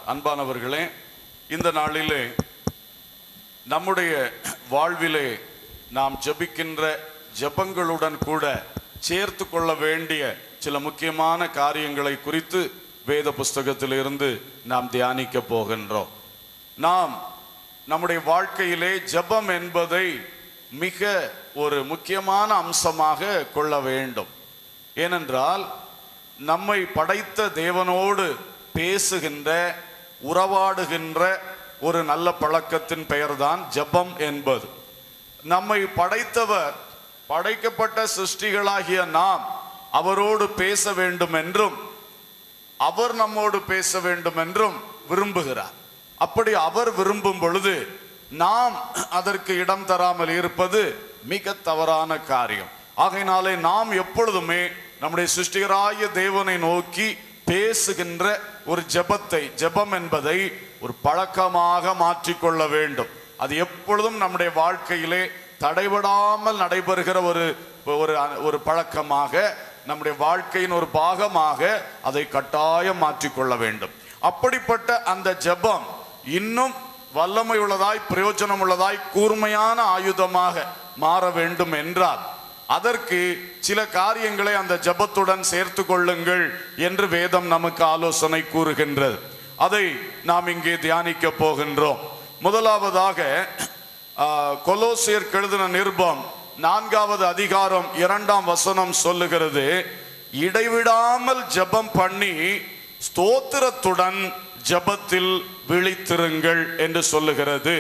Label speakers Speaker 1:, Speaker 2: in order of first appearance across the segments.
Speaker 1: சொன்னார் அன்பானவர்களே இந்த நாளிலே நம்முடைய வாழ்விலே நாம் ஜெபிக்கின்ற ஜெபங்களுடன் கூட சேர்த்து கொள்ள வேண்டிய சில முக்கியமான காரியங்களை குறித்து வேத புஸ்தகத்திலிருந்து நாம் தியானிக்க போகின்றோம் நாம் நம்முடைய வாழ்க்கையிலே ஜெபம் என்பதை மிக ஒரு முக்கியமான அம்சமாக கொள்ள வேண்டும் ஏனென்றால் நம்மை படைத்த தேவனோடு பேசுகின்ற உறவாடுகின்ற ஒரு நல்ல பழக்கத்தின் பெயர்தான் ஜெபம் என்பது நம்மை படைத்தவர் படைக்கப்பட்ட சிருஷ்டிகளாகிய நாம் அவரோடு பேச வேண்டும் என்றும் அவர் நம்மோடு பேச வேண்டும் என்றும் விரும்புகிறார் அப்படி அவர் விரும்பும் பொழுது நாம் அதற்கு இடம் தராமல் இருப்பது மிக தவறான காரியம் ஆகையினாலே நாம் எப்பொழுதுமே நம்முடைய சிருஷ்டிகராகிய தேவனை நோக்கி பேசுகின்ற ஒரு ஜெபத்தை ஜெபம் என்பதை ஒரு பழக்கமாக மாற்றிக்கொள்ள வேண்டும் அது எப்பொழுதும் நம்முடைய வாழ்க்கையிலே தடைபடாமல் நடைபெறுகிற ஒரு ஒரு ஒரு பழக்கமாக நம்முடைய வாழ்க்கையின் ஒரு பாகமாக அதை கட்டாயம் மாற்றிக்கொள்ள வேண்டும் அப்படிப்பட்ட அந்த ஜெபம் இன்னும் வல்லமை உள்ளதாய் பிரயோஜனம் உள்ளதாய் கூர்மையான ஆயுதமாக மாற வேண்டும் என்றால் அதற்கு சில காரியங்களை அந்த ஜெபத்துடன் சேர்த்து கொள்ளுங்கள் என்று வேதம் நமக்கு ஆலோசனை கூறுகின்றது அதை நாம் இங்கே தியானிக்க போகின்றோம் முதலாவதாக ஆ, கொலோசியர் எழுதின நிருபம் நான்காவது அதிகாரம் இரண்டாம் வசனம் சொல்லுகிறது இடைவிடாமல் ஜெபம் பண்ணி ஸ்தோத்திரத்துடன் ஜெபத்தில் விழித்திருங்கள் என்று சொல்லுகிறது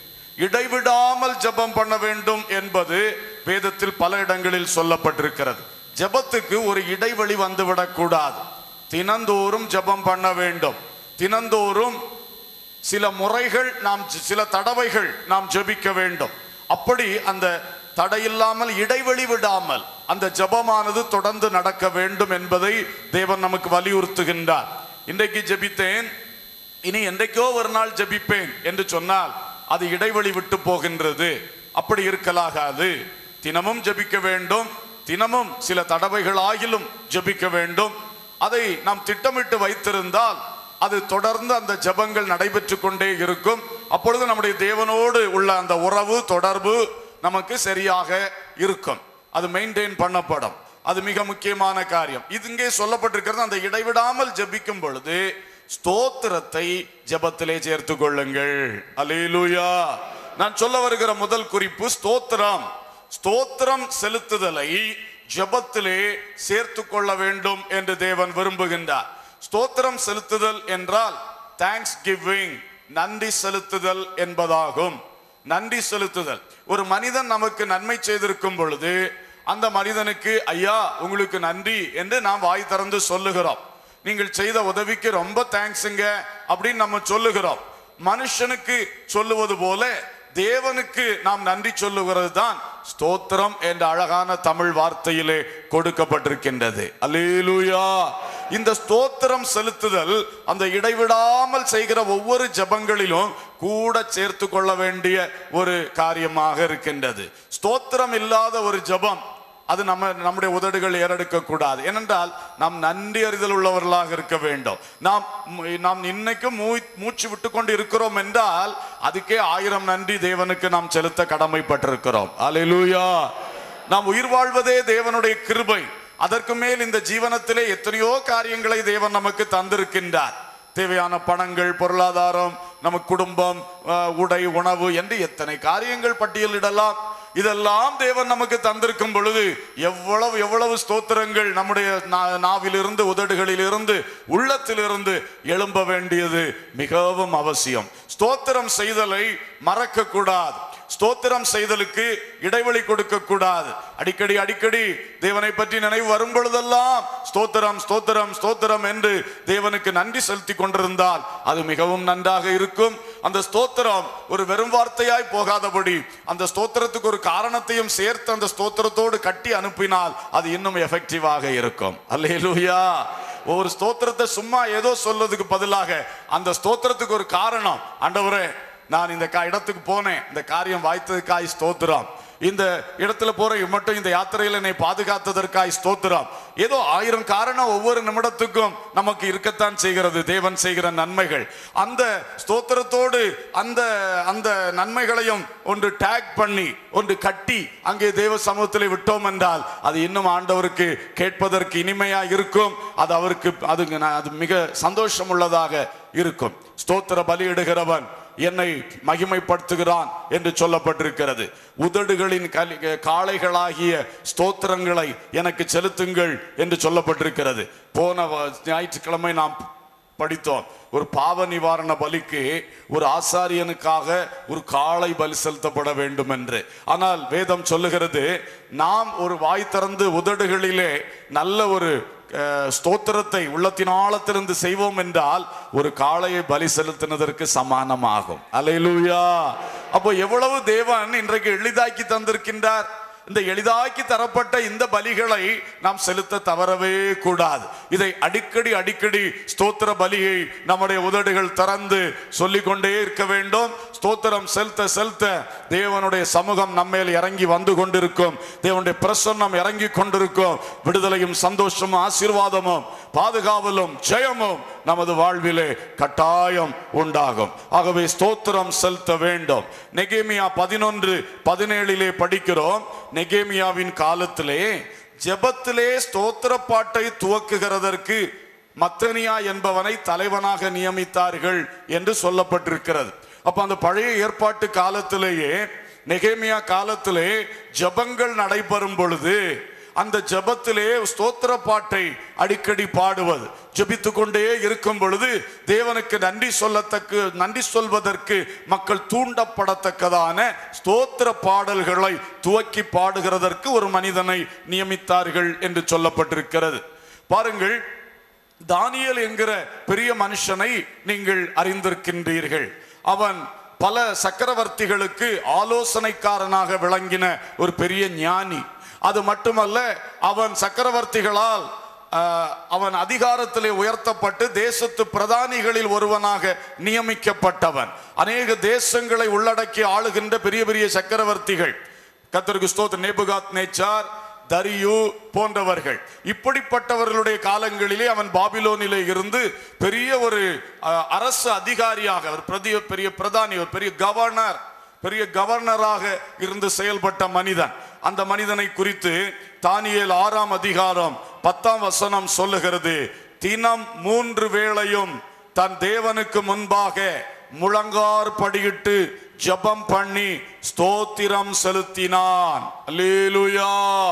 Speaker 1: இடைவிடாமல் ஜெபம் பண்ண வேண்டும் என்பது வேதத்தில் பல இடங்களில் சொல்லப்பட்டிருக்கிறது ஜெபத்துக்கு ஒரு இடைவெளி வந்துவிடக் கூடாது தினந்தோறும் ஜெபம் பண்ண வேண்டும் தினந்தோறும் சில முறைகள் நாம் ஜ- சில தடவைகள் நாம் ஜெபிக்க வேண்டும் அப்படி அந்த தடையில்லாமல் இடைவெளி விடாமல் அந்த ஜெபமானது தொடர்ந்து நடக்க வேண்டும் என்பதை தேவன் நமக்கு வலியுறுத்துகின்றார் இன்றைக்கு ஜெபித்தேன் இனி என்றைக்கோ ஒரு நாள் ஜெபிப்பேன் என்று சொன்னால் அது இடைவெளி விட்டு போகின்றது அப்படி இருக்கலாகாது தினமும் ஜெபிக்க வேண்டும் தினமும் சில தடவைகளாகிலும் ஜெபிக்க வேண்டும் அதை நாம் திட்டமிட்டு வைத்திருந்தால் அது தொடர்ந்து அந்த ஜெபங்கள் நடைபெற்று கொண்டே இருக்கும் அப்பொழுது நம்முடைய தேவனோடு உள்ள அந்த உறவு தொடர்பு நமக்கு சரியாக இருக்கும் அது மெயின்டைன் பண்ணப்படும் அது மிக முக்கியமான காரியம் இது இங்கே சொல்லப்பட்டிருக்கிறது அந்த இடைவிடாமல் ஜெபிக்கும் பொழுது ஸ்தோத்திரத்தை ஜெபத்திலே சேர்த்து கொள்ளுங்கள் அல்லேலூயா நான் சொல்ல வருகிற முதல் குறிப்பு ஸ்தோத்திரம் ஸ்தோத்திரம் செலுத்துதலை ஜெபத்திலே சேர்த்து கொள்ள வேண்டும் என்று தேவன் விரும்புகின்றார் ஸ்தோத்திரம் செலுத்துதல் என்றால் தேங்க்ஸ் கிவிங் நன்றி செலுத்துதல் என்பதாகும் நன்றி செலுத்துதல் ஒரு மனிதன் நமக்கு நன்மை செய்திருக்கும் பொழுது அந்த மனிதனுக்கு ஐயா உங்களுக்கு நன்றி என்று நாம் வாய் திறந்து சொல்லுகிறோம் நீங்கள் செய்த உதவிக்கு ரொம்ப தேங்க்ஸுங்க அப்படின்னு நம்ம சொல்லுகிறோம் மனுஷனுக்கு சொல்லுவது போல தேவனுக்கு நாம் நன்றி சொல்லுகிறது தான் ஸ்தோத்திரம் என்ற அழகான தமிழ் வார்த்தையிலே கொடுக்கப்பட்டிருக்கின்றது அல்லேலூயா இந்த ஸ்தோத்திரம் செலுத்துதல் அந்த இடைவிடாமல் செய்கிற ஒவ்வொரு ஜெபங்களிலும் கூட சேர்த்து கொள்ள வேண்டிய ஒரு காரியமாக இருக்கின்றது ஸ்தோத்திரம் இல்லாத ஒரு ஜெபம் அது நம்ம நம்முடைய உதடுகள் ஏறெடுக்க கூடாது ஏனென்றால் நாம் நன்றி அறிதல் உள்ளவர்களாக இருக்க வேண்டும் நாம் நாம் இன்னைக்கும் மூ மூச்சு விட்டு கொண்டு இருக்கிறோம் என்றால் அதுக்கே ஆயிரம் நன்றி தேவனுக்கு நாம் செலுத்த கடமைப்பட்டிருக்கிறோம் அல்லேலூயா நாம் உயிர் வாழ்வதே தேவனுடைய கிருபை அதற்கு மேல் இந்த ஜீவனத்திலே எத்தனையோ காரியங்களை தேவன் நமக்கு தந்திருக்கின்றார் தேவையான பணங்கள் பொருளாதாரம் நமக்கு குடும்பம் அஹ், உடை உணவு என்று எத்தனை காரியங்கள் பட்டியலிடலாம் இதெல்லாம் தேவன் நமக்கு தந்திருக்கும் பொழுது எவ்வளவு எவ்வளவு ஸ்தோத்திரங்கள் நம்முடைய நா- நாவிலிருந்து உதடுகளிலிருந்து உள்ளத்திலிருந்து எழும்ப வேண்டியது மிகவும் அவசியம் ஸ்தோத்திரம் செய்தலை மறக்க கூடாது ஸ்தோத்திரம் செய்தலுக்கு இடைவெளி கொடுக்க கூடாது அடிக்கடி அடிக்கடி தேவனை பற்றி நினைவு வரும் பொழுதெல்லாம் ஸ்தோத்திரம் ஸ்தோத்திரம் ஸ்தோத்திரம் என்று தேவனுக்கு நன்றி செலுத்தி கொண்டிருந்தால் அது மிகவும் நன்றாக இருக்கும் அந்த ஸ்தோத்திரம் ஒரு வெறும் வார்த்தையாய் போகாதபடி அந்த ஸ்தோத்திரத்துக்கு ஒரு காரணத்தையும் சேர்த்து அந்த ஸ்தோத்திரத்தோடு கட்டி அனுப்பினால் அது இன்னும் எஃபெக்டிவாக இருக்கும் அல்லேலூயா ஒரு ஸ்தோத்திரத்தை சும்மா ஏதோ சொல்றதுக்கு பதிலாக அந்த ஸ்தோத்திரத்துக்கு ஒரு காரணம் ஆண்டவரே நான் இந்த கா- இடத்துக்கு போனேன் இந்த காரியம் வாய்த்ததுக்காய் ஸ்தோத்திரம் இந்த இடத்துல போற மட்டும் இந்த யாத்திரையில் என்னை பாதுகாத்ததற்காய் ஸ்தோத்திரம் ஏதோ ஆயிரம் காரணம் ஒவ்வொரு நிமிடத்துக்கும் நமக்கு இருக்கத்தான் செய்கிறது தேவன் செய்கிற நன்மைகள் அந்த ஸ்தோத்திரத்தோடு அந்த அந்த நன்மைகளையும் ஒன்று டேக் பண்ணி ஒன்று கட்டி அங்கே தேவ சமூகத்தில் விட்டோம் என்றால் அது இன்னும் ஆண்டவருக்கு கேட்பதற்கு இனிமையா இருக்கும் அது அவருக்கு அது அது மிக சந்தோஷம் உள்ளதாக இருக்கும் ஸ்தோத்திர பலியிடுகிறவன் என்னை மகிமைப்படுத்துகிறான் என்று சொல்லப்பட்டிருக்கிறது உதடுகளின் கலி- காளைகளாகிய ஸ்தோத்திரங்களை எனக்கு செலுத்துங்கள் என்று சொல்லப்பட்டிருக்கிறது போன வ- ஞாயிற்றுக்கிழமை நாம் படித்தோம் ஒரு பாவ நிவாரண பலிக்கு ஒரு ஆசாரியனுக்காக ஒரு காளை பலி செலுத்தப்பட வேண்டும் என்று ஆனால் வேதம் சொல்லுகிறது நாம் ஒரு வாய் திறந்து உதடுகளிலே நல்ல ஒரு அஹ், ஸ்தோத்திரத்தை உள்ளத்தின் ஆழத்திலிருந்து செய்வோம் என்றால் ஒரு காளையை பலி செலுத்தினதற்கு சமானமாகும் அலையிலூயா அப்போ எவ்வளவு தேவன் இன்றைக்கு எளிதாக்கி தந்திருக்கின்றார் இந்த எளிதாக்கி தரப்பட்ட இந்த பலிகளை நாம் செலுத்த தவறவே கூடாது இதை அடிக்கடி அடிக்கடி ஸ்தோத்திர பலியை நம்முடைய உதடுகள் திறந்து சொல்லிக் கொண்டே இருக்க வேண்டும் ஸ்தோத்திரம் செலுத்த செலுத்த தேவனுடைய சமூகம் நம்மேல் இறங்கி வந்து கொண்டிருக்கும் தேவனுடைய பிரசன்னம் இறங்கி கொண்டிருக்கும் விடுதலையும் சந்தோஷமும் ஆசீர்வாதமும் பாதுகாவலும் ஜெயமும் நமது வாழ்விலே கட்டாயம் உண்டாகும் ஆகவே ஸ்தோத்திரம் செலுத்த வேண்டும் நெகேமியா பதினொன்று பதினேழிலே படிக்கிறோம் நெகேமியாவின் காலத்திலே ஜெபத்திலே ஸ்தோத்திர பாட்டை துவக்குகிறதற்கு மத்தனியா என்பவனை தலைவனாக நியமித்தார்கள் என்று சொல்லப்பட்டிருக்கிறது அப்ப அந்த பழைய ஏற்பாட்டு காலத்திலேயே நெகேமியா காலத்திலே ஜெபங்கள் நடைபெறும் பொழுது அந்த ஜெபத்திலே ஸ்தோத்திர பாட்டை அடிக்கடி பாடுவது ஜெபித்து கொண்டே இருக்கும் பொழுது தேவனுக்கு நன்றி சொல்லத்தக்க நன்றி சொல்வதற்கு மக்கள் தூண்டப்படத்தக்கதான ஸ்தோத்திர பாடல்களை துவக்கி பாடுகிறதற்கு ஒரு மனிதனை நியமித்தார்கள் என்று சொல்லப்பட்டிருக்கிறது பாருங்கள் தானியேல் என்கிற பெரிய மனுஷனை நீங்கள் அறிந்திருக்கின்றீர்கள் அவன் பல சக்கரவர்த்திகளுக்கு ஆலோசனைக்காரனாக விளங்கின ஒரு பெரிய ஞானி அது மட்டுமல்ல அவன் சக்கரவர்த்திகளால் ஆஹ், அவன் அதிகாரத்திலே உயர்த்தப்பட்டு தேசத்து பிரதானிகளில் ஒருவனாக நியமிக்கப்பட்டவன் அநேக தேசங்களை உள்ளடக்கி ஆளுகின்ற பெரிய பெரிய சக்கரவர்த்திகள் கத்தருக்கு ஸ்தோத்திர நேபுகாத் நேச்சார் தரியு போன்றவர்கள் இப்படிப்பட்டவர்களுடைய காலங்களிலே அவன் பாபிலோனிலே இருந்து பெரிய ஒரு அஹ், அரசு அதிகாரியாக ஒரு பிரதி பெரிய பிரதானி ஒரு பெரிய கவர்னர் பெரிய கவர்னராக இருந்து செயல்பட்ட மனிதன் அந்த மனிதனை குறித்து தானியேல் ஆறாம் அதிகாரம் பத்தாம் வசனம் சொல்லுகிறது தினம் மூன்று வேளையும் தன் தேவனுக்கு முன்பாக முழங்கார் படியிட்டு ஜெபம் பண்ணி ஸ்தோத்திரம் செலுத்தினான் அல்லேலூயா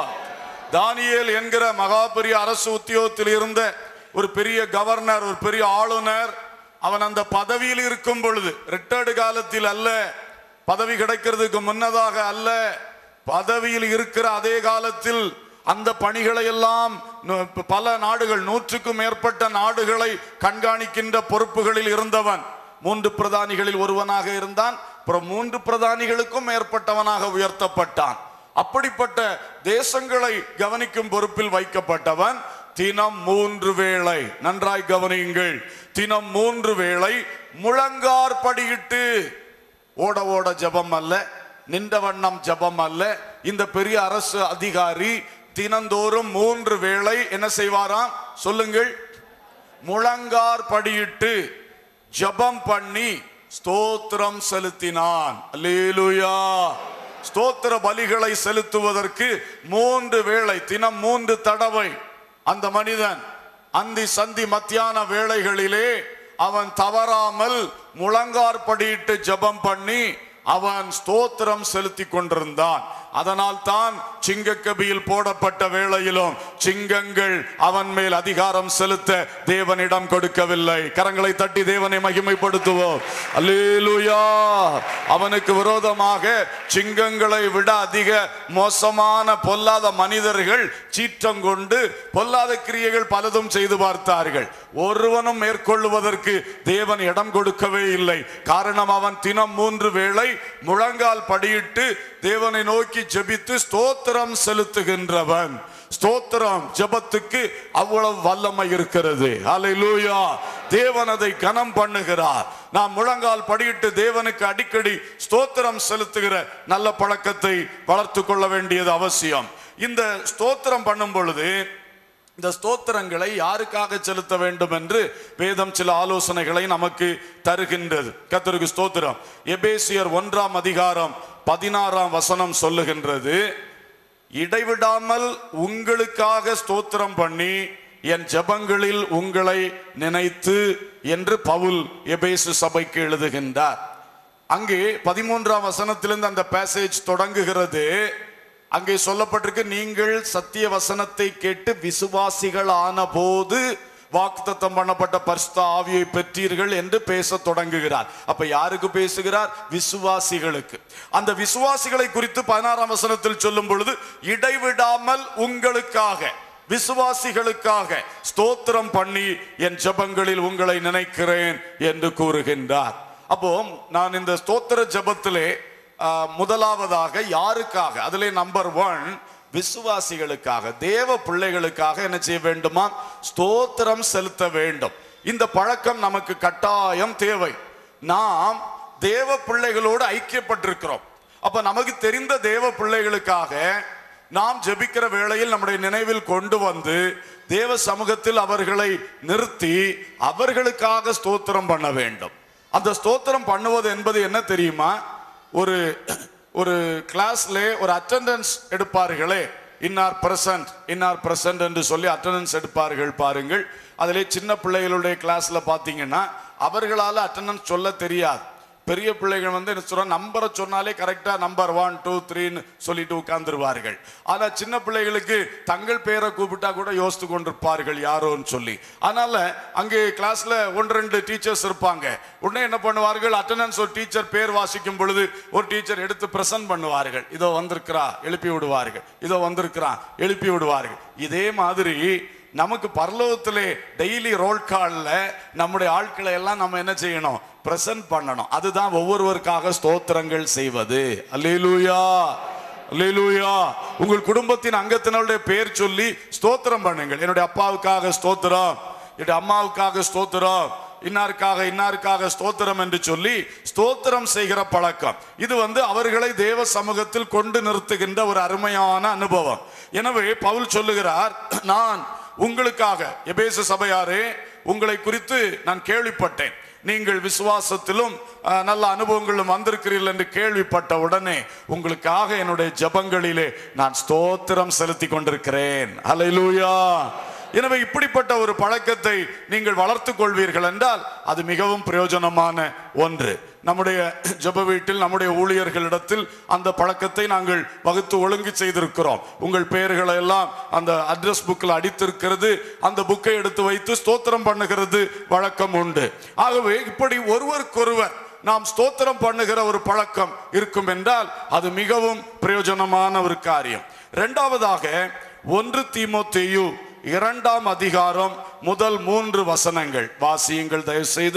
Speaker 1: தானியேல் என்கிற மகா பெரிய அரசு உத்தியோகத்தில் இருந்த ஒரு பெரிய கவர்னர் ஒரு பெரிய ஆளுநர் அவன் அந்த பதவியில் இருக்கும் பொழுது ரிட்டையர்டு காலத்தில் அல்ல பதவி கிடைக்கிறதுக்கு முன்னதாக அல்ல பதவியில் இருக்கிற அதே காலத்தில் அந்த பணிகளை எல்லாம் நு- பல நாடுகள் நூற்றுக்கும் மேற்பட்ட நாடுகளை கண்காணிக்கின்ற பொறுப்புகளில் இருந்தவன் மூன்று பிரதானிகளில் ஒருவனாக இருந்தான் அப்புறம் மூன்று பிரதானிகளுக்கும் மேற்பட்டவனாக உயர்த்தப்பட்டான் அப்படிப்பட்ட தேசங்களை கவனிக்கும் பொறுப்பில் வைக்கப்பட்டவன் தினம் மூன்று வேளை நன்றாய் கவனியுங்கள் தினம் மூன்று வேளை முழங்கார் படியிட்டு ஓட ஓட ஜெபம் அல்ல நின்ற வண்ணம் ஜெபம் அல்ல இந்த பெரிய அரசு அதிகாரி தினந்தோறும் மூன்று வேளை என்ன செய்வாராம் சொல்லுங்கள் முழங்கார் படியிட்டு ஜெபம் பண்ணி ஸ்தோத்திரம் செலுத்தினான் அல்லேலூயா ஸ்தோத்திர பலிகளை செலுத்துவதற்கு மூன்று வேளை தினம் மூன்று தடவை அந்த மனிதன் அந்தி சந்தி மத்தியான வேளைகளிலே அவன் தவறாமல் முழங்கார் படியிட்டு ஜெபம் பண்ணி அவன் ஸ்தோத்திரம் செலுத்தி கொண்டிருந்தான் அதனால் தான் சிங்கக்கபியில் போடப்பட்ட வேளையிலும் சிங்கங்கள் அவன் மேல் அதிகாரம் செலுத்த தேவனிடம் கொடுக்கவில்லை கரங்களை தட்டி தேவனை மகிமைப்படுத்துவோம் அல்லேலூயா அவனுக்கு விரோதமாக சிங்கங்களை விட அதிக மோசமான பொல்லாத மனிதர்கள் சீற்றம் கொண்டு பொல்லாத கிரியைகள் பலதும் செய்து பார்த்தார்கள் ஒருவனும் மேற்கொள்ளுவதற்கு தேவன் இடம் கொடுக்கவே இல்லை காரணம் அவன் தினம் மூன்று வேளை முழங்கால் படியிட்டு தேவனை நோக்கி ஜெபித்து ஸ்தோத்திரம் செலுத்துகின்றவன் ஸ்தோத்திரம் ஜெபத்துக்கு அவ்வளவு வல்லமை இருக்கிறது ஹalleluya தேவன் அதை கனம் பண்ணுகிறார் நாம் முழங்கால் படியிட்டு தேவனுக்கு அடிக்கடி ஸ்தோத்திரம் செலுத்துகிற நல்ல பழக்கத்தை வளர்த்து கொள்ள வேண்டியது அவசியம் இந்த ஸ்தோத்திரம் பண்ணும் பொழுது இந்த ஸ்தோத்திரங்களை யாருக்காக செலுத்த வேண்டும் என்று வேதம் சில ஆலோசனைகளை நமக்கு தருகின்றது கர்த்தருக்கு ஸ்தோத்திரம் எபேசியர் ஒன்றாம் அதிகாரம் பதினாறாம் வசனம் சொல்லுகின்றது இடைவிடாமல் உங்களுக்காக ஸ்தோத்திரம் பண்ணி என் ஜெபங்களில் உங்களை நினைத்து என்று பவுல் எபேசு சபைக்கு எழுதுகின்றார் அங்கே பதிமூன்றாம் வசனத்திலிருந்து அந்த பேசேஜ் தொடங்குகிறது அங்கே சொல்லப்பட்டிருக்கு நீங்கள் சத்திய வசனத்தை கேட்டு விசுவாசிகள் ஆன போது வாக்குத்தத்தம் பண்ணப்பட்ட பரிசுத்த ஆவியை பெற்றீர்கள் என்று பேச தொடங்குகிறார் அப்ப யாருக்கு பேசுகிறார் விசுவாசிகளுக்கு அந்த விசுவாசிகளை குறித்து பதினாறாம் வசனத்தில் சொல்லும் பொழுது இடைவிடாமல் உங்களுக்காக விசுவாசிகளுக்காக ஸ்தோத்திரம் பண்ணி என் ஜெபங்களில் உங்களை நினைக்கிறேன் என்று கூறுகின்றார் அப்போ நான் இந்த ஸ்தோத்திர ஜெபத்திலே ஆ, முதலாவதாக யாருக்காக அதிலே நம்பர் ஒன் விசுவாசிகளுக்காக தேவ பிள்ளைகளுக்காக என்ன செய்ய வேண்டுமா ஸ்தோத்திரம் செலுத்த வேண்டும் இந்த பழக்கம் நமக்கு கட்டாயம் தேவை நாம் தேவ பிள்ளைகளோடு ஐக்கியப்பட்டிருக்கிறோம் அப்ப நமக்கு தெரிந்த தேவ பிள்ளைகளுக்காக நாம் ஜெபிக்கிற வேளையில் நம்முடைய நினைவில் கொண்டு வந்து தேவ சமூகத்தில் அவர்களை நிறுத்தி அவர்களுக்காக ஸ்தோத்திரம் பண்ண வேண்டும் அந்த ஸ்தோத்திரம் பண்ணுவது என்பது என்ன தெரியுமா ஒரு ஒரு கிளாஸ்ல ஒரு அட்டெண்டன்ஸ் எடுப்பார்களே இன்னார் பிரசன்ட் இன்னார் பிரசன்ட் என்று சொல்லி அட்டெண்டன்ஸ் எடுப்பார்கள் பாருங்கள் அதிலே சின்ன பிள்ளைகளுடைய கிளாஸ்ல பாத்தீங்கன்னா அவர்களால அட்டெண்டன்ஸ் சொல்ல தெரியாது பெரிய பிள்ளைகள் வந்து என்ன சொல்ற நம்பரை சொன்னாலே கரெக்டா நம்பர் ஒன் டூ த்ரீன்னு சொல்லிட்டு உட்கார்ந்துருவார்கள் ஆனா சின்ன பிள்ளைகளுக்கு தங்கள் பேரை கூப்பிட்டா கூட யோசித்து கொண்டிருப்பார்கள் யாரோன்னு சொல்லி அதனால அங்கே கிளாஸ்ல ஒன்று ரெண்டு டீச்சர்ஸ் இருப்பாங்க உடனே என்ன பண்ணுவார்கள் அட்டண்டன்ஸ் ஒரு டீச்சர் பேர் வாசிக்கும் பொழுது ஒரு டீச்சர் எடுத்து பிரசன்ட் பண்ணுவார்கள் இதோ வந்திருக்கிறா எழுப்பி விடுவார்கள் இதோ வந்திருக்கிறான் எழுப்பி விடுவார்கள் இதே மாதிரி நமக்கு பரலோகத்திலே டெய்லி ரோல் கால்ல நம்முடைய ஆட்களை எல்லாம் நம்ம என்ன செய்யணும் பிரசன்ட் பண்ணணும் அதுதான் ஒவ்வொருவருக்காக ஸ்தோத்திரங்கள் செய்வது அல்லேலூயா அல்லேலூயா உங்கள் குடும்பத்தின் அங்கத்தினருடைய பேர் சொல்லி ஸ்தோத்திரம் பண்ணுங்கள் என்னுடைய அப்பாவுக்காக ஸ்தோத்திரம் என்னுடைய அம்மாவுக்காக ஸ்தோத்திரம் இன்னாருக்காக இன்னாருக்காக ஸ்தோத்திரம் என்று சொல்லி ஸ்தோத்திரம் செய்கிற பழக்கம் இது வந்து அவர்களை தேவ சமூகத்தில் கொண்டு நிறுத்துகின்ற ஒரு அருமையான அனுபவம் எனவே பவுல் சொல்லுகிறார் நான் உங்களுக்காக எபேசு சபையாரே உங்களை குறித்து நான் கேள்விப்பட்டேன் நீங்கள் விசுவாசத்திலும் அஹ், நல்ல அனுபவங்களும் வந்திருக்கிறீர்கள் என்று கேள்விப்பட்ட உடனே உங்களுக்காக என்னுடைய ஜெபங்களிலே நான் ஸ்தோத்திரம் செலுத்தி கொண்டிருக்கிறேன் அல்லேலூயா எனவே இப்படிப்பட்ட ஒரு பழக்கத்தை நீங்கள் வளர்த்துக் கொள்வீர்கள் என்றால் அது மிகவும் பிரயோஜனமான ஒன்று நம்முடைய ஜெப வீட்டில் நம்முடைய ஊழியர்களிடத்தில் அந்த பழக்கத்தை நாங்கள் வகுத்து ஒழுங்கு செய்திருக்கிறோம் உங்கள் பெயர்களை எல்லாம் அந்த அட்ரஸ் புக்கில் அடித்திருக்கிறது அந்த புக்கை எடுத்து வைத்து ஸ்தோத்திரம் பண்ணுகிறது வழக்கம் உண்டு ஆகவே இப்படி ஒருவருக்கொருவர் நாம் ஸ்தோத்திரம் பண்ணுகிற ஒரு பழக்கம் இருக்கும் என்றால் அது மிகவும் பிரயோஜனமான ஒரு காரியம் இரண்டாவதாக ஒன்று தீமோத்தேயு இரண்டாம் அதிகாரம் முதல் மூன்று வசனங்கள் வாசியுங்கள் தயவு செய்து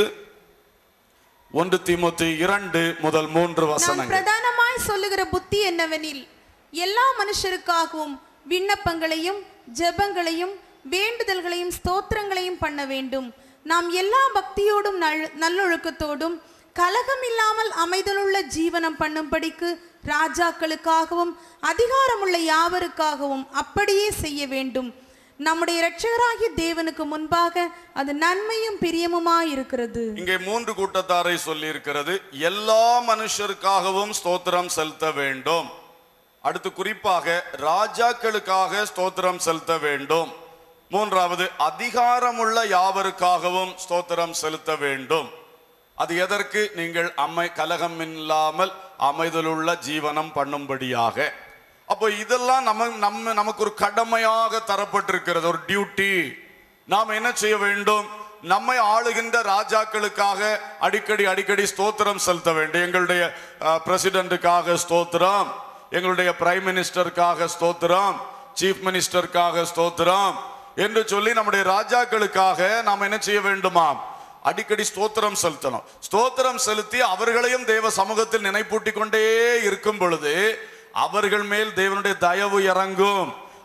Speaker 1: ஒன்று தீமோத்தேயு இரண்டு முதல் மூன்று
Speaker 2: நான்
Speaker 1: வசனங்கள்
Speaker 2: பிரதானமாய் சொல்லுகிற புத்தி என்னவெனில் எல்லா மனுஷருக்காகவும் விண்ணப்பங்களையும் ஜெபங்களையும் வேண்டுதல்களையும் ஸ்தோத்திரங்களையும் பண்ண வேண்டும் நாம் எல்லா பக்தியோடும் நல்- நல்லொழுக்கத்தோடும் கலகம் இல்லாமல் அமைதலுள்ள ஜீவனம் பண்ணும்படிக்கு ராஜாக்களுக்காகவும் அதிகாரமுள்ள யாவருக்காகவும் அப்படியே செய்ய வேண்டும் நம்முடைய இரட்சகராகிய தேவனுக்கு முன்பாக அது நன்மையும் பிரியமுமாயிருக்கிறது
Speaker 1: இங்கே மூன்று கூட்டத்தாரை சொல்லி இருக்கிறது எல்லா மனுஷருக்காகவும் ஸ்தோத்திரம் செலுத்த வேண்டும் அடுத்து குறிப்பாக ராஜாக்களுக்காக ஸ்தோத்திரம் செலுத்த வேண்டும் மூன்றாவது அதிகாரமுள்ள யாவருக்காகவும் ஸ்தோத்திரம் செலுத்த வேண்டும் அது எதற்கு நீங்கள் அம்மை கலகம் இல்லாமல் அமைதலுள்ள ஜீவனம் பண்ணும்படியாக அப்போ இதெல்லாம் நம்ம நம்ம நமக்கு ஒரு கடமையாக தரப்பட்டிருக்கிறது ஒரு டியூட்டி நாம் என்ன செய்ய வேண்டும் நம்மை ஆளுகின்ற ராஜாக்களுக்காக அடிக்கடி அடிக்கடி ஸ்தோத்திரம் செலுத்த வேண்டும் எங்களுடைய பிரசிடென்ட்டுக்காக ஸ்தோத்திரம் எங்களுடைய பிரைம் மினிஸ்டருக்காக ஸ்தோத்திரம் சீஃப் மினிஸ்டருக்காக ஸ்தோத்திரம் என்று சொல்லி நம்முடைய ராஜாக்களுக்காக நாம் என்ன செய்ய வேண்டுமாம் அடிக்கடி ஸ்தோத்திரம் செலுத்தணும் ஸ்தோத்திரம் செலுத்தி அவர்களையும் தேவ சமூகத்தில் நினைப்பூட்டி கொண்டே இருக்கும் பொழுது அவர்கள் மேல் தேவனுடைய தயவு இறங்கும்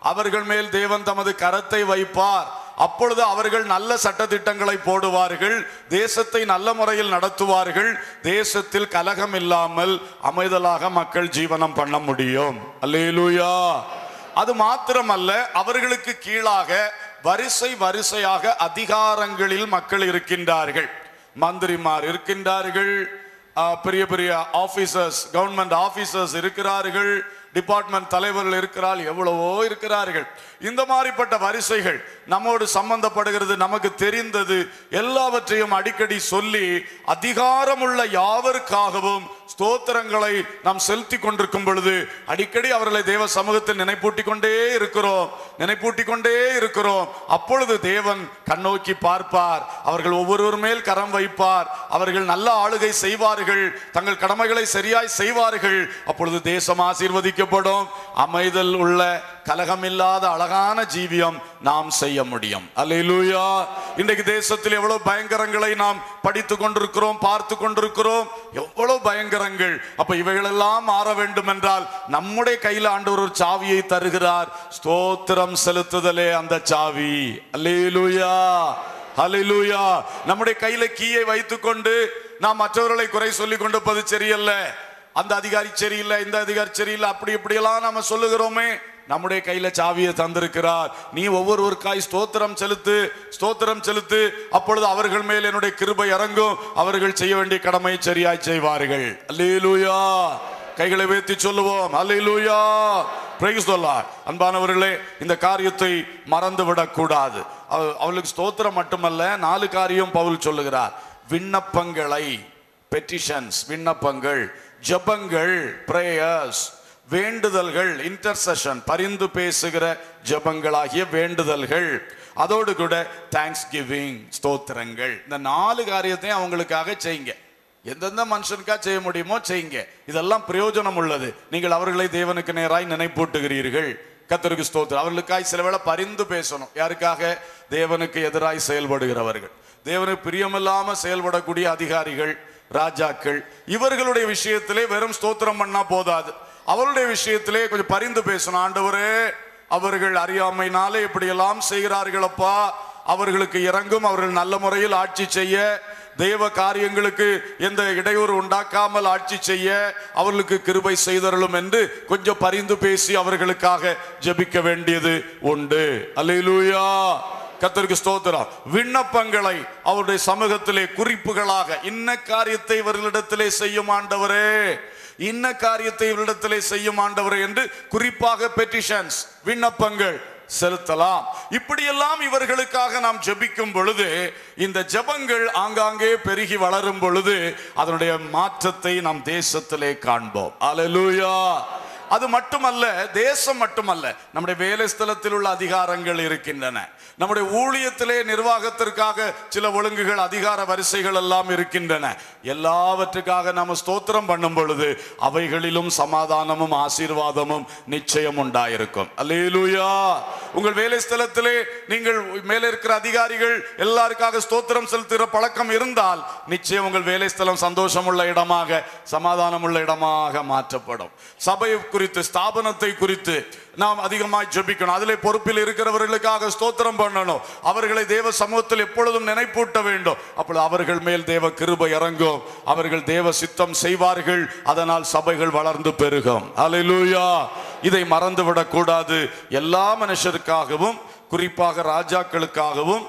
Speaker 1: அவர்கள் மேல் தேவன் தமது கரத்தை வைப்பார் அப்பொழுது அவர்கள் நல்ல சட்டதிட்டங்களை போடுவார்கள் தேசத்தை நல்ல முறையில் நடத்துவார்கள் தேசத்தில் கலகம் இல்லாமல் அமைதலாக மக்கள் ஜீவனம் பண்ண முடியும் அல்லேலூயா அது மாத்திரமல்ல அவர்களுக்கு கீழாக வரிசை வரிசையாக அதிகாரங்களில் மக்கள் இருக்கின்றார்கள் மந்திரிமார் இருக்கின்றார்கள் ஆ, பெரிய பெரிய ஆபீசர்ஸ் கவர்மெண்ட் ஆபீசர்ஸ் இருக்கிறார்கள் டிபார்ட்மெண்ட் தலைவர்கள் இருக்கிறார் எவ்வளவோ இருக்கிறார்கள் இந்த மாதிரிப்பட்ட வரிசைகள் நம்மோடு சம்பந்தப்படுகிறது நமக்கு தெரிந்தது எல்லாவற்றையும் அடிக்கடி சொல்லி அதிகாரமுள்ள யாவருக்காகவும் ஸ்தோத்திரங்களை நாம் செலுத்தி கொண்டிருக்கும் பொழுது அடிக்கடி அவர்களை தேவ சமூகத்தில் நினைப்பூட்டி கொண்டே இருக்கிறோம் நினைப்பூட்டி கொண்டே இருக்கிறோம் அப்பொழுது தேவன் கண்ணோக்கி பார்ப்பார் அவர்கள் ஒவ்வொருவர் மேல் கரம் வைப்பார் அவர்கள் நல்ல ஆளுகை செய்வார்கள் தங்கள் கடமைகளை சரியாய் செய்வார்கள் அப்பொழுது தேசம் ஆசீர்வதிக்கப்படும் அமைதல் உள்ள கலகமில்லாத அழகான ஜீவியம் நாம் செய்ய முடியும் அல்லேலூயா இன்றைக்கு தேசத்தில் எவ்வளவு பயங்கரங்களை நாம் படித்து கொண்டிருக்கிறோம் பார்த்து கொண்டிருக்கிறோம் எவ்வளவு பயங்கரங்கள் அப்ப இவைகளெல்லாம் மாற வேண்டும் என்றால் நம்முடைய கையில் ஆண்டவர் ஒரு சாவியை தருகிறார் ஸ்தோத்திரம் செலுத்துதலே அந்த சாவி அல்லேலூயா ஹalleluya நம்முடைய கையில கீயை வைத்துக்கொண்டு நாம் மற்றவர்களை குறை சொல்லி கொண்டிருப்பது சரியல்ல அந்த அதிகாரி சரியில்லை இந்த அதிகாரி சரியில்லை அப்படி இப்படியெல்லாம் நாம சொல்லுகிறோமே நம்முடைய கையில சாவியை தந்திருக்கிறார் நீ ஒவ்வொருவருக்காய் ஸ்தோத்திரம் செலுத்து ஸ்தோத்திரம் செலுத்து அப்பொழுது அவர்கள் மேல் என்னுடைய கிருபை இறங்கும் அவர்கள் செய்ய வேண்டிய கடமையை சரியாய் செய்வார்கள் அல்லேலூயா கைகளை உயர்த்தி சொல்லுவோம் அல்லேலூயா பிரைஸ் சொல்லலாம் அன்பானவர்களே இந்த காரியத்தை மறந்து விடக்கூடாது அவ- அவளுக்கு ஸ்தோத்திரம் மட்டுமல்ல நாலு காரியம் பவுல் சொல்லுகிறார் விண்ணப்பங்களை பெட்டிஷன்ஸ் விண்ணப்பங்கள் ஜெபங்கள் பிரேயர்ஸ் வேண்டுதல்கள் இன்டர்செஷன் பரிந்து பேசுகிற ஜெபங்களாகிய வேண்டுதல்கள் அதோடு கூட தேங்க்ஸ் கிவிங் ஸ்தோத்திரங்கள் இந்த நாலு காரியத்தையும் அவங்களுக்காக செய்யுங்க எந்தெந்த மனுஷனுக்கா செய்ய முடியுமோ செய்யுங்க இதெல்லாம் பிரயோஜனம் உள்ளது நீங்கள் அவர்களை தேவனுக்கு நேராய் நினைப்பூட்டுகிறீர்கள் கத்தருக்கு ஸ்தோத்திரம் அவர்களுக்காய் சில வேளை பரிந்து பேசணும் யாருக்காக தேவனுக்கு எதிராய் செயல்படுகிறவர்கள் தேவனுக்கு பிரியமில்லாம செயல்படக்கூடிய அதிகாரிகள் ராஜாக்கள் இவர்களுடைய விஷயத்திலே வெறும் ஸ்தோத்திரம் பண்ணா போதாது அவருடைய விஷயத்திலே கொஞ்சம் பரிந்து பேசணும் ஆண்டவரே அவர்கள் அறியாமைனாலே இப்படியெல்லாம் செய்கிறார்களப்பா அவர்களுக்கு இறங்கும் அவர்கள் நல்ல முறையில் ஆட்சி செய்ய தெய்வ காரியங்களுக்கு எந்த இடையூறு உண்டாக்காமல் ஆட்சி செய்ய அவர்களுக்கு கிருபை செய்தருளும் என்று கொஞ்சம் பரிந்து பேசி அவர்களுக்காக ஜெபிக்க வேண்டியது உண்டு அல்லேலூயா கர்த்தருக்கு ஸ்தோத்திரம் விண்ணப்பங்களை அவருடைய சமூகத்திலே குறிப்புகளாக இன்ன காரியத்தை இவர்களிடத்திலே செய்யும் ஆண்டவரே இன்ன காரியத்தை இவரிடத்திலே செய்யும் ஆண்டவரே என்று குறிப்பாக பெட்டிஷன்ஸ் விண்ணப்பங்கள் செலுத்தலாம் இப்படியெல்லாம் இவர்களுக்காக நாம் ஜெபிக்கும் பொழுது இந்த ஜெபங்கள் ஆங்காங்கே பெருகி வளரும் பொழுது அதனுடைய மாற்றத்தை நாம் தேசத்திலே காண்போம் அல்லேலூயா அது மட்டுமல்ல தேசம் மட்டுமல்ல நம்முடைய வேலை ஸ்தலத்தில் உள்ள அதிகாரங்கள் இருக்கின்றன நம்முடைய ஊழியத்திலே நிர்வாகத்திற்காக சில ஒழுங்குகள் அதிகார வரிசைகள் எல்லாம் இருக்கின்றன எல்லாவற்றுக்காக நாம ஸ்தோத்திரம் பண்ணும் பொழுது அவைகளிலும் சமாதானமும் ஆசீர்வாதமும் நிச்சயம் உண்டாயிருக்கும் அல்லேலூயா உங்கள் வேலை ஸ்தலத்திலே நீங்கள் மேலே இருக்கிற அதிகாரிகள் எல்லாருக்காக ஸ்தோத்திரம் செலுத்துகிற பழக்கம் இருந்தால் நிச்சயம் உங்கள் வேலை ஸ்தலம் சந்தோஷம் உள்ள இடமாக சமாதானம் உள்ள இடமாக மாற்றப்படும் சபை குறித்து ஸ்தாபனத்தை குறித்து நாம் அதிகமாய் ஜெபிக்கணும் அதிலே பொறுப்பில் இருக்கிறவர்களுக்காக ஸ்தோத்திரம் பண்ணணும் அவர்களை தேவ சமூகத்தில் எப்பொழுதும் நினைப்பூட்ட வேண்டும் அப்பொழுது அவர்கள் மேல் தேவ கிருபை இறங்கும் அவர்கள் தேவ சித்தம் செய்வார்கள் அதனால் சபைகள் வளர்ந்து பெருகும் அல்லேலூயா இதை மறந்துவிடக் கூடாது எல்லா மனுஷருக்காகவும் குறிப்பாக ராஜாக்களுக்காகவும்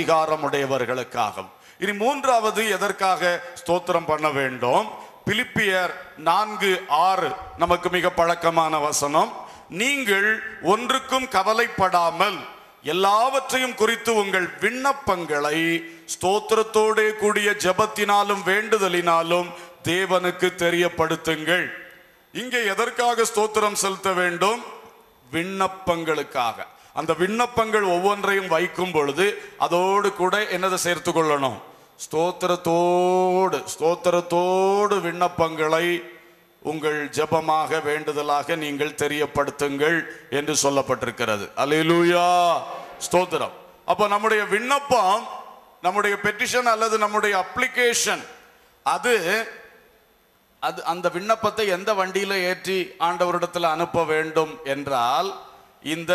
Speaker 1: அதிகாரமுடையவர்களுக்காகவும் இனி மூன்றாவது எதற்காக ஸ்தோத்திரம் பண்ண வேண்டும் பிலிப்பியர் நான்கு ஆறு நமக்கு மிக பழக்கமான வசனம் நீங்கள் ஒன்றுக்கும் கவலைப்படாமல் எல்லாவற்றையும் குறித்து உங்கள் விண்ணப்பங்களை ஸ்தோத்திரத்தோடே கூடிய ஜெபத்தினாலும் வேண்டுதலினாலும் தேவனுக்கு தெரியப்படுத்துங்கள் இங்கே எதற்காக ஸ்தோத்திரம் செலுத்த வேண்டும் விண்ணப்பங்களுக்காக அந்த விண்ணப்பங்கள் ஒவ்வொன்றையும் வைக்கும் பொழுது அதோடு கூட என்னதை சேர்த்து கொள்ளணும் ஸ்தோத்திரத்தோடு ஸ்தோத்திரத்தோடு விண்ணப்பங்களை உங்கள் ஜெபமாக வேண்டுதலாக நீங்கள் தெரியப்படுத்துங்கள் என்று சொல்லப்பட்டிருக்கிறது அல்லேலூயா ஸ்தோத்திரம் அப்போ நம்முடைய விண்ணப்பம் நம்முடைய பெட்டிஷன் அல்லது நம்முடைய அப்ளிகேஷன் அது அது அந்த விண்ணப்பத்தை எந்த வண்டியில ஏற்றி ஆண்டவரிடத்தில் அனுப்ப வேண்டும் என்றால் இந்த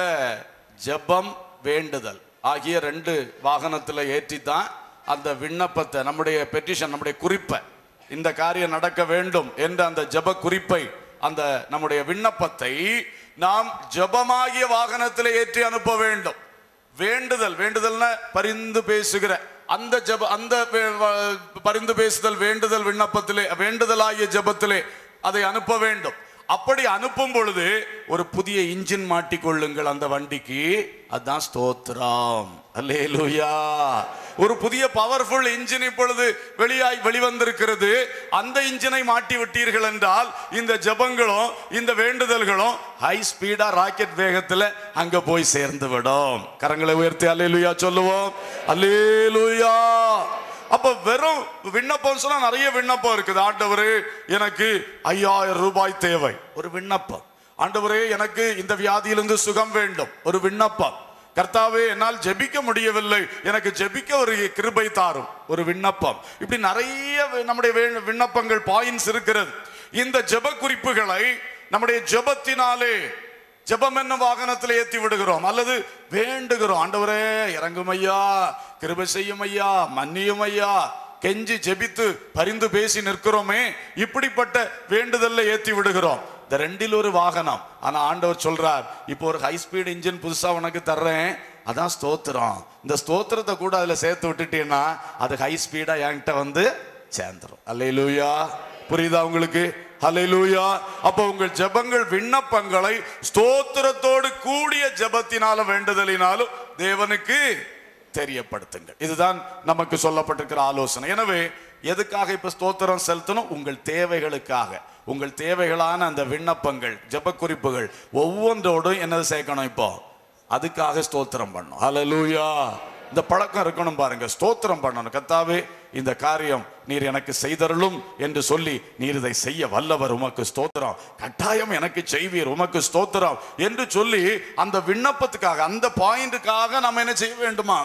Speaker 1: ஜெபம் வேண்டுதல் ஆகிய ரெண்டு வாகனத்துல ஏற்றி தான் அந்த விண்ணப்பத்தை நம்முடைய பெட்டிஷன் நம்முடைய குறிப்பை இந்த காரியம் நடக்க வேண்டும் என்ற அந்த ஜெப குறிப்பை அந்த நம்முடைய விண்ணப்பத்தை நாம் ஜெபமாகிய வாகனத்தில் ஏற்றி அனுப்ப வேண்டும் வேண்டுதல் வேண்டுதல்னா பரிந்து பேசுகிற அந்த ஜெப அந்த வே- வ- பரிந்து பேசுதல் வேண்டுதல் விண்ணப்பத்திலே வேண்டுதலாகிய ஜெபத்திலே அதை அனுப்ப வேண்டும் அப்படி அனுப்பும் பொழுது ஒரு புதிய இன்ஜின் மாட்டிக்கொள்ளுங்கள் அந்த வண்டிக்கு அதான் ஸ்தோத்திரம் அல்லேலூயா ஒரு புதிய பவர்ஃபுல் இன்ஜின் இப்பொழுது வெளியாய் வெளிவந்திருக்கிறது அந்த இன்ஜினை மாட்டி விட்டீர்கள் என்றால் இந்த ஜெபங்களும் இந்த வேண்டுதல்களும் ஹை ஸ்பீடா ராக்கெட் வேகத்துல அங்க போய் சேர்ந்து விடும் கரங்களை உயர்த்தி அல்லேலூயா சொல்லுவோம் அல்லேலூயா அப்ப வெறும் விண்ணப்பம் சொன்னா நிறைய விண்ணப்பம் இருக்குது ஆண்டவரே எனக்கு ஐயாயிரம் ரூபாய் தேவை ஒரு விண்ணப்பம் ஆண்டவரே எனக்கு இந்த வியாதியிலிருந்து சுகம் வேண்டும் ஒரு விண்ணப்பம் கர்த்தாவே என்னால் ஜெபிக்க முடியவில்லை எனக்கு ஜெபிக்க ஒரு கிருபை தாரும் ஒரு விண்ணப்பம் இப்படி நிறைய வி- நம்முடைய வே- விண்ணப்பங்கள் பாயிண்ட்ஸ் இருக்கிறது இந்த ஜெப குறிப்புகளை நம்முடைய ஜெபத்தினாலே ஜெபம் என்ன வாகனத்தில் ஏத்தி விடுகிறோம் அல்லது வேண்டுகிறோம் ஆண்டவரே இறங்கும் ஐயா கிருபை செய்யும் ஐயா மன்னியும் ஐயா கெஞ்சி ஜெபித்து பரிந்து பேசி நிற்கிறோமே இப்படிப்பட்ட வேண்டுதல்ல ஏத்தி விடுகிறோம் இந்த ரெண்டில் ஒரு வாகனம் ஆனா ஆண்டவர் சொல்றார் இப்போ ஒரு ஹை ஸ்பீட் இன்ஜின் புதுசா உனக்கு தர்றேன் அதான் ஸ்தோத்திரம் இந்த ஸ்தோத்திரத்தை கூட அதுல சேர்த்து விட்டுட்டீங்கன்னா அது ஹை ஸ்பீடா என்கிட்ட வந்து சேர்ந்துரும் அல்லேலூயா புரியுதா உங்களுக்கு ஹalleluya அப்போ உங்கள் ஜெபங்கள் விண்ணப்பங்களை ஸ்தோத்திரத்தோடு கூடிய ஜெபத்தினால வேண்டுதலினாலும் தேவனுக்கு தெரியப்படுத்துங்கள் இதுதான் நமக்கு சொல்லப்பட்டிருக்கிற ஆலோசனை எனவே எதுக்காக இப்ப ஸ்தோத்திரம் செலுத்தணும் உங்கள் தேவைகளுக்காக உங்கள் தேவைகளான அந்த விண்ணப்பங்கள் ஜெப குறிப்புகள் ஒவ்வொன்றோடும் என்னது சேர்க்கணும் இப்போ அதுக்காக ஸ்தோத்திரம் பண்ணும் ஹalleluya இந்த பழக்கம் இருக்கணும் பாருங்க ஸ்தோத்திரம் பண்ணணும் கத்தாவே இந்த காரியம் நீர் எனக்கு செய்தருளும் என்று சொல்லி நீர் இதை செய்ய வல்லவர் உமக்கு ஸ்தோத்திரம் கட்டாயம் எனக்கு செய்வீர் உமக்கு ஸ்தோத்திரம் என்று சொல்லி அந்த விண்ணப்பத்துக்காக அந்த பாயிண்ட்டுக்காக நம்ம என்ன செய்ய வேண்டுமா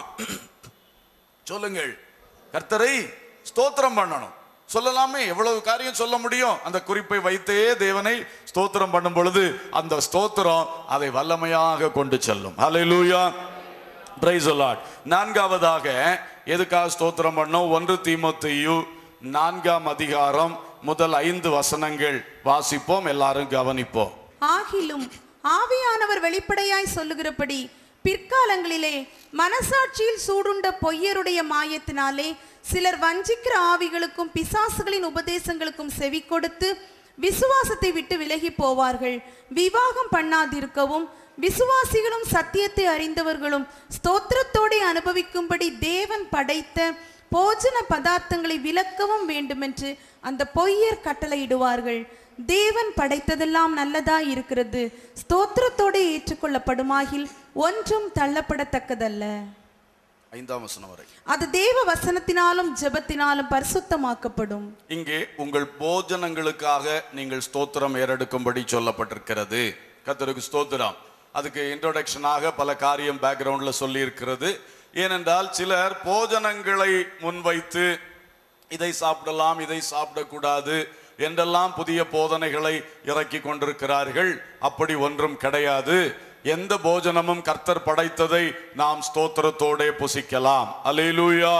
Speaker 1: சொல்லுங்கள் கர்த்தரை ஸ்தோத்திரம் பண்ணணும் சொல்லலாமே எவ்வளவு காரியம் சொல்ல முடியும் அந்த குறிப்பை வைத்தே தேவனை ஸ்தோத்திரம் பண்ணும் பொழுது அந்த ஸ்தோத்திரம் அதை வல்லமையாக கொண்டு செல்லும் ஹalleluya பிரைஸ் லார்ட் நான்காவதாக எதுக்காக ஸ்தோத்திரம் பண்ணோம் ஒன்று தீமோத்தேயு நான்காம் அதிகாரம் முதல் ஐந்து வசனங்கள் வாசிப்போம் எல்லாரும் கவனிப்போம்
Speaker 2: ஆகிலும் ஆவியானவர் வெளிப்படையாய் சொல்லுகிறபடி பிற்காலங்களிலே மனசாட்சியில் சூடுண்ட பொய்யருடைய மாயத்தினாலே சிலர் வஞ்சிக்கிற ஆவிகளுக்கும் பிசாசுகளின் உபதேசங்களுக்கும் செவி கொடுத்து விசுவாசத்தை விட்டு விலகி போவார்கள் விவாகம் பண்ணாதிருக்கவும் விசுவாசிகளும் சத்தியத்தை அறிந்தவர்களும் ஸ்தோத்திரத்தோടെ அனுபவிக்கும்படி தேவன் படைத்த போஜன பதார்த்தங்களை விலக்கவும் வேண்டுமென்று அந்த பொய்யர் கட்டளையிடுவார்கள் தேவன் படைத்ததெல்லாம் நல்லதாய் இருக்கிறது ஸ்தோத்திரத்தோடு ஏற்றுக்கொள்ளப்படுமாகில் ஒன்றும் தள்ளப்படத்தக்கதல்ல
Speaker 1: ஐந்தாம் வசனம் வரை
Speaker 2: அது தேவ வசனத்தினாலும் ஜெபத்தினாலும் பரிசுத்தமாக்கப்படும்
Speaker 1: இங்கே உங்கள் போஜனங்களுக்காக நீங்கள் ஸ்தோத்திரம் ஏறெடுக்கும்படி சொல்லப்பட்டிருக்கிறது கர்த்தருக்கு ஸ்தோத்திரம் அதுக்கு இன்ட்ரோடக்ஷனாக பல காரியம் பேக்ரவுண்ட்ல சொல்லி இருக்கிறது ஏனென்றால் சிலர் போஜனங்களை முன்வைத்து இதை சாப்பிடலாம் இதை சாப்பிடக்கூடாது என்றெல்லாம் புதிய போதனைகளை இறக்கி கொண்டிருக்கிறார்கள் அப்படி ஒன்றும் கிடையாது எந்த போஜனமும் கர்த்தர் படைத்ததை நாம் ஸ்தோத்திரத்தோடே புசிக்கலாம் அல்லேலூயா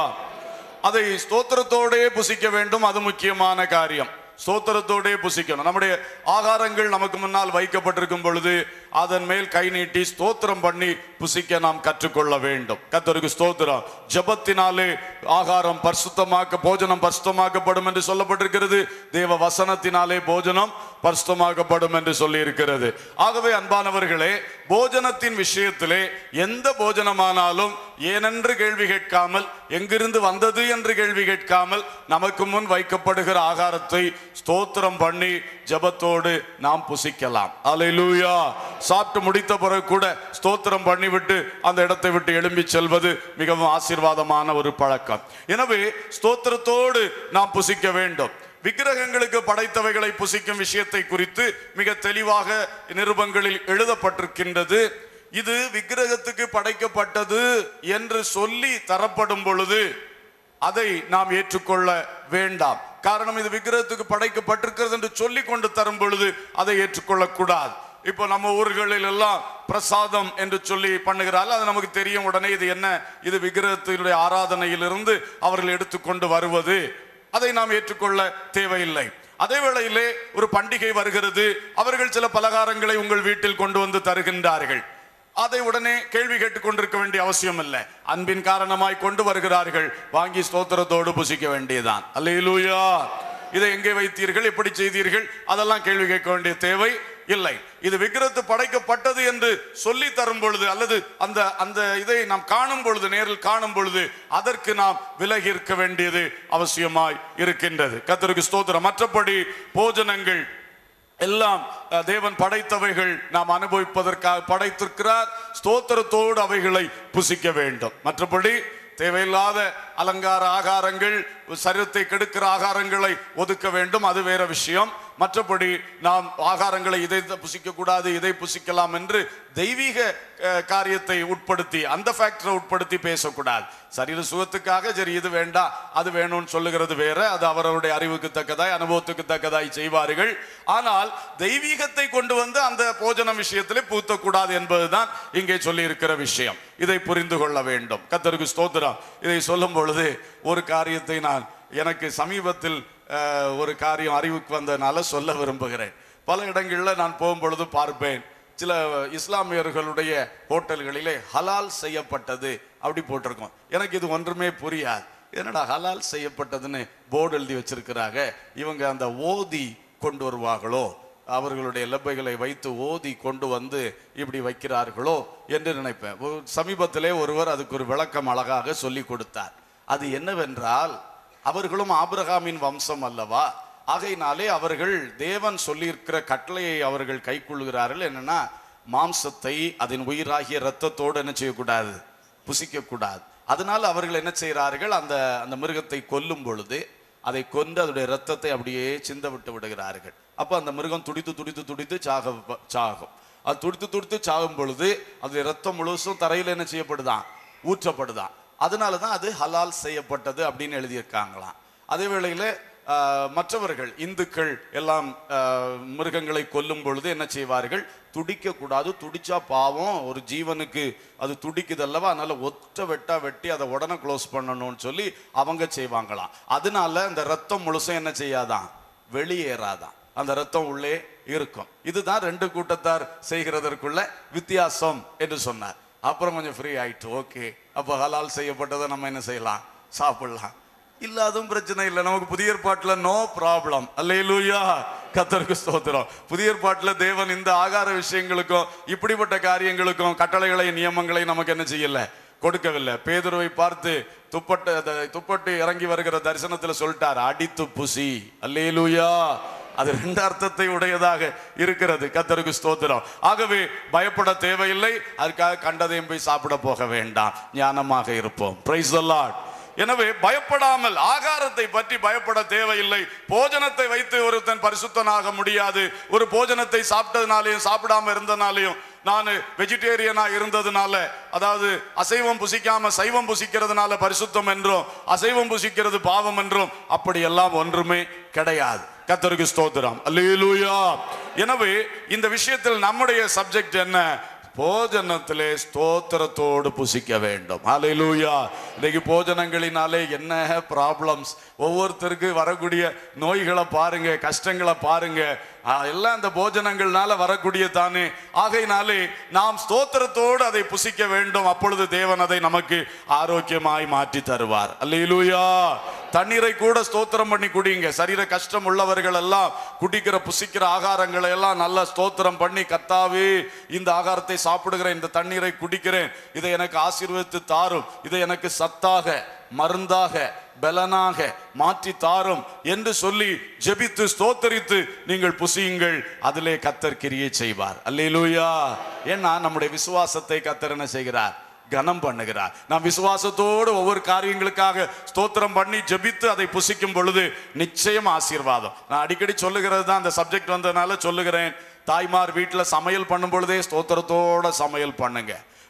Speaker 1: அதை ஸ்தோத்திரத்தோடே புசிக்க வேண்டும் அது முக்கியமான காரியம் ஸ்தோத்திரத்தோடே புசிக்கணும் நம்முடைய ஆகாரங்கள் நமக்கு முன்னால் வைக்கப்பட்டிருக்கும் பொழுது அதன் மேல் கை நீட்டி ஸ்தோத்திரம் பண்ணி புசிக்க நாம் கற்றுக்கொள்ள வேண்டும் கர்த்தருக்கு ஸ்தோத்திரம் ஜெபத்தினாலே ஆகாரம் பரிசுத்தமாக்க போஜனம் பரிசுத்தமாக்கப்படும் என்று சொல்லப்பட்டிருக்கிறது தேவ வசனத்தினாலே போஜனம் பரிசுத்தமாக்கப்படும் என்று சொல்லி இருக்கிறது ஆகவே அன்பானவர்களே போஜனத்தின் விஷயத்திலே எந்த போஜனமானாலும் ஏனென்று கேள்வி கேட்காமல் எங்கிருந்து வந்தது என்று கேள்வி கேட்காமல் நமக்கு முன் வைக்கப்படுகிற ஆகாரத்தை ஸ்தோத்திரம் பண்ணி ஜெபத்தோடு நாம் புசிக்கலாம் அல்லேலூயா சாப்பிட்டு முடித்த பிறகு கூட ஸ்தோத்திரம் பண்ணிவிட்டு அந்த இடத்தை விட்டு எழும்பி செல்வது மிகவும் ஆசீர்வாதமான ஒரு பழக்கம் எனவே ஸ்தோத்திரத்தோடு நாம் புசிக்க வேண்டும் விக்கிரகங்களுக்கு படைத்தவைகளை புசிக்கும் விஷயத்தை குறித்து மிக தெளிவாக நிருபங்களில் எழுதப்பட்டிருக்கின்றது இது விக்கிரகத்துக்கு படைக்கப்பட்டது என்று சொல்லி தரப்படும் பொழுது அதை நாம் ஏற்றுக்கொள்ள வேண்டாம் காரணம் இது விக்கிரகத்துக்கு படைக்கப்பட்டிருக்கிறது என்று சொல்லி கொண்டு தரும் பொழுது அதை ஏற்றுக்கொள்ளக் கூடாது இப்போ நம்ம ஊர்களில் எல்லாம் பிரசாதம் என்று சொல்லி பண்ணுகிறார்கள் அது நமக்கு தெரியும் உடனே இது என்ன இது விக்கிரகத்தினுடைய ஆராதனையிலிருந்து அவர்கள் எடுத்துக்கொண்டு வருவது அதை நாம் ஏற்றுக்கொள்ள தேவையில்லை அதே வேளையிலே ஒரு பண்டிகை வருகிறது அவர்கள் சில பலகாரங்களை உங்கள் வீட்டில் கொண்டு வந்து தருகின்றார்கள் அதை உடனே கேள்வி கேட்டுக் கொண்டிருக்க வேண்டிய அவசியம் இல்லை அன்பின் காரணமாய் கொண்டு வருகிறார்கள் வாங்கி ஸ்தோத்திரத்தோடு புசிக்க வேண்டியதான் அல்லேலூயா இதை எங்கே வைத்தீர்கள் எப்படி செய்தீர்கள் அதெல்லாம் கேள்வி கேட்க வேண்டிய தேவை இல்லை இது விக்கிரத்து படைக்கப்பட்டது என்று சொல்லி தரும் பொழுது அல்லது அந்த அந்த இதை நாம் காணும் பொழுது நேரில் காணும் பொழுது அதற்கு நாம் விலகி இருக்க வேண்டியது அவசியமாய் இருக்கின்றது கர்த்தருக்கு ஸ்தோத்திரம் மற்றபடி போஜனங்கள் எல்லாம் அஹ், தேவன் படைத்தவைகள் நாம் அனுபவிப்பதற்காக படைத்திருக்கிறார் ஸ்தோத்திரத்தோடு அவைகளை புசிக்க வேண்டும் மற்றபடி தேவையில்லாத அலங்கார ஆகாரங்கள் சரீரத்தை கெடுக்கிற ஆகாரங்களை ஒதுக்க வேண்டும் அது வேற விஷயம் மற்றபடி நாம் ஆகாரங்களை இதை புசிக்க கூடாது இதை புசிக்கலாம் என்று தெய்வீக அஹ், காரியத்தை உட்படுத்தி அந்த ஃபேக்டரை உட்படுத்தி பேசக்கூடாது சரீர சுகத்துக்காக சரி இது வேண்டாம் அது வேணும்னு சொல்லுகிறது வேற அது அவரவருடைய அறிவுக்கு தக்கதாய் அனுபவத்துக்கு தக்கதாய் செய்வார்கள் ஆனால் தெய்வீகத்தை கொண்டு வந்து அந்த போஜன விஷயத்திலே பூத்தக்கூடாது என்பதுதான் இங்கே சொல்லி இருக்கிற விஷயம் இதை புரிந்து கொள்ள வேண்டும் கத்தருக்கு ஸ்தோத்திரம் இதை சொல்லும் பொழுது ஒரு காரியத்தை நான் எனக்கு சமீபத்தில் அஹ், ஒரு காரியம் அறிவுக்கு வந்ததுனால சொல்ல விரும்புகிறேன் பல இடங்களில் நான் போகும்பொழுது பார்ப்பேன் சில இஸ்லாமியர்களுடைய ஹோட்டல்களிலே ஹலால் செய்யப்பட்டது அப்படி போட்டிருக்கோம் எனக்கு இது ஒன்றுமே புரியாது என்னடா ஹலால் செய்யப்பட்டதுன்னு போர்டு எழுதி வச்சிருக்கிறாங்க இவங்க அந்த ஓதி கொண்டு வருவார்களோ அவர்களுடைய லெப்பைகளை வைத்து ஓதி கொண்டு வந்து இப்படி வைக்கிறார்களோ என்று நினைப்பேன் ஒரு சமீபத்திலே ஒருவர் அதுக்கு ஒரு விளக்கம் அழகாக சொல்லி கொடுத்தார் அது என்னவென்றால் அவர்களும் ஆபிரகாமின் வம்சம் அல்லவா ஆகையினாலே அவர்கள் தேவன் சொல்லியிருக்கிற கட்டளையை அவர்கள் கைக்கொள்கிறார்கள் என்னன்னா மாம்சத்தை அதன் உயிராகிய இரத்தத்தோடு என்ன செய்யக்கூடாது புசிக்கக்கூடாது அதனால அவர்கள் என்ன செய்கிறார்கள் அந்த அந்த மிருகத்தை கொல்லும் பொழுது அதை கொண்டு அதனுடைய இரத்தத்தை அப்படியே சிந்த விட்டு விடுகிறார்கள் அப்போ அந்த மிருகம் துடித்து துடித்து துடித்து சாக சாகும் அது துடித்து துடித்து சாகும் பொழுது அது ரத்தம் முழுசும் தரையில் என்ன செய்யப்படுதான் ஊற்றப்படுதான் அதனால தான் அது ஹலால் செய்யப்பட்டது அப்படின்னு எழுதியிருக்காங்களாம் அதே வேளையில் ஆஹ், மற்றவர்கள் இந்துக்கள் எல்லாம் ஆஹ், மிருகங்களை கொல்லும் பொழுது என்ன செய்வார்கள் துடிக்க கூடாது துடிச்சா பாவம் ஒரு ஜீவனுக்கு அது துடிக்குது அல்லவா அதனால ஒற்ற வெட்டா வெட்டி அதை உடனே க்ளோஸ் பண்ணணும்னு சொல்லி அவங்க செய்வாங்களாம் அதனால அந்த ரத்தம் முழுசும் என்ன செய்யாதான் வெளியேறாதான் அந்த ரத்தம் உள்ளே இருக்கும் இதுதான் ரெண்டு கூட்டத்தார் செய்கிறதற்குள்ள வித்தியாசம் என்று சொன்னார் அப்புறம் கொஞ்சம் ஃப்ரீ ஆயிட்டு ஓகே அப்போ ஹலால் செய்யப்பட்டதை நம்ம என்ன செய்யலாம் சாப்பிடலாம் இல்ல அதுவும் பிரச்சனை இல்லை நமக்கு புதிய ஏற்பாட்டுல நோ ப்ராப்ளம் அல்லேலூயா கத்தருக்கு ஸ்தோத்திரம் புதிய ஏற்பாட்டுல தேவன் இந்த ஆகார விஷயங்களுக்கும் இப்படிப்பட்ட காரியங்களுக்கும் கட்டளைகளை நியமங்களை நமக்கு என்ன செய்யல கொடுக்கவில்லை பேதுருவை பார்த்து துப்பட்டு அந்த துப்பட்டு இறங்கி வருகிற தரிசனத்துல சொல்லிட்டார் அடித்து புசி அல்லேலூயா அது ரெண்டு அர்த்தத்தை உடையதாக இருக்கிறது கத்தருக்கு ஸ்தோத்திரம் ஆகவே பயப்பட தேவையில்லை அதுக்காக கண்டதையும் போய் சாப்பிட போக வேண்டாம் ஞானமாக இருப்போம் பிரைஸ் லார்ட் எனவே பயப்படாமல் ஆகாரத்தை பற்றி பயப்பட தேவையில்லை போஜனத்தை வைத்து ஒருத்தன் பரிசுத்தனாக முடியாது ஒரு போஜனத்தை சாப்பிட்டதுனாலையும் சாப்பிடாம இருந்தனாலையும் நான் வெஜிடேரியனா இருந்ததுனால அதாவது அசைவம் புசிக்காம சைவம் புசிக்கிறதுனால பரிசுத்தம் என்றும் அசைவம் புசிக்கிறது பாவம் என்றும் அப்படியெல்லாம் ஒன்றுமே கிடையாது கத்தருக்கு ஸ்தோத்திரம் அல்லேலூயா எனவே இந்த விஷயத்தில் நம்முடைய சப்ஜெக்ட் என்ன போஜனத்திலே ஸ்தோத்திரத்தோடு புசிக்க வேண்டும் ஹalleluya இன்னைக்கு போஜனங்களினாலே என்ன ப்ராப்ளம்ஸ் ஒவ்வொருத்தருக்கு வரக்கூடிய நோய்களை பாருங்க கஷ்டங்களை பாருங்க ஆ, எல்லாம் இந்த போஜனங்கள்னால வரக்கூடிய தானே ஆகையினாலே நாம் ஸ்தோத்திரத்தோடு அதை புசிக்க வேண்டும் அப்பொழுது தேவன் அதை நமக்கு ஆரோக்கியமாய் மாற்றி தருவார் அல்லேலூயா தண்ணீரை கூட ஸ்தோத்திரம் பண்ணி குடிங்க சரீர கஷ்டம் உள்ளவர்கள் எல்லாம் குடிக்கிற புசிக்கிற ஆகாரங்களை எல்லாம் நல்லா ஸ்தோத்திரம் பண்ணி கத்தாவே இந்த ஆகாரத்தை சாப்பிடுகிறேன் இந்த தண்ணீரை குடிக்கிறேன் இதை எனக்கு ஆசீர்வதித்து தாரும் இதை எனக்கு சத்தாக மருந்தாக பலனாக மாற்றி தாரும் என்று சொல்லி ஜெபித்து ஸ்தோத்தரித்து நீங்கள் புசியுங்கள் அதிலே கத்தர் கிரியை செய்வார் அல்லேலூயா ஏன்னா நம்முடைய விசுவாசத்தை கத்தர் என்ன செய்கிறார் கனம் பண்ணுகிறார் நாம் விசுவாசத்தோடு ஒவ்வொரு காரியங்களுக்காக ஸ்தோத்திரம் பண்ணி ஜெபித்து அதை புசிக்கும் பொழுது நிச்சயம் ஆசீர்வாதம் நான் அடிக்கடி சொல்லுகிறது தான் அந்த சப்ஜெக்ட் வந்ததுனால சொல்லுகிறேன் தாய்மார் வீட்டில் சமையல் பண்ணும் பொழுதே ஸ்தோத்திரத்தோட சமையல் பண்ணுங்க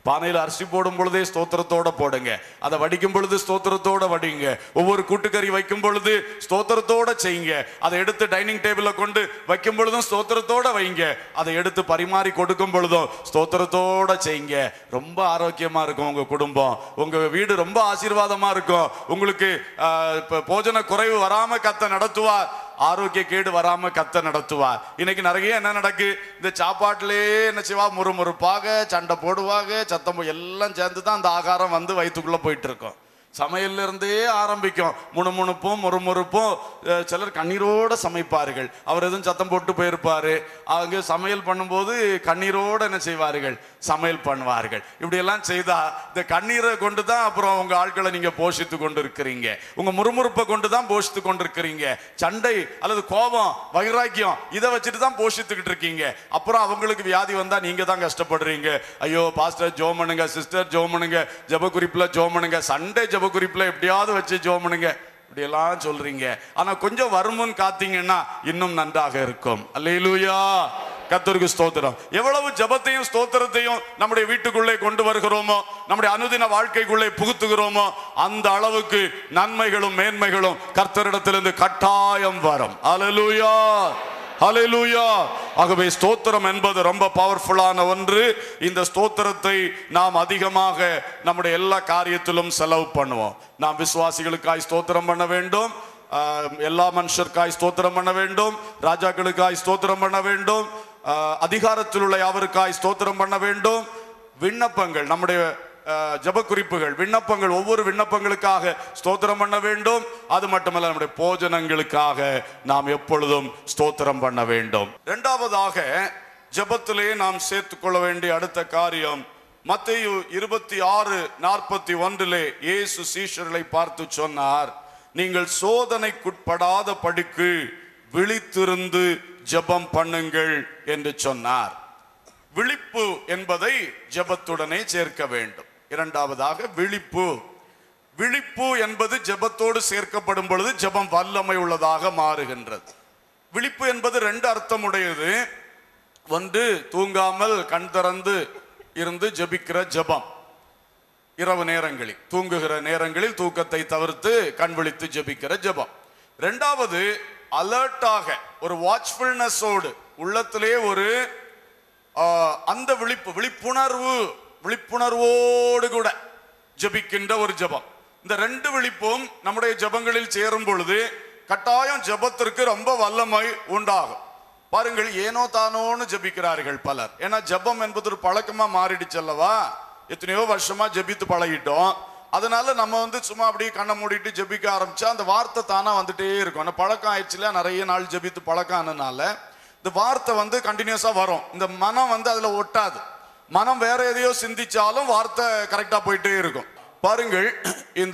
Speaker 1: பானையில் அரிசி போடும் பொழுதே ஸ்தோத்திரத்தோட போடுங்க அதை வடிக்கும் பொழுது ஸ்தோத்திரத்தோட வடிங்க ஒவ்வொரு கூட்டுக்கறி வைக்கும் பொழுது ஸ்தோத்திரத்தோட செய்யுங்க அதை எடுத்து டைனிங் டேபிள்ல கொண்டு வைக்கும் பொழுதும் ஸ்தோத்திரத்தோட வைங்க அதை எடுத்து பரிமாறி கொடுக்கும் பொழுதும் ஸ்தோத்திரத்தோட செய்யுங்க ரொம்ப ஆரோக்கியமா இருக்கும் உங்க குடும்பம் உங்க வீடு ரொம்ப ஆசீர்வாதமா இருக்கும் உங்களுக்கு ஆஹ், இப்ப போஜன குறைவு வராம கத்த நடத்துவார் ஆரோக்கிய கேடு வராம கத்த நடத்துவார் இன்னைக்கு நிறைய என்ன நடக்கு இந்த சாப்பாட்டிலே என்ன செய்வா முறுமுறுப்பாக சண்டை போடுவாங்க சத்தம் போ- எல்லாம் சேர்ந்து தான் அந்த ஆகாரம் வந்து வயிற்றுக்குள்ள போயிட்டு இருக்கும் சமையல்ல இருந்தே ஆரம்பிக்கும் முணுமுணுப்பும் முறுமுறுப்பும் அஹ், சிலர் கண்ணீரோட சமைப்பார்கள் அவர் எதுவும் சத்தம் போட்டு போயிருப்பாரு அவங்க சமையல் பண்ணும்போது கண்ணீரோட என்ன செய்வார்கள் சமையல் பண்ணுவார்கள் இப்படி எல்லாம் செய்தா இந்த கண்ணீரை கொண்டு தான் அப்புறம் உங்க ஆட்களை நீங்க போஷித்து கொண்டு இருக்கிறீங்க உங்க முறுமுறுப்பை கொண்டு தான் போஷித்து கொண்டு இருக்கிறீங்க சண்டை அல்லது கோபம் வைராக்கியம் இதை வச்சுட்டு தான் போஷித்துக்கிட்டு இருக்கீங்க அப்புறம் அவங்களுக்கு வியாதி வந்தா நீங்க தான் கஷ்டப்படுறீங்க ஐயோ பாஸ்டர் ஜோம் பண்ணுங்க சிஸ்டர் ஜோம் பண்ணுங்க ஜெப குறிப்புல ஜோம் பண்ணுங்க சண்டே ஜெப குறிப்புல எப்படியாவது வச்சு ஜோம் பண்ணுங்க இப்படி எல்லாம் சொல்றீங்க ஆனா கொஞ்சம் வருமுன் காத்தீங்கன்னா இன்னும் நன்றாக இருக்கும் அல்லேலூயா கத்தருக்கு ஸ்தோத்திரம் எவ்வளவு ஜெபத்தையும் ஸ்தோத்திரத்தையும் நம்முடைய வீட்டுக்குள்ளே கொண்டு வருகிறோமோ நம்முடைய அனுதின வாழ்க்கைக்குள்ளே புகுத்துகிறோமோ அந்த அளவுக்கு நன்மைகளும் மேன்மைகளும் கர்த்தரிடத்திலிருந்து கட்டாயம் வரும் அல்லேலூயா ஹalleluya ஆகவே ஸ்தோத்திரம் என்பது ரொம்ப பவர்ஃபுல்லான ஒன்று இந்த ஸ்தோத்திரத்தை நாம் அதிகமாக நம்முடைய எல்லா காரியத்திலும் செலவு பண்ணுவோம் நாம் விசுவாசிகளுக்காய் ஸ்தோத்திரம் பண்ண வேண்டும் ஆஹ், எல்லா மனுஷருக்காய் ஸ்தோத்திரம் பண்ண வேண்டும் ராஜாக்களுக்காய் ஸ்தோத்திரம் பண்ண வேண்டும் ஆஹ், அதிகாரத்தில் உள்ள யாவருக்காய் ஸ்தோத்திரம் பண்ண வேண்டும் விண்ணப்பங்கள் நம்முடைய அஹ், ஜெப குறிப்புகள் விண்ணப்பங்கள் ஒவ்வொரு விண்ணப்பங்களுக்காக ஸ்தோத்திரம் பண்ண வேண்டும் அது மட்டுமல்ல நம்முடைய போஜனங்களுக்காக நாம் எப்பொழுதும் ஸ்தோத்திரம் பண்ண வேண்டும் இரண்டாவதாக ஜெபத்திலே நாம் சேர்த்துக் கொள்ள வேண்டிய அடுத்த காரியம் மத்தேயு இருபத்தி ஆறு நாற்பத்தி ஒன்றிலே இயேசு சீஷர்களை பார்த்து சொன்னார் நீங்கள் சோதனைக்குட்படாத படிக்கு விழித்திருந்து ஜெபம் பண்ணுங்கள் என்று சொன்னார் விழிப்பு என்பதை ஜெபத்துடனே சேர்க்க வேண்டும் இரண்டாவதாக விழிப்பு விழிப்பு என்பது ஜெபத்தோடு சேர்க்கப்படும் பொழுது ஜெபம் வல்லமை உள்ளதாக மாறுகின்றது விழிப்பு என்பது ரெண்டு அர்த்தம் உடையது ஒன்று தூங்காமல் கண் திறந்து இருந்து ஜெபிக்கிற ஜெபம் இரவு நேரங்களில் தூங்குகிற நேரங்களில் தூக்கத்தை தவிர்த்து கண் விழித்து ஜெபிக்கிற ஜெபம் ரெண்டாவது அலர்ட்டாக ஒரு வாட்ச்ஃபுல்னஸோடு உள்ளத்திலே ஒரு ஆஹ், அந்த விழிப்பு விழிப்புணர்வு விழிப்புணர்வோடு கூட ஜெபிக்கின்ற ஒரு ஜெபம் இந்த ரெண்டு விழிப்பும் நம்முடைய ஜெபங்களில் சேரும் பொழுது கட்டாயம் ஜெபத்திற்கு ரொம்ப வல்லமை உண்டாகும் பாருங்கள் ஏனோ தானோன்னு ஜெபிக்கிறார்கள் பலர் ஏன்னா ஜெபம் என்பது ஒரு பழக்கமா மாறிடுச்சு அல்லவா எத்தனையோ வருஷமா ஜெபித்து பழகிட்டோம் அதனால நம்ம வந்து சும்மா அப்படியே கண்ணை மூடிட்டு ஜெபிக்க ஆரம்பிச்சா அந்த வார்த்தை தானா வந்துட்டே இருக்கும் அந்த பழக்கம் ஆயிடுச்சுல நிறைய நாள் ஜெபித்து பழக்கம் ஆனதுனால இந்த வார்த்தை வந்து கண்டினியூஸா வரும் இந்த மனம் வந்து அதுல ஒட்டாது மனம் வேற எதையோ சிந்திச்சாலும் வார்த்தை கரெக்டா போயிட்டே இருக்கும் பாருங்கள் இந்த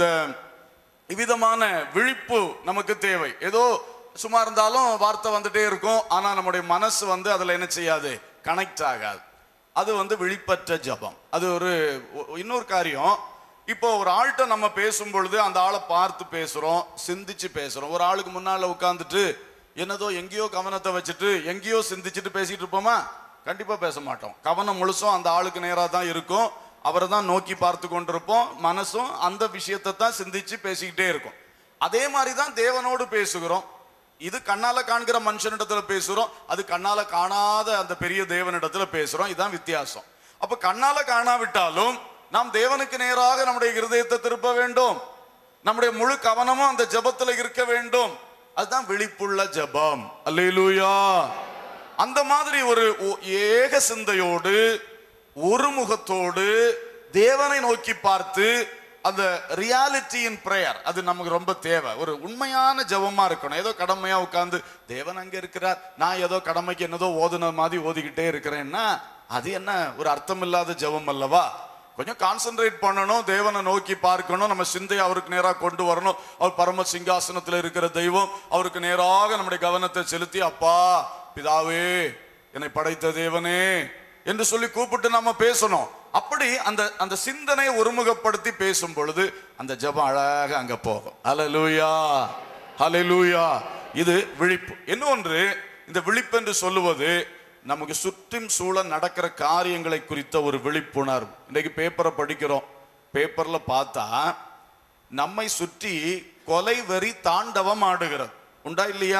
Speaker 1: இவ்விதமான விழிப்பு நமக்கு தேவை ஏதோ சும்மா இருந்தாலும் வார்த்தை வந்துட்டே இருக்கும் ஆனா நம்முடைய மனசு வந்து அதுல என்ன செய்யாது கனெக்ட் ஆகாது அது வந்து விழிப்பற்ற ஜபம் அது ஒரு ஒ- இன்னொரு காரியம் இப்போ ஒரு ஆள்கிட்ட நம்ம பேசும் பொழுது அந்த ஆளை பார்த்து பேசுறோம் சிந்திச்சு பேசுறோம் ஒரு ஆளுக்கு முன்னால உட்காந்துட்டு என்னதோ எங்கேயோ கவனத்தை வச்சுட்டு எங்கேயோ சிந்திச்சுட்டு பேசிட்டு இருப்போமா கண்டிப்பா பேச மாட்டோம் கவனம் முழுசும் அந்த ஆளுக்கு நேரா தான் இருக்கும் அவரை தான் நோக்கி பார்த்து கொண்டிருப்போம் மனசும் அந்த விஷயத்தை தான் சிந்திச்சு பேசிக்கிட்டே இருக்கும் அதே மாதிரி தான் தேவனோடு பேசுகிறோம் இது கண்ணால காண்கிற மனுஷனிடத்துல பேசுறோம் அது கண்ணால காணாத அந்த பெரிய தேவனிடத்துல பேசுறோம் இதுதான் வித்தியாசம் அப்ப கண்ணால காணாவிட்டாலும் நாம் தேவனுக்கு நேராக நம்முடைய இருதயத்தை திருப்ப வேண்டும் நம்முடைய முழு கவனமும் அந்த ஜெபத்துல இருக்க வேண்டும் அதுதான் விழிப்புள்ள ஜெபம் அல்லேலூயா அந்த மாதிரி ஒரு ஒ- ஏக சிந்தையோடு ஒரு முகத்தோடு தேவனை நோக்கி பார்த்து அந்த ரியாலிட்டியின் பிரேயர் அது நமக்கு ரொம்ப தேவை ஒரு உண்மையான ஜெபமா இருக்கணும் ஏதோ கடமையா உட்கார்ந்து தேவன் அங்க இருக்கிறார் நான் ஏதோ கடமைக்கு என்னதோ ஓதுன மாதிரி ஓதிக்கிட்டே இருக்கிறேன்னா அது என்ன ஒரு அர்த்தம் இல்லாத ஜெபம் அல்லவா கொஞ்சம் கான்சென்ட்ரேட் பண்ணணும் தேவனை நோக்கி பார்க்கணும் நம்ம சிந்தையை அவருக்கு நேராக கொண்டு வரணும் அவர் பரம சிங்காசனத்தில் இருக்கிற தெய்வம் அவருக்கு நேராக நம்முடைய கவனத்தை செலுத்தி அப்பா பிதாவே என்னை படைத்த தேவனே என்று சொல்லி கூப்பிட்டு நம்ம பேசணும் அப்படி அந்த அந்த சிந்தனையை ஒருமுகப்படுத்தி பேசும் பொழுது அந்த ஜெபம் அழகாக அங்க போகும் ஹalleluya ஹalleluya இது விழிப்பு இன்னொன்று இந்த விழிப்பு என்று சொல்லுவது நமக்கு சுற்றும் சூழ நடக்கிற காரியங்களை குறித்த ஒரு விழிப்புணர்வு இன்னைக்கு பேப்பரை படிக்கிறோம் பேப்பர்ல பார்த்தா நம்மை சுற்றி கொலை வெறி தாண்டவம் ஆடுகிறது உண்டா இல்லையா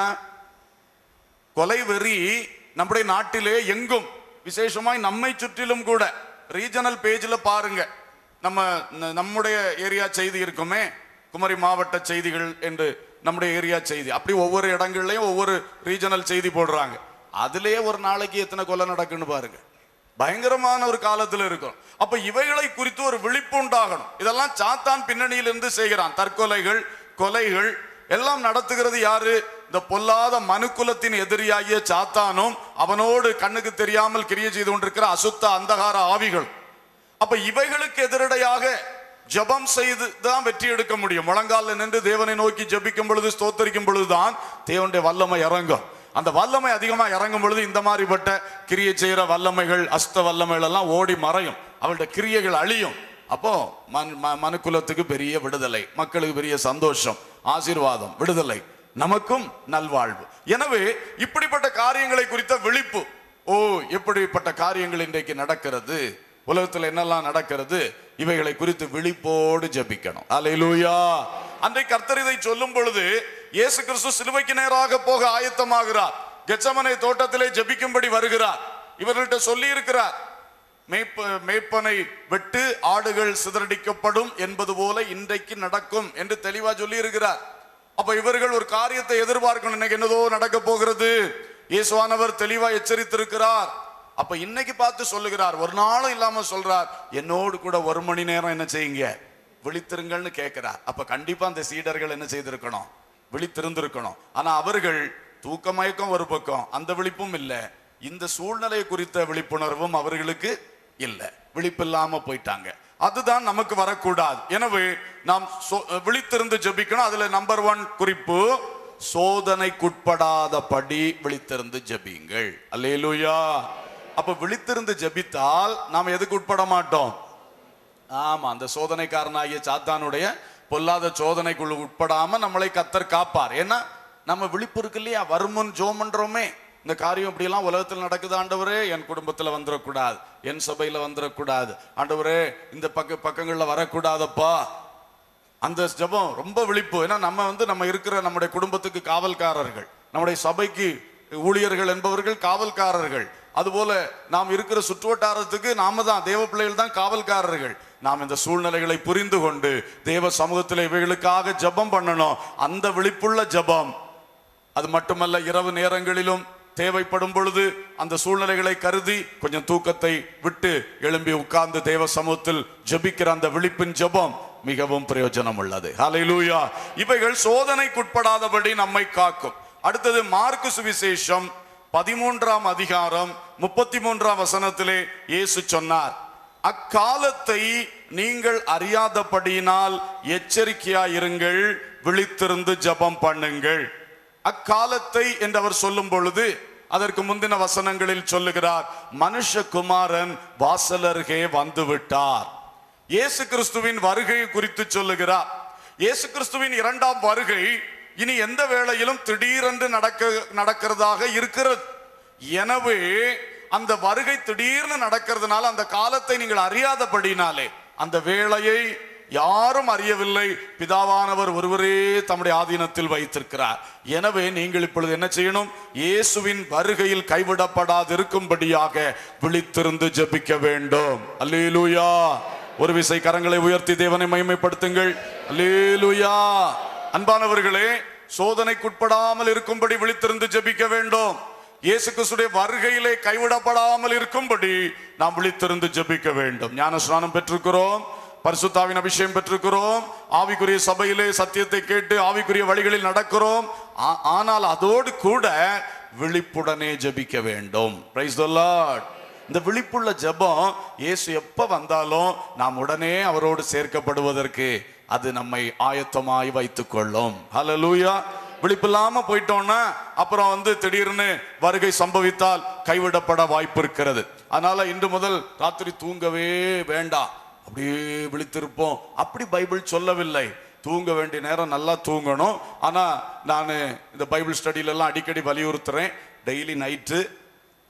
Speaker 1: கொலை வெறி நம்முடைய நாட்டிலே எங்கும் விசேஷமாய் நம்மை சுற்றிலும் கூட ரீஜனல் பேஜில் பாருங்க நம்ம ந- நம்முடைய ஏரியா செய்தி இருக்குமே குமரி மாவட்ட செய்திகள் என்று நம்முடைய ஏரியா செய்தி அப்படி ஒவ்வொரு இடங்கள்லயும் ஒவ்வொரு ரீஜனல் செய்தி போடுறாங்க அதுலயே ஒரு நாளைக்கு எத்தனை கொலை நடக்குன்னு பாருங்க பயங்கரமான ஒரு காலத்துல இருக்கும் அப்ப இவைகளை குறித்து ஒரு விழிப்பு உண்டாகணும் இதெல்லாம் சாத்தான் பின்னணியிலிருந்து செய்கிறான் தற்கொலைகள் கொலைகள் எல்லாம் நடத்துகிறது யாரு இந்த பொல்லாத மனுக்குலத்தின் எதிரியாகிய சாத்தானும் அவனோடு கண்ணுக்கு தெரியாமல் கிரியை செய்து கொண்டிருக்கிற அசுத்த அந்தகார ஆவிகள் அப்ப இவைகளுக்கு எதிரடையாக ஜெபம் செய்து தான் வெற்றி எடுக்க முடியும் முழங்கால நின்று தேவனை நோக்கி ஜெபிக்கும் பொழுது ஸ்தோத்தரிக்கும் பொழுதுதான் தேவனுடைய வல்லமை இறங்கும் அந்த வல்லமை அதிகமா இறங்கும் பொழுது இந்த மாதிரிப்பட்ட கிரியை செய்யற வல்லமைகள் அஸ்த வல்லமைகள் எல்லாம் ஓடி மறையும் அவளுடைய கிரியைகள் அழியும் அப்போ மன் ம- மனுக்குலத்துக்கு பெரிய விடுதலை மக்களுக்கு பெரிய சந்தோஷம் ஆசீர்வாதம் விடுதலை நமக்கும் நல்வாழ்வு எனவே இப்படிப்பட்ட காரியங்களை குறித்த விழிப்பு ஓ இப்படிப்பட்ட காரியங்கள் இன்றைக்கு நடக்கிறது உலகத்தில் என்னெல்லாம் நடக்கிறது இவைகளை குறித்து விழிப்போடு ஜெபிக்கணும் அல்லேலூயா அன்றைக்கு கர்த்தர் இதை சொல்லும் பொழுது இயேசு கிறிஸ்து சிலுவைக்கு நேராக போக ஆயத்தமாகிறார் கெச்சமனை தோட்டத்திலே ஜெபிக்கும்படி வருகிறார் இவர்கள்ட்ட சொல்லி இருக்கிறார் மேய்ப்ப மேய்ப்பனை விட்டு ஆடுகள் சிதறடிக்கப்படும் என்பது போல இன்றைக்கு நடக்கும் என்று தெளிவா சொல்லி இருக்கிறார் அப்ப இவர்கள் ஒரு காரியத்தை எதிர்பார்க்கணும் இன்னைக்கு என்னதோ நடக்க போகிறது இயேசுவானவர் தெளிவா எச்சரித்திருக்கிறார் அப்ப இன்னைக்கு பார்த்து சொல்லுகிறார் ஒரு நாளும் இல்லாம சொல்றார் என்னோடு கூட ஒரு மணி நேரம் என்ன செய்யுங்க விழித்திருங்கள்னு கேட்கிறார் அப்ப கண்டிப்பா அந்த சீடர்கள் என்ன செய்திருக்கணும் விழித்திருந்திருக்கணும் ஆனா அவர்கள் தூக்க மயக்கம் ஒரு பக்கம் அந்த விழிப்பும் இல்ல இந்த சூழ்நிலை குறித்த விழிப்புணர்வும் அவர்களுக்கு இல்ல விழிப்பில்லாம போயிட்டாங்க அதுதான் நமக்கு வரக்கூடாது எனவே நாம் சொ- விழித்திருந்து ஜெபிக்கணும் அதுல நம்பர் ஒன் குறிப்பு சோதனைக்குட்படாதபடி விழித்திருந்து ஜெபியுங்கள் அல்லேலூயா அப்ப விழித்திருந்து ஜெபித்தால் நாம் எதுக்கு உட்பட மாட்டோம் ஆமா அந்த சோதனைக்காரனாகிய சாத்தானுடைய பொல்லாத சோதனைக்குள்ள உட்படாம நம்மளை கத்தர் காப்பார் ஏன்னா நம்ம விழிப்பு இருக்கு இல்லையா வருமுன் ஜோமன்றோமே இந்த காரியம் இப்படி எல்லாம் உலகத்தில் நடக்குது ஆண்டவரே என் குடும்பத்துல வந்துடக்கூடாது என் சபையில வந்துடக்கூடாது ஆண்டவரே இந்த பக்க பக்கங்கள்ல வரக்கூடாதப்பா அந்த ஜெபம் ரொம்ப விழிப்பு ஏன்னா நம்ம வந்து நம்ம இருக்கிற நம்முடைய குடும்பத்துக்கு காவல்காரர்கள் நம்முடைய சபைக்கு ஊழியர்கள் என்பவர்கள் காவல்காரர்கள் அதுபோல நாம் இருக்கிற சுற்றுவட்டாரத்துக்கு நாம தான் தேவ பிள்ளைகள் தான் காவல்காரர்கள் நாம் இந்த சூழ்நிலைகளை புரிந்து கொண்டு தேவ சமூகத்தில் இவைகளுக்காக ஜெபம் பண்ணணும் அந்த விழிப்புள்ள ஜெபம் அது மட்டுமல்ல இரவு நேரங்களிலும் தேவைப்படும் பொழுது அந்த சூழ்நிலைகளை கருதி கொஞ்சம் தூக்கத்தை விட்டு எழும்பி உட்கார்ந்து தேவ சமூகத்தில் ஜெபிக்கிற அந்த விழிப்பின் ஜெபம் மிகவும் பிரயோஜனம் உள்ளது ஹalleluya இவைகள் சோதனைக்குட்படாதபடி நம்மை காக்கும் அடுத்தது மார்க்கு சுவிசேஷம் பதிமூன்றாம் அதிகாரம் முப்பத்தி மூன்றாம் வசனத்திலே இயேசு சொன்னார் அக்காலத்தை நீங்கள் அறியாதபடியினால் எச்சரிக்கையாயிருங்கள் விழித்திருந்து ஜெபம் பண்ணுங்கள் அக்காலத்தை என்று அவர் சொல்லும் பொழுது அதற்கு முந்தின வசனங்களில் சொல்லுகிறார் மனுஷகுமாரன் வாசலருகே வந்து விட்டார் இயேசு கிறிஸ்துவின் வருகை குறித்து சொல்லுகிறார் இயேசு கிறிஸ்துவின் இரண்டாம் வருகை இனி எந்த வேளையிலும் திடீரென்று நடக்க நடக்கிறதாக இருக்கிறது எனவே அந்த வருகை திடீர்னு நடக்கிறதுனால அந்த காலத்தை நீங்கள் அறியாதபடினாலே அந்த வேளையை யாரும் அறியவில்லை பிதாவானவர் ஒருவரே தம்முடைய ஆதீனத்தில் வைத்திருக்கிறார் எனவே நீங்கள் இப்பொழுது என்ன செய்யணும் இயேசுவின் வருகையில் கைவிடப்படாதிருக்கும்படியாக விழித்திருந்து ஜெபிக்க வேண்டும் அல்லேலூயா ஒரு விசை கரங்களை உயர்த்தி தேவனை மகிமைப்படுத்துங்கள் அல்லேலூயா அன்பானவர்களே சோதனைக்குட்படாமல் இருக்கும்படி விழித்திருந்து ஜெபிக்க வேண்டும் இயேசு கிறிஸ்துடைய வருகையிலே கைவிடப்படாமல் இருக்கும்படி நாம் விழித்திருந்து ஜெபிக்க வேண்டும் ஞான ஸ்நானம் பெற்றிருக்கிறோம் பரிசுத்தாவின் அபிஷேகம் பெற்றிருக்கிறோம் ஆவிக்குரிய சபையிலே சத்தியத்தை கேட்டு ஆவிக்குரிய வழிகளில் நடக்கிறோம் ஆ- ஆனால் அதோடு கூட விழிப்புடனே ஜெபிக்க வேண்டும் பிரைஸ் த லார்ட் இந்த விழிப்புள்ள ஜெபம் இயேசு எப்ப வந்தாலும் நாம் உடனே அவரோடு சேர்க்கப்படுவதற்கு அது நம்மை ஆயத்தமாய் வைத்துக் கொள்ளும் ஹalleluya விழிப்பில்லாம போயிட்டோம்னா அப்புறம் வந்து திடீர்னு வருகை சம்பவித்தால் கைவிடப்பட வாய்ப்பு இருக்கிறது அதனால இன்று முதல் ராத்திரி தூங்கவே வேண்டாம் அப்படியே விழித்திருப்போம் அப்படி பைபிள் சொல்லவில்லை தூங்க வேண்டிய நேரம் நல்லா தூங்கணும் ஆனா நான் இந்த பைபிள் ஸ்டடியில எல்லாம் அடிக்கடி வலியுறுத்துறேன் டெய்லி நைட்டு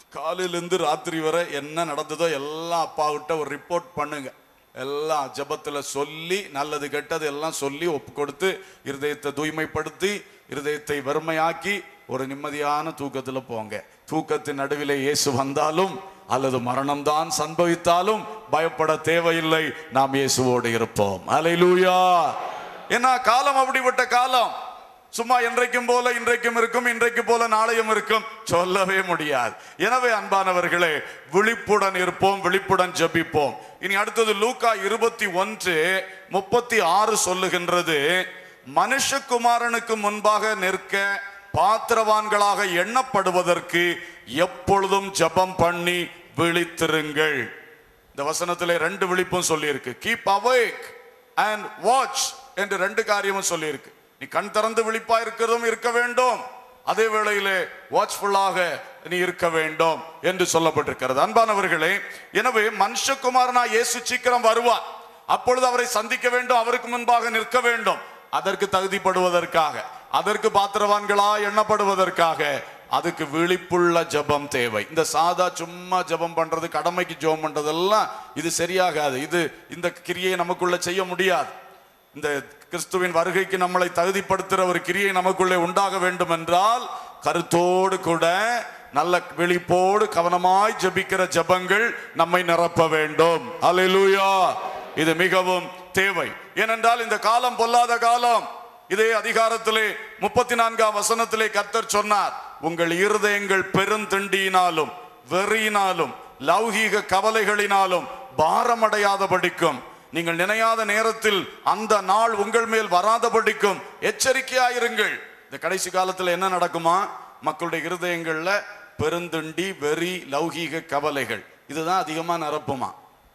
Speaker 1: காலையிலேருந்து ராத்திரி வரை என்ன நடந்ததோ எல்லாம் அப்பாவிட்ட ஒரு ரிப்போர்ட் பண்ணுங்க எல்லாம் ஜெபத்துல சொல்லி நல்லது கெட்டது எல்லாம் சொல்லி ஒப்பு கொடுத்து இருதயத்தை தூய்மைப்படுத்தி இருதயத்தை வெறுமையாக்கி ஒரு நிம்மதியான தூக்கத்துல போங்க தூக்கத்தின் நடுவிலே இயேசு வந்தாலும் அல்லது மரணம்தான் சம்பவித்தாலும் பயப்பட தேவையில்லை நாம் இயேசுவோடு இருப்போம் அலையிலூயா ஏன்னா காலம் அப்படிப்பட்ட காலம் சும்மா இன்றைக்கும் போல இன்றைக்கும் இருக்கும் இன்றைக்கு போல நாளையும் இருக்கும் சொல்லவே முடியாது எனவே அன்பானவர்களே விழிப்புடன் இருப்போம் விழிப்புடன் ஜெபிப்போம் இனி அடுத்தது லூக்கா இருபத்தி ஒன்று முப்பத்தி ஆறு சொல்லுகின்றது மனுஷகுமாரனுக்கு முன்பாக நிற்க பாத்திரவான்களாக எண்ணப்படுவதற்கு எப்பொழுதும் ஜெபம் பண்ணி விழித்திருங்கள் இந்த வசனத்திலே ரெண்டு விழிப்பும் சொல்லியிருக்கு கீப் அவேக் அண்ட் வாட்ச் என்று ரெண்டு காரியமும் சொல்லியிருக்கு நீ கண் திறந்து விழிப்பா இருக்கிறதும் இருக்க வேண்டும் அதே வேளையிலே வாட்ச்ஃபுல்லாக நீ இருக்க வேண்டும் என்று சொல்லப்பட்டிருக்கிறது அன்பானவர்களே எனவே மனுஷகுமாரனா இயேசு சீக்கிரம் வருவார் அப்பொழுது அவரை சந்திக்க வேண்டும் அவருக்கு முன்பாக நிற்க வேண்டும் அதற்கு தகுதிப்படுவதற்காக அதற்கு பாத்திரவான்களா எண்ணப்படுவதற்காக அதுக்கு விழிப்புள்ள ஜெபம் தேவை இந்த சாதா சும்மா ஜெபம் பண்றது கடமைக்கு ஜெபம் பண்றதெல்லாம் இது சரியாகாது இது இந்த கிரியை நமக்குள்ள செய்ய முடியாது இந்த கிறிஸ்துவின் வருகைக்கு நம்மளை தகுதிப்படுத்துகிற ஒரு கிரியை நமக்குள்ளே உண்டாக வேண்டும் என்றால் கருத்தோடு கூட நல்ல விழிப்போடு கவனமாய் ஜெபிக்கிற ஜெபங்கள் நம்மை நிரப்ப வேண்டும் அல்லேலூயா இது மிகவும் தேவை ஏனென்றால் இந்த காலம் பொல்லாத காலம் இதே அதிகாரத்திலே முப்பத்தி நான்காம் வசனத்திலே கர்த்தர் சொன்னார் உங்கள் இருதயங்கள் பெருந்திண்டியினாலும் வெறியினாலும் லௌகீக கவலைகளினாலும் பாரமடையாதபடிக்கும் நீங்கள் நினையாத நேரத்தில் அந்த நாள் உங்கள் மேல் வராதபடிக்கும் எச்சரிக்கையாயிருங்கள் இந்த கடைசி காலத்துல என்ன நடக்குமா மக்களுடைய இருதயங்கள்ல பெருந்திண்டி வெறி லௌகீக கவலைகள் இதுதான் அதிகமா நிரப்புமா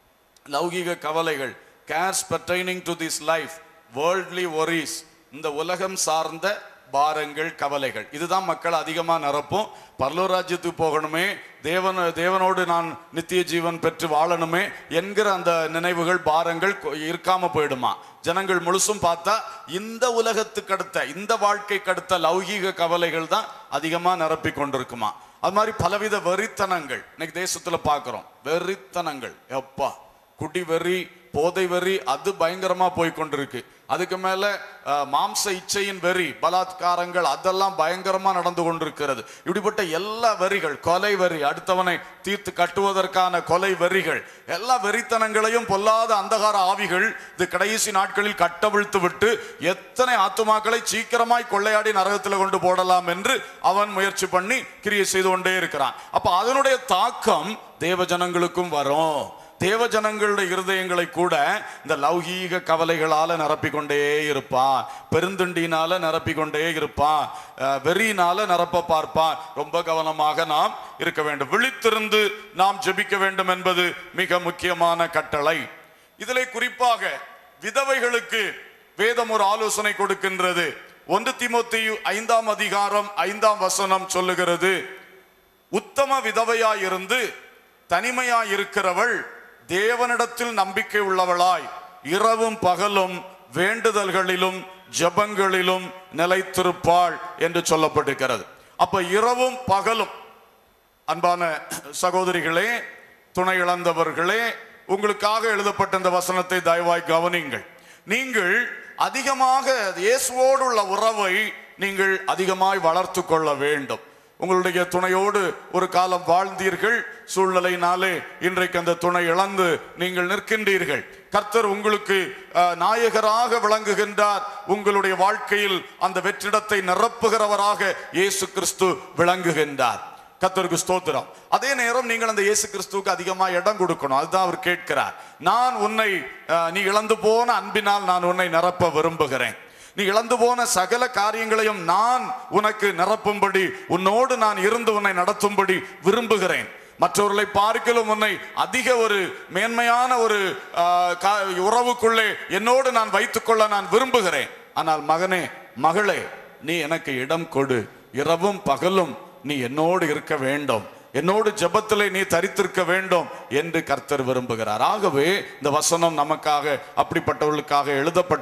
Speaker 1: லௌகீக கவலைகள் cares pertaining to this life worldly worries இந்த உலகம் சார்ந்த பாரங்கள் கவலைகள் இதுதான் மக்கள் அதிகமா நிரப்பும் பரலோராஜ்யத்துக்கு போகணுமே தேவன் தேவனோடு நான் நித்திய ஜீவன் பெற்று வாழணுமே என்கிற அந்த நினைவுகள் பாரங்கள் கொ- இருக்காம போயிடுமா ஜனங்கள் முழுசும் பார்த்தா இந்த உலகத்துக்கு அடுத்த இந்த வாழ்க்கைக்கு அடுத்த லௌகீக கவலைகள் தான் அதிகமா நிரப்பி கொண்டிருக்குமா அது மாதிரி பலவித வெறித்தனங்கள் இன்னைக்கு தேசத்துல பார்க்கிறோம் வெறித்தனங்கள் எப்பா குடி வெறி போதை வெறி அது பயங்கரமா போய் கொண்டிருக்கு அதுக்கு மேல அஹ், மாம்ச இச்சையின் வெறி பலாத்காரங்கள் அதெல்லாம் பயங்கரமா நடந்து கொண்டிருக்கிறது இப்படிப்பட்ட எல்லா வெறிகள் கொலை வெறி அடுத்தவனை தீர்த்து கட்டுவதற்கான கொலை வெறிகள் எல்லா வெறித்தனங்களையும் பொல்லாத அந்தகார ஆவிகள் இது கடைசி நாட்களில் கட்டவிழ்த்து விட்டு எத்தனை ஆத்துமாக்களை சீக்கிரமாய் கொள்ளையாடி நரகத்தில் கொண்டு போடலாம் என்று அவன் முயற்சி பண்ணி கிரியை செய்து கொண்டே இருக்கிறான் அப்ப அதனுடைய தாக்கம் தேவ ஜனங்களுக்கும் வரும் தேவ ஜனங்களுடைய இருதயங்களை கூட இந்த லௌகீக கவலைகளால நிரப்பிக்கொண்டே இருப்பான் பெருந்துண்டினால நிரப்பிக்கொண்டே இருப்பான் அஹ், வெறியினால நிரப்ப பார்ப்பான் ரொம்ப கவனமாக நாம் இருக்க வேண்டும் விழித்திருந்து நாம் ஜெபிக்க வேண்டும் என்பது மிக முக்கியமான கட்டளை இதிலே குறிப்பாக விதவைகளுக்கு வேதம் ஒரு ஆலோசனை கொடுக்கின்றது ஒன்று தீமோத்தேயு ஐந்தாம் அதிகாரம் ஐந்தாம் வசனம் சொல்லுகிறது உத்தம விதவையாயிருந்து தனிமையாயிருக்கிறவள் தேவனிடத்தில் நம்பிக்கை உள்ளவளாய் இரவும் பகலும் வேண்டுதல்களிலும் ஜெபங்களிலும் நிலைத்திருப்பாள் என்று சொல்லப்பட்டிருக்கிறது அப்ப இரவும் பகலும் அன்பான சகோதரிகளே துணை இழந்தவர்களே உங்களுக்காக எழுதப்பட்ட இந்த வசனத்தை தயவாய் கவனிங்கள் நீங்கள் அதிகமாக இயேசுவோடு உள்ள உறவை நீங்கள் அதிகமாய் வளர்த்து கொள்ள வேண்டும் உங்களுடைய துணையோடு ஒரு காலம் வாழ்ந்தீர்கள் சூழ்நிலையினாலே இன்றைக்கு அந்த துணை இழந்து நீங்கள் நிற்கின்றீர்கள் கர்த்தர் உங்களுக்கு அஹ், நாயகராக விளங்குகின்றார் உங்களுடைய வாழ்க்கையில் அந்த வெற்றிடத்தை நிரப்புகிறவராக இயேசு கிறிஸ்து விளங்குகின்றார் கர்த்தருக்கு ஸ்தோத்திரம் அதே நேரம் நீங்கள் அந்த இயேசு கிறிஸ்துவுக்கு அதிகமா இடம் கொடுக்கணும் அதுதான் அவர் கேட்கிறார் நான் உன்னை அஹ், நீ இழந்து போன அன்பினால் நான் உன்னை நிரப்ப விரும்புகிறேன் நீ இழந்து போன சகல காரியங்களையும் நான் உனக்கு நிரப்பும்படி உன்னோடு நான் இருந்து உன்னை நடத்தும்படி விரும்புகிறேன் மற்றவர்களை பார்க்கலும் உன்னை அதிக ஒரு மேன்மையான ஒரு ஆஹ், கா- உறவுக்குள்ளே என்னோடு நான் வைத்துக்கொள்ள நான் விரும்புகிறேன் ஆனால் மகனே மகளே நீ எனக்கு இடம் கொடு இரவும் பகலும் நீ என்னோடு இருக்க வேண்டும் என்னோடு ஜெபத்திலே நீ தரித்திருக்க வேண்டும் என்று கர்த்தர் விரும்புகிறார் ஆகவே இந்த வசனம் நமக்காக அப்படிப்பட்டவர்களுக்காக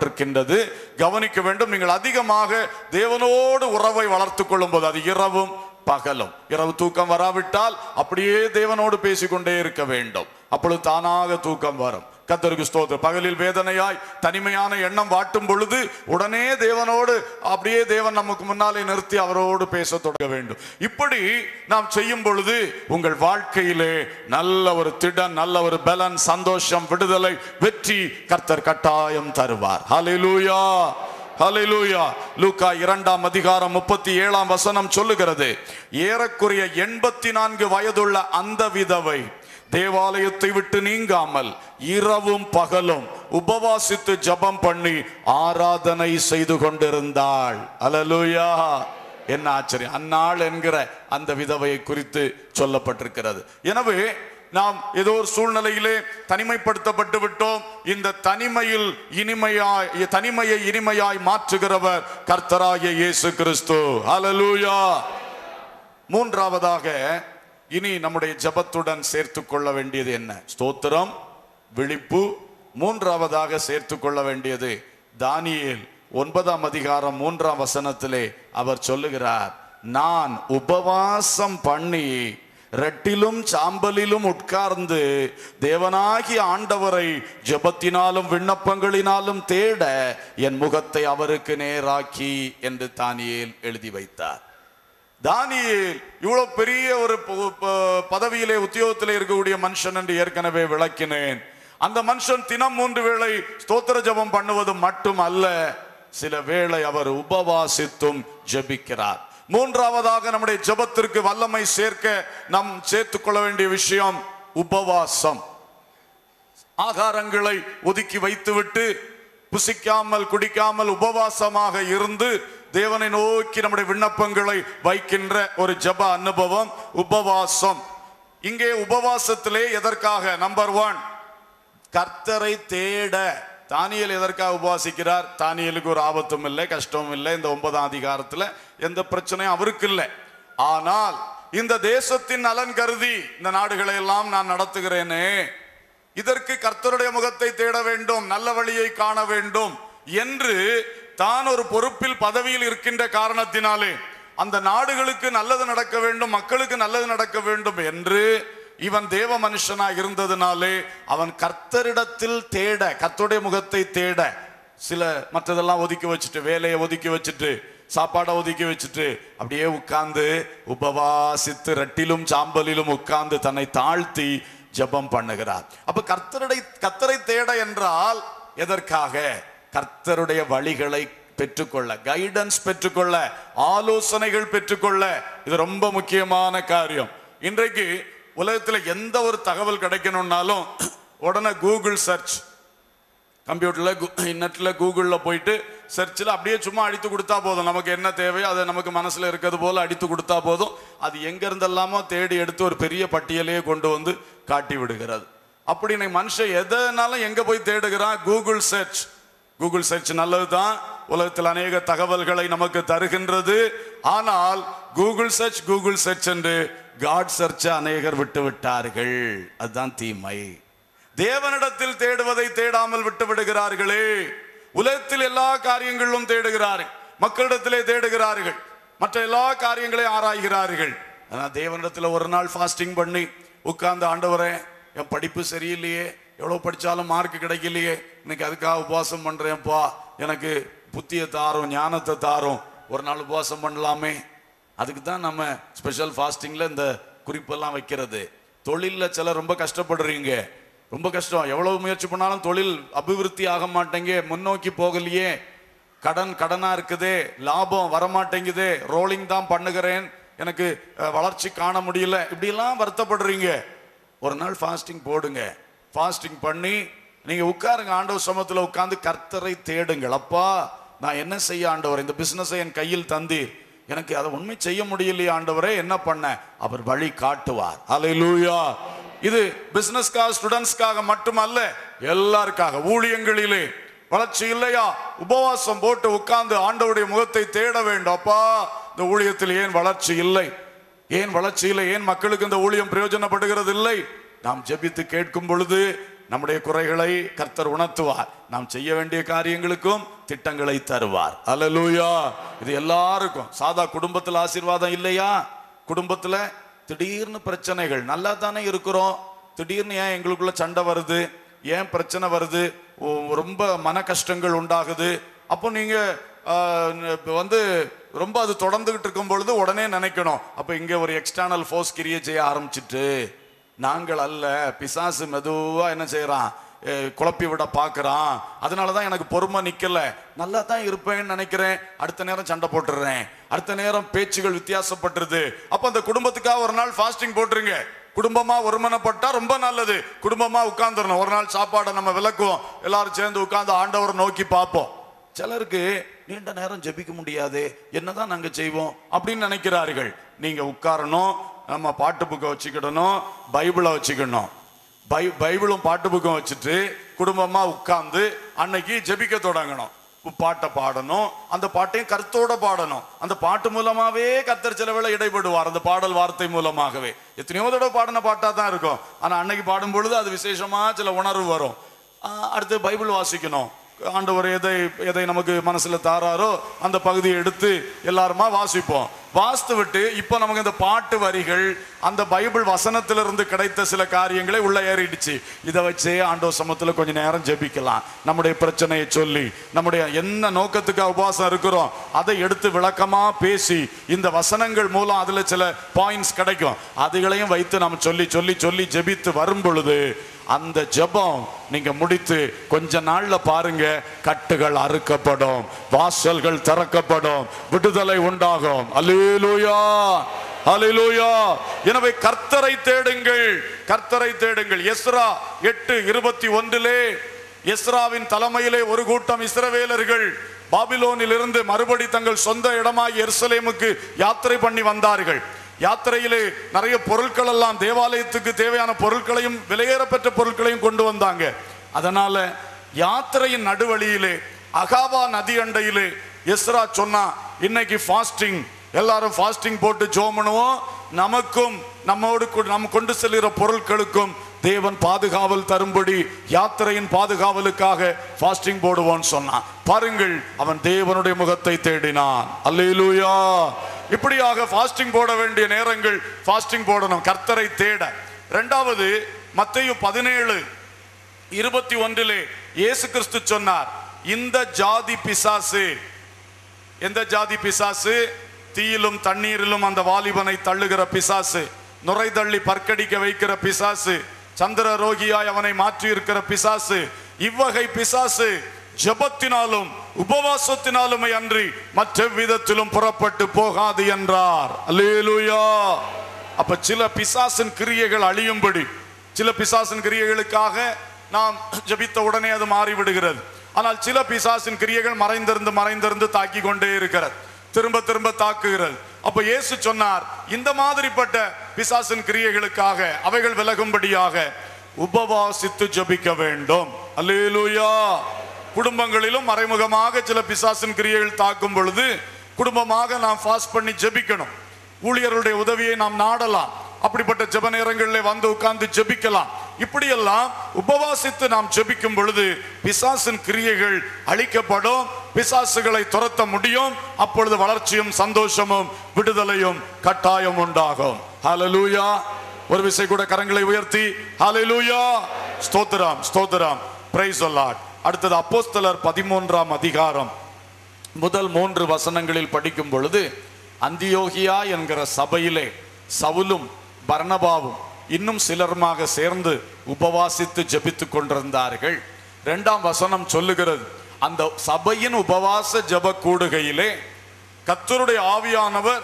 Speaker 1: எழுதப்பட்டிருக்கின்றது கவனிக்க வேண்டும் நீங்கள் அதிகமாக தேவனோடு உறவை வளர்த்து கொள்ளும்போது அது இரவும் பகலும் இரவு தூக்கம் வராவிட்டால் அப்படியே தேவனோடு பேசிக்கொண்டே இருக்க வேண்டும் அப்பொழுது தானாக தூக்கம் வரும் கத்தருக்கு ஸ்தோத்திரம் பகலில் வேதனையாய் தனிமையான எண்ணம் வாட்டும் பொழுது உடனே தேவனோடு அப்படியே தேவன் நமக்கு முன்னாலே நிறுத்தி அவரோடு பேச தொடங்க வேண்டும் இப்படி நாம் செய்யும் பொழுது உங்கள் வாழ்க்கையிலே நல்ல ஒரு திடன் நல்ல ஒரு பலன் சந்தோஷம் விடுதலை வெற்றி கர்த்தர் கட்டாயம் தருவார் ஹalleluya ஹalleluya லூக்கா இரண்டாம் அதிகாரம் முப்பத்தி ஏழாம் வசனம் சொல்லுகிறது ஏறக்குறைய எண்பத்தி நான்கு வயதுள்ள அந்த விதவை தேவாலயத்தை விட்டு நீங்காமல் இரவும் பகலும் உபவாசித்து ஜெபம் பண்ணி ஆராதனை செய்து கொண்டிருந்தாள் அல்லேலூயா என்ன ஆச்சரியம் அந்நாள் என்கிற அந்த விதவையை குறித்து சொல்லப்பட்டிருக்கிறது எனவே நாம் ஏதோ ஒரு சூழ்நிலையிலே தனிமைப்படுத்தப்பட்டு விட்டோம் இந்த தனிமையில் இனிமையாய் தனிமையை இனிமையாய் மாற்றுகிறவர் கர்த்தராகிய இயேசு கிறிஸ்து ஹalleluya மூன்றாவதாக இனி நம்முடைய ஜெபத்துடன் சேர்த்து கொள்ள வேண்டியது என்ன ஸ்தோத்திரம் விழிப்பு மூன்றாவதாக சேர்த்து கொள்ள வேண்டியது தானியேல் ஒன்பதாம் அதிகாரம் மூன்றாம் வசனத்திலே அவர் சொல்லுகிறார் நான் உபவாசம் பண்ணி ரெட்டிலும் சாம்பலிலும் உட்கார்ந்து தேவனாகி ஆண்டவரை ஜெபத்தினாலும் விண்ணப்பங்களினாலும் தேட என் முகத்தை அவருக்கு நேராக்கி என்று தானியேல் எழுதி வைத்தார் தானியேல் இவ்வளவு பெரிய ஒரு ப- ப- பதவியிலே உத்தியோகத்திலே இருக்கக்கூடிய மனுஷன் என்று ஏற்கனவே விளக்கினேன் அந்த மனுஷன் தினம் மூன்று வேளை ஸ்தோத்திர ஜெபம் பண்ணுவது மட்டும் அல்ல சில வேளை அவர் உபவாசித்தும் ஜெபிக்கிறார் மூன்றாவதாக நம்முடைய ஜெபத்திற்கு வல்லமை சேர்க்க நாம் சேர்த்துக் கொள்ள வேண்டிய விஷயம் உபவாசம் ஆகாரங்களை ஒதுக்கி வைத்துவிட்டு புசிக்காமல் குடிக்காமல் உபவாசமாக இருந்து தேவனை நோக்கி நம்முடைய விண்ணப்பங்களை வைக்கின்ற ஒரு ஜெப அனுபவம் உபவாசம் இங்கே உபவாசத்திலே எதற்காக நம்பர் ஒன் கர்த்தரை தேட தானியல் எதற்காக உபவாசிக்கிறார் தானியலுக்கு ஒரு ஆபத்தும் இல்லை கஷ்டமும் இல்லை இந்த ஒன்பதாம் அதிகாரத்துல எந்த பிரச்சனையும் அவருக்கு இல்லை ஆனால் இந்த தேசத்தின் நலன் கருதி இந்த நாடுகளை எல்லாம் நான் நடத்துகிறேனே இதற்கு கர்த்தருடைய முகத்தை தேட வேண்டும் நல்ல வழியை காண வேண்டும் என்று தான் ஒரு பொறுப்பில் பதவியில் இருக்கின்ற காரணத்தினாலே அந்த நாடுகளுக்கு நல்லது நடக்க வேண்டும் மக்களுக்கு நல்லது நடக்க வேண்டும் என்று இவன் தேவ மனுஷனாய் இருந்ததுனாலே அவன் கர்த்தரிடத்தில் தேட கர்த்தருடைய முகத்தை தேட சில மற்றதெல்லாம் ஒதுக்கி வச்சுட்டு வேலையை ஒதுக்கி வச்சுட்டு சாப்பாடை ஒதுக்கி வச்சுட்டு அப்படியே உட்கார்ந்து உபவாசித்து ரெட்டிலும் சாம்பலிலும் உட்கார்ந்து தன்னை தாழ்த்தி ஜெபம் பண்ணுகிறார் அப்ப கர்த்தருடைய கர்த்தரை தேட என்றால் எதற்காக கர்த்தருடைய வழிகளை பெற்றுக்கொள்ள கைடன்ஸ் பெற்றுக்கொள்ள ஆலோசனைகள் பெற்றுக்கொள்ள இது ரொம்ப முக்கியமான காரியம் இன்றைக்கு உலகத்தில் எந்த ஒரு தகவல் கிடைக்கணும்னாலும் உடனே கூகுள் சர்ச் கம்ப்யூட்டரில் நெட்டில் கூகுளில் போயிட்டு சர்ச்சில் அப்படியே சும்மா அடித்து கொடுத்தா போதும் நமக்கு என்ன தேவையோ அதை நமக்கு மனசில் இருக்கிறது போல் அடித்து கொடுத்தா போதும் அது எங்கேருந்தெல்லாமோ தேடி எடுத்து ஒரு பெரிய பட்டியலையே கொண்டு வந்து காட்டி விடுகிறது அப்படி இன்னைக்கு மனுஷன் எதனாலும் எங்கே போய் தேடுகிறான் கூகுள் சர்ச் கூகுள் சர்ச் நல்லது தான் உலகத்தில் அநேக தகவல்களை நமக்கு தருகின்றது ஆனால் கூகுள் சர்ச் கூகுள் சர்ச் என்று காட் சர்ச்சை அநேகர் விட்டு விட்டார்கள் அதுதான் தீமை தேவனிடத்தில் தேடுவதை தேடாமல் விட்டு விடுகிறார்களே உலகத்தில் எல்லா காரியங்களிலும் தேடுகிறார்கள் மக்களிடத்திலே தேடுகிறார்கள் மற்ற எல்லா காரியங்களையும் ஆராய்கிறார்கள் ஆனா தேவனிடத்தில் ஒரு நாள் ஃபாஸ்டிங் பண்ணி உட்கார்ந்து ஆண்டவரே என் படிப்பு சரியில்லையே எவ்வளவு படிச்சாலும் மார்க் கிடைக்கலையே இன்னைக்கு அதுக்காக உபவாசம் பண்றேன்ப்பா எனக்கு புத்தியை தாரும் ஞானத்தை தாரும் ஒரு நாள் உபவாசம் பண்ணலாமே அதுக்கு தான் நம்ம ஸ்பெஷல் ஃபாஸ்டிங்ல இந்த குறிப்பெல்லாம் வைக்கிறது தொழில்ல சிலர் ரொம்ப கஷ்டப்படுறீங்க ரொம்ப கஷ்டம் எவ்வளவு முயற்சி பண்ணாலும் தொழில் அபிவிருத்தி ஆக மாட்டேங்க முன்னோக்கி போகலையே கடன் கடனா இருக்குதே லாபம் வர மாட்டேங்குதே ரோலிங் தான் பண்ணுகிறேன் எனக்கு அஹ், வளர்ச்சி காண முடியல இப்படியெல்லாம் வருத்தப்படுறீங்க ஒரு நாள் ஃபாஸ்டிங் போடுங்க ஃபாஸ்டிங் பண்ணி நீங்க உட்காருங்க ஆண்டவர் சமத்துல உட்கார்ந்து கர்த்தரை தேடுங்கள் அப்பா நான் என்ன செய்ய ஆண்டவர் இந்த பிசினஸை என் கையில் தந்தீர் எனக்கு அதை உண்மை செய்ய முடியலையே ஆண்டவரே என்ன பண்ண அவர் வழி காட்டுவார் அல்லேலூயா இது பிசினஸ்க்காக ஸ்டூடெண்ட்ஸ்க்காக மட்டுமல்ல எல்லாருக்காக ஊழியங்களிலே வளர்ச்சி இல்லையா உபவாசம் போட்டு உட்கார்ந்து ஆண்டவருடைய முகத்தை தேட வேண்டும் அப்பா இந்த ஊழியத்தில் ஏன் வளர்ச்சி இல்லை ஏன் வளர்ச்சி இல்லை ஏன் மக்களுக்கு இந்த ஊழியம் பிரயோஜனப்படுகிறது இல்லை நாம் ஜெபித்து கேட்கும் பொழுது நம்முடைய குறைகளை கர்த்தர் உணர்த்துவார் நாம் செய்ய வேண்டிய காரியங்களுக்கும் திட்டங்களை தருவார் அல்லேலூயா இது எல்லாருக்கும் சாதா குடும்பத்தில் ஆசீர்வாதம் இல்லையா குடும்பத்துல திடீர்னு பிரச்சனைகள் நல்லா தானே இருக்கிறோம் திடீர்னு ஏன் எங்களுக்குள்ள சண்டை வருது ஏன் பிரச்சனை வருது ஓ- ரொம்ப மன கஷ்டங்கள் உண்டாகுது அப்போ நீங்க ஆஹ், இப்ப வந்து ரொம்ப அது தொடர்ந்துகிட்டு இருக்கும் பொழுது உடனே நினைக்கணும் அப்ப இங்க ஒரு எக்ஸ்டர்னல் ஃபோர்ஸ் கிரியை செய்ய ஆரம்பிச்சிட்டு நாங்கள் அல்ல பிசாசு மெதுவா என்ன செய்யறான் அஹ், குழப்பி விட பார்க்கறான் அதனால தான் எனக்கு பொறுமை நிக்கல நல்லா தான் இருப்பேன்னு நினைக்கிறேன் அடுத்த நேரம் சண்டை போட்டுடுறேன் அடுத்த நேரம் பேச்சுகள் வித்தியாசப்பட்டுருது அப்ப அந்த குடும்பத்துக்காக ஒரு நாள் ஃபாஸ்டிங் போட்டுருங்க குடும்பமா ஒருமனப்பட்டா ரொம்ப நல்லது குடும்பமா உட்கார்ந்துடணும் ஒரு நாள் சாப்பாடை நம்ம விளக்குவோம் எல்லாரும் சேர்ந்து உட்கார்ந்து ஆண்டவரை நோக்கி பார்ப்போம் சிலருக்கு நீண்ட நேரம் ஜெபிக்க முடியாது என்னதான் நாங்க செய்வோம் அப்படின்னு நினைக்கிறார்கள் நீங்க உட்காரணும் நம்ம பாட்டு புக்கை வச்சுக்கிடணும் பைபிளை வச்சுக்கணும் பை பைபிளும் பாட்டு புக்கும் வச்சுட்டு குடும்பமா உட்கார்ந்து அன்னைக்கு ஜெபிக்க தொடங்கணும் பாட்டை பாடணும் அந்த பாட்டையும் கருத்தோட பாடணும் அந்த பாட்டு மூலமாவே கத்தர் சில வேளை இடைப்படுவார் அந்த பாடல் வார்த்தை மூலமாகவே எத்தனையோ தடவை பாடின பாட்டா தான் இருக்கும் ஆனா அன்னைக்கு பாடும் பொழுது அது விசேஷமா சில உணர்வு வரும் ஆஹ் அடுத்து பைபிள் வாசிக்கணும் ஆண்டவர் எதை எதை நமக்கு மனசுல தாராரோ அந்த பகுதியை எடுத்து எல்லாருமா வாசிப்போம் வாசித்து விட்டு இப்போ நமக்கு இந்த பாட்டு வரிகள் அந்த பைபிள் வசனத்திலிருந்து கிடைத்த சில காரியங்களை உள்ள ஏறிடுச்சு இதை வச்சே ஆண்டவர் சமத்துல கொஞ்ச நேரம் ஜெபிக்கலாம் நம்முடைய பிரச்சனையை சொல்லி நம்முடைய என்ன நோக்கத்துக்கு உபவாசம் இருக்கிறோம் அதை எடுத்து விளக்கமா பேசி இந்த வசனங்கள் மூலம் அதுல சில பாயிண்ட்ஸ் கிடைக்கும் அதுகளையும் வைத்து நாம் சொல்லி சொல்லி சொல்லி ஜெபித்து வரும் பொழுது அந்த ஜெபம் நீங்க முடித்து கொஞ்ச நாள்ல பாருங்க கட்டுகள் அறுக்கப்படும் வாசல்கள் திறக்கப்படும் விடுதலை உண்டாகும் அல்லேலூயா அல்லேலூயா எனவே கர்த்தரை தேடுங்கள் கர்த்தரை தேடுங்கள் எஸ்ரா எட்டு இருபத்தி ஒன்றிலே எஸ்ராவின் தலைமையிலே ஒரு கூட்டம் இஸ்ரவேலர்கள் பாபிலோனில் இருந்து மறுபடி தங்கள் சொந்த இடமாய் எருசலேமுக்கு யாத்திரை பண்ணி வந்தார்கள் யாத்திரையிலே நிறைய பொருட்கள் எல்லாம் தேவாலயத்துக்கு தேவையான பொருட்களையும் விலையேறப்பெற்ற பொருட்களையும் கொண்டு வந்தாங்க அதனால யாத்திரையின் நடுவழியிலே அகாவா நதி அண்டையிலே எஸ்ரா சொன்னா இன்னைக்கு ஃபாஸ்டிங் எல்லாரும் ஃபாஸ்டிங் போட்டு ஜோம் பண்ணுவோம் நமக்கும் நம்மோடு கூட- நாம் கொண்டு செல்கிற பொருட்களுக்கும் தேவன் பாதுகாவல் தரும்படி யாத்திரையின் பாதுகாவலுக்காக ஃபாஸ்டிங் போடுவோன்னு சொன்னான் பாருங்கள் அவன் தேவனுடைய முகத்தை தேடினான் அல்லேலூயா இப்படியாக ஃபாஸ்டிங் போட வேண்டிய நேரங்கள் ஃபாஸ்டிங் போடணும் கர்த்தரை தேட ரெண்டாவது மத்தேயு பதினேழு இருபத்தி ஒன்றிலே இயேசு கிறிஸ்து சொன்னார் இந்த ஜாதி பிசாசு எந்த ஜாதி பிசாசு தீயிலும் தண்ணீரிலும் அந்த வாலிபனை தள்ளுகிற பிசாசு நுரை தள்ளி பற்கடிக்க வைக்கிற பிசாசு சந்திர ரோகியாய் அவனை மாற்றி இருக்கிற பிசாசு இவ்வகை பிசாசு ஜெபத்தினாலும் உபவாசத்தினாலுமே அன்றி மற்ற விதத்திலும் புறப்பட்டு போகாது என்றார் அல்லேலூயா அப்ப சில பிசாசின் கிரியைகள் அழியும்படி சில பிசாசின் கிரியைகளுக்காக நாம் ஜெபித்த உடனே அது மாறிவிடுகிறது ஆனால் சில பிசாசின் கிரியைகள் மறைந்திருந்து மறைந்திருந்து தாக்கி கொண்டே இருக்கிறது திரும்ப திரும்ப தாக்குகிறது அப்ப இயேசு சொன்னார் இந்த மாதிரிப்பட்ட பிசாசின் கிரியைகளுக்காக அவைகள் விலகும்படியாக உபவாசித்து ஜெபிக்க வேண்டும் அல்லேலூயா குடும்பங்களிலும் மறைமுகமாக சில பிசாசின் கிரியைகள் தாக்கும் பொழுது குடும்பமாக நாம் ஃபாஸ்ட் பண்ணி ஜெபிக்கணும் ஊழியர்களுடைய உதவியை நாம் நாடலாம் அப்படிப்பட்ட ஜெப நேரங்களிலே வந்து உட்கார்ந்து ஜெபிக்கலாம் இப்படியெல்லாம் உபவாசித்து நாம் ஜெபிக்கும் பொழுது பிசாசின் கிரியைகள் அழிக்கப்படும் பிசாசுகளை துரத்த முடியும் அப்பொழுது வளர்ச்சியும் சந்தோஷமும் விடுதலையும் கட்டாயம் உண்டாகும் ஹalleluya ஒரு விசை கூட கரங்களை உயர்த்தி ஹalleluya ஸ்தோத்திரம் ஸ்தோத்திரம் பிரைஸ் லார்ட் அடுத்தது அப்போஸ்தலர் பதிமூன்றாம் அதிகாரம் முதல் மூன்று வசனங்களில் படிக்கும் பொழுது அந்தியோகியா என்கிற சபையிலே சவுலும் பர்னபாவும் இன்னும் சிலருமாக சேர்ந்து உபவாசித்து ஜெபித்துக் கொண்டிருந்தார்கள் இரண்டாம் வசனம் சொல்லுகிறது அந்த சபையின் உபவாச ஜெப கூடுகையிலே கர்த்தருடைய ஆவியானவர்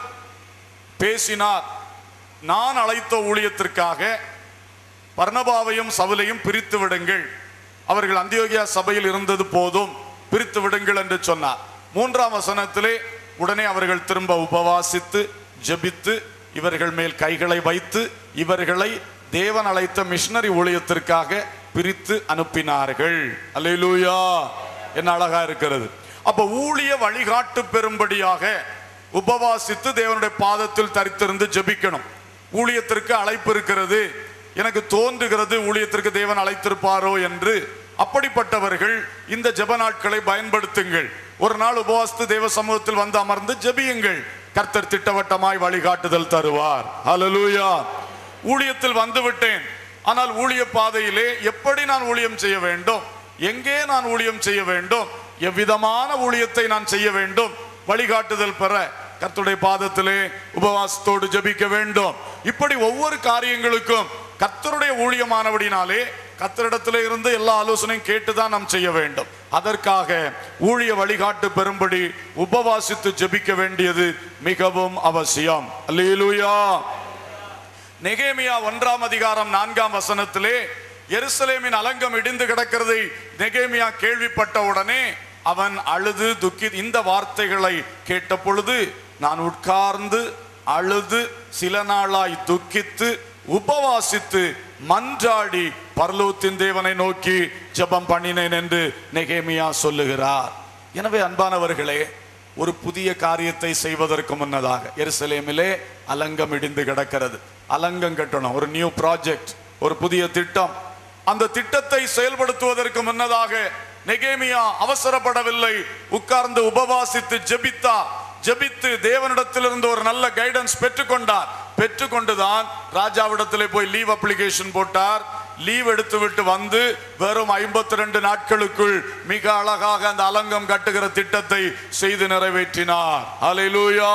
Speaker 1: பேசினார் நான் அழைத்த ஊழியத்திற்காக பர்னபாவையும் சவுலையும் பிரித்து விடுங்கள் அவர்கள் அந்தியோகியா சபையில் இருந்தது போதும் பிரித்து விடுங்கள் என்று சொன்னார் மூன்றாம் வசனத்திலே உடனே அவர்கள் திரும்ப உபவாசித்து ஜெபித்து இவர்கள் மேல் கைகளை வைத்து இவர்களை தேவன் அழைத்த மிஷனரி ஊழியத்திற்காக பிரித்து அனுப்பினார்கள் அல்லேலூயா என்ன அழகா இருக்கிறது அப்ப ஊழிய வழிகாட்டு பெறும்படியாக உபவாசித்து தேவனுடைய பாதத்தில் தரித்திருந்து ஜெபிக்கணும் ஊழியத்திற்கு அழைப்பு இருக்கிறது எனக்கு தோன்றுகிறது ஊழியத்திற்கு தேவன் அழைத்திருப்பாரோ என்று அப்படிப்பட்டவர்கள் இந்த ஜெப நாட்களை பயன்படுத்துங்கள் ஒரு நாள் உபவாசித்து தேவ சமூகத்தில் வந்து அமர்ந்து ஜெபியுங்கள் கர்த்தர் திட்டவட்டமாய் வழிகாட்டுதல் தருவார் ஹalleluya ஊழியத்தில் வந்து விட்டேன் ஆனால் ஊழிய பாதையிலே எப்படி நான் ஊழியம் செய்ய வேண்டும் எங்கே நான் ஊழியம் செய்ய வேண்டும் எவ்விதமான ஊழியத்தை நான் செய்ய வேண்டும் வழிகாட்டுதல் பெற கர்த்தருடைய பாதத்திலே உபவாசத்தோடு ஜெபிக்க வேண்டும் இப்படி ஒவ்வொரு காரியங்களுக்கும் கர்த்தருடைய ஊழியமானபடினாலே கத்தரிடத்திலே இருந்து எல்லா ஆலோசனையும் கேட்டுதான் நாம் செய்ய வேண்டும் அதற்காக ஊழிய வழிகாட்டு பெறும்படி உபவாசித்து ஜெபிக்க வேண்டியது மிகவும் அவசியம் அல்லேலூயா நெகேமியா ஒன்றாம் அதிகாரம் நான்காம் வசனத்திலே எருசலேமின் அலங்கம் இடிந்து கிடக்கிறதை நெகேமியா கேள்விப்பட்ட உடனே அவன் அழுது துக்கி இந்த வார்த்தைகளை கேட்ட பொழுது நான் உட்கார்ந்து அழுது சில நாளாய் துக்கித்து உபவாசித்து மன்றாடி பரலோத்தின் தேவனை நோக்கி ஜெபம் பண்ணினேன் என்று நெகேமியா சொல்லுகிறார் எனவே அன்பானவர்களே ஒரு புதிய காரியத்தை செய்வதற்கு முன்னதாக எருசலேமிலே அலங்கம் இடிந்து கிடக்கிறது அலங்கம் கட்டணும் ஒரு நியூ ப்ராஜெக்ட் ஒரு புதிய திட்டம் அந்த திட்டத்தை செயல்படுத்துவதற்கு முன்னதாக நெகேமியா அவசரப்படவில்லை உட்கார்ந்து உபவாசித்து ஜெபித்தார் ஜெபித்து தேவனிடத்திலிருந்து ஒரு நல்ல கைடன்ஸ் பெற்றுக்கொண்டார் பெற்றுக்கொண்டுதான் ராஜாவிடத்திலே போய் லீவ் அப்ளிகேஷன் போட்டார் லீவ் எடுத்து விட்டு வந்து வெறும் ஐம்பத்தி ரெண்டு நாட்களுக்குள் மிக அழகாக அந்த அலங்கம் கட்டுகிற திட்டத்தை செய்து நிறைவேற்றினார் அலையிலூயா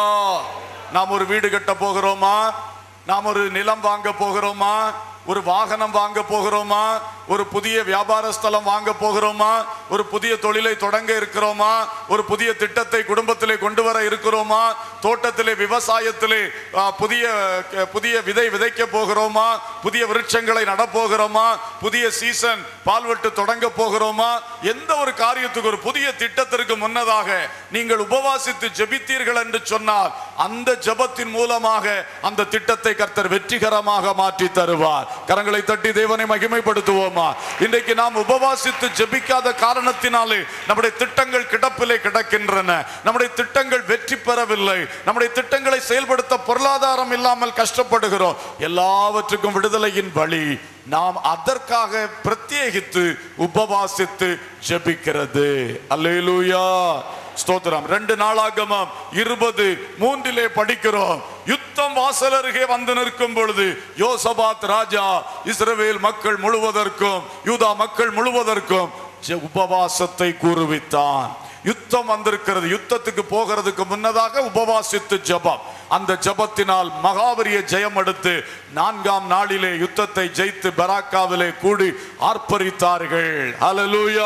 Speaker 1: நாம் ஒரு வீடு கட்ட போகிறோமா நாம் ஒரு நிலம் வாங்க போகிறோமா ஒரு வாகனம் வாங்க போகிறோமா ஒரு புதிய வியாபார ஸ்தலம் வாங்க போகிறோமா ஒரு புதிய தொழிலை தொடங்க இருக்கிறோமா ஒரு புதிய திட்டத்தை குடும்பத்திலே கொண்டு வர இருக்கிறோமா தோட்டத்திலே விவசாயத்திலே ஆ, புதிய க- புதிய விதை விதைக்க போகிறோமா புதிய விருட்சங்களை நடப்போகிறோமா புதிய சீசன் பால்வெட்டு தொடங்க போகிறோமா எந்த ஒரு காரியத்துக்கு ஒரு புதிய திட்டத்திற்கு முன்னதாக நீங்கள் உபவாசித்து ஜெபித்தீர்கள் என்று சொன்னால் அந்த ஜெபத்தின் மூலமாக அந்த திட்டத்தை கர்த்தர் வெற்றிகரமாக மாற்றி தருவார் கரங்களை தட்டி தேவனை மகிமைப்படுத்துவோமா இன்றைக்கு நாம் உபவாசித்து ஜெபிக்காத காரணத்தினாலே நம்முடைய திட்டங்கள் கிடப்பிலே கிடக்கின்றன நம்முடைய திட்டங்கள் வெற்றி பெறவில்லை நம்முடைய திட்டங்களை செயல்படுத்த பொருளாதாரம் இல்லாமல் கஷ்டப்படுகிறோம் எல்லாவற்றுக்கும் விடுதலையின் வழி நாம் அதற்காக பிரத்யேகித்து உபவாசித்து ஜெபிக்கிறது அல்லேலூயா ஸ்தோத்திரம் ரெண்டு நாளாகமம் இருபது மூன்றிலே படிக்கிறோம் யுத்தம் வாசல் அருகே வந்து நிற்கும் பொழுது யோசபாத் ராஜா இஸ்ரவேல் மக்கள் முழுவதற்கும் யூதா மக்கள் முழுவதற்கும் ஜெ- உபவாசத்தை கூறுவித்தான் யுத்தம் வந்திருக்கிறது யுத்தத்துக்கு போகிறதுக்கு முன்னதாக உபவாசித்து ஜெபம் அந்த ஜெபத்தினால் மகாபரிய ஜெயம் எடுத்து நான்காம் நாளிலே யுத்தத்தை ஜெயித்து பராக்காவிலே கூடி ஆர்ப்பரித்தார்கள் ஹalleluya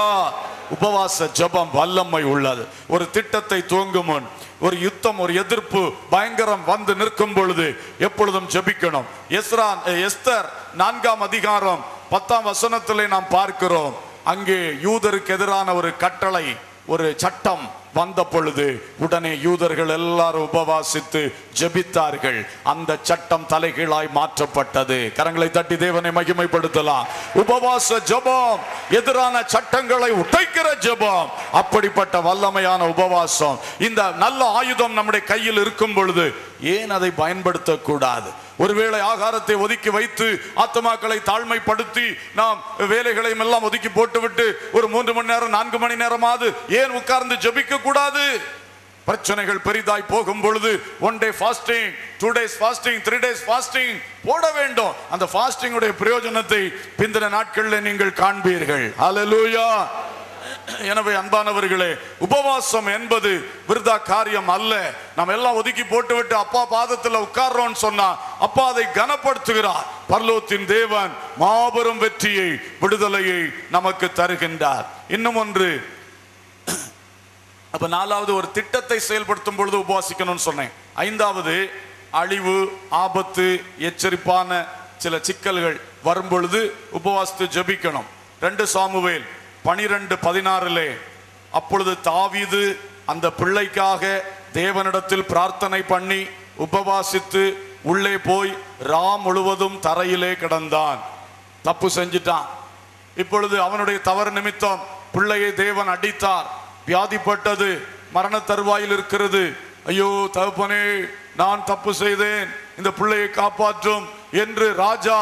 Speaker 1: உபவாச ஜெபம் வல்லமை உள்ளது ஒரு திட்டத்தை துவங்கும் முன் ஒரு யுத்தம் ஒரு எதிர்ப்பு பயங்கரம் வந்து நிற்கும் பொழுது எப்பொழுதும் ஜெபிக்கணும் எஸ்ரா எஸ்தர் நான்காம் அதிகாரம் பத்தாம் வசனத்திலே நாம் பார்க்கிறோம் அங்கே யூதருக்கு எதிரான ஒரு கட்டளை ஒரு சட்டம் வந்த பொழுது உடனே யூதர்கள் எல்லாரும் உபவாசித்து ஜெபித்தார்கள் அந்த சட்டம் தலைகீழாய் மாற்றப்பட்டது கரங்களை தட்டி தேவனை மகிமைப்படுத்தலாம் உபவாச ஜெபம் எதிரான சட்டங்களை உடைக்கிற ஜெபம் அப்படிப்பட்ட வல்லமையான உபவாசம் இந்த நல்ல ஆயுதம் நம்முடைய கையில் இருக்கும் பொழுது ஏன் அதை பயன்படுத்த கூடாது ஒருவேளை ஆகாரத்தை ஒதுக்கி வைத்து ஆத்மாக்களை தாழ்மைப்படுத்தி நாம் வேலைகளையும் எல்லாம் ஒதுக்கி போட்டுவிட்டு ஒரு மூன்று மணி நேரம் நான்கு மணி நேரமாவது ஏன் உட்கார்ந்து ஜெபிக்க கூடாது பிரச்சனைகள் பெரிதாய் போகும் பொழுது one day fasting two days fasting three days fasting போட வேண்டும் அந்த ஃபாஸ்டிங் உடைய பிரயோஜனத்தை பிந்தின நாட்களில் நீங்கள் காண்பீர்கள் ஹalleluya எனவே அன்பானவர்களே உபவாசம் என்பது விருதா காரியம் அல்ல நம்ம எல்லாம் ஒதுக்கி போட்டுவிட்டு அப்பா பாதத்துல உட்கார்றோம்னு சொன்னா அப்பா அதை கனப்படுத்துகிறார் பர்லோத்தின் தேவன் மாபெரும் வெற்றியை விடுதலையை நமக்கு தருகின்றார் இன்னும் ஒன்று அப்ப நாலாவது ஒரு திட்டத்தை செயல்படுத்தும் பொழுது உபவாசிக்கணும்னு சொன்னேன் ஐந்தாவது அழிவு ஆபத்து எச்சரிப்பான சில சிக்கல்கள் வரும் பொழுது உபவாசித்து ஜெபிக்கணும் ரெண்டு சாமுவேல் பனிரெண்டு பதினாறிலே அப்பொழுது தாவீது அந்த பிள்ளைக்காக தேவனிடத்தில் பிரார்த்தனை பண்ணி உபவாசித்து உள்ளே போய் ரா முழுவதும் தரையிலே கிடந்தான் தப்பு செஞ்சிட்டான் இப்பொழுது அவனுடைய தவறு நிமித்தம் பிள்ளையை தேவன் அடித்தார் வியாதிப்பட்டது மரண தருவாயில் இருக்கிறது ஐயோ தகப்பனே நான் தப்பு செய்தேன் இந்த பிள்ளையை காப்பாற்றும் என்று ராஜா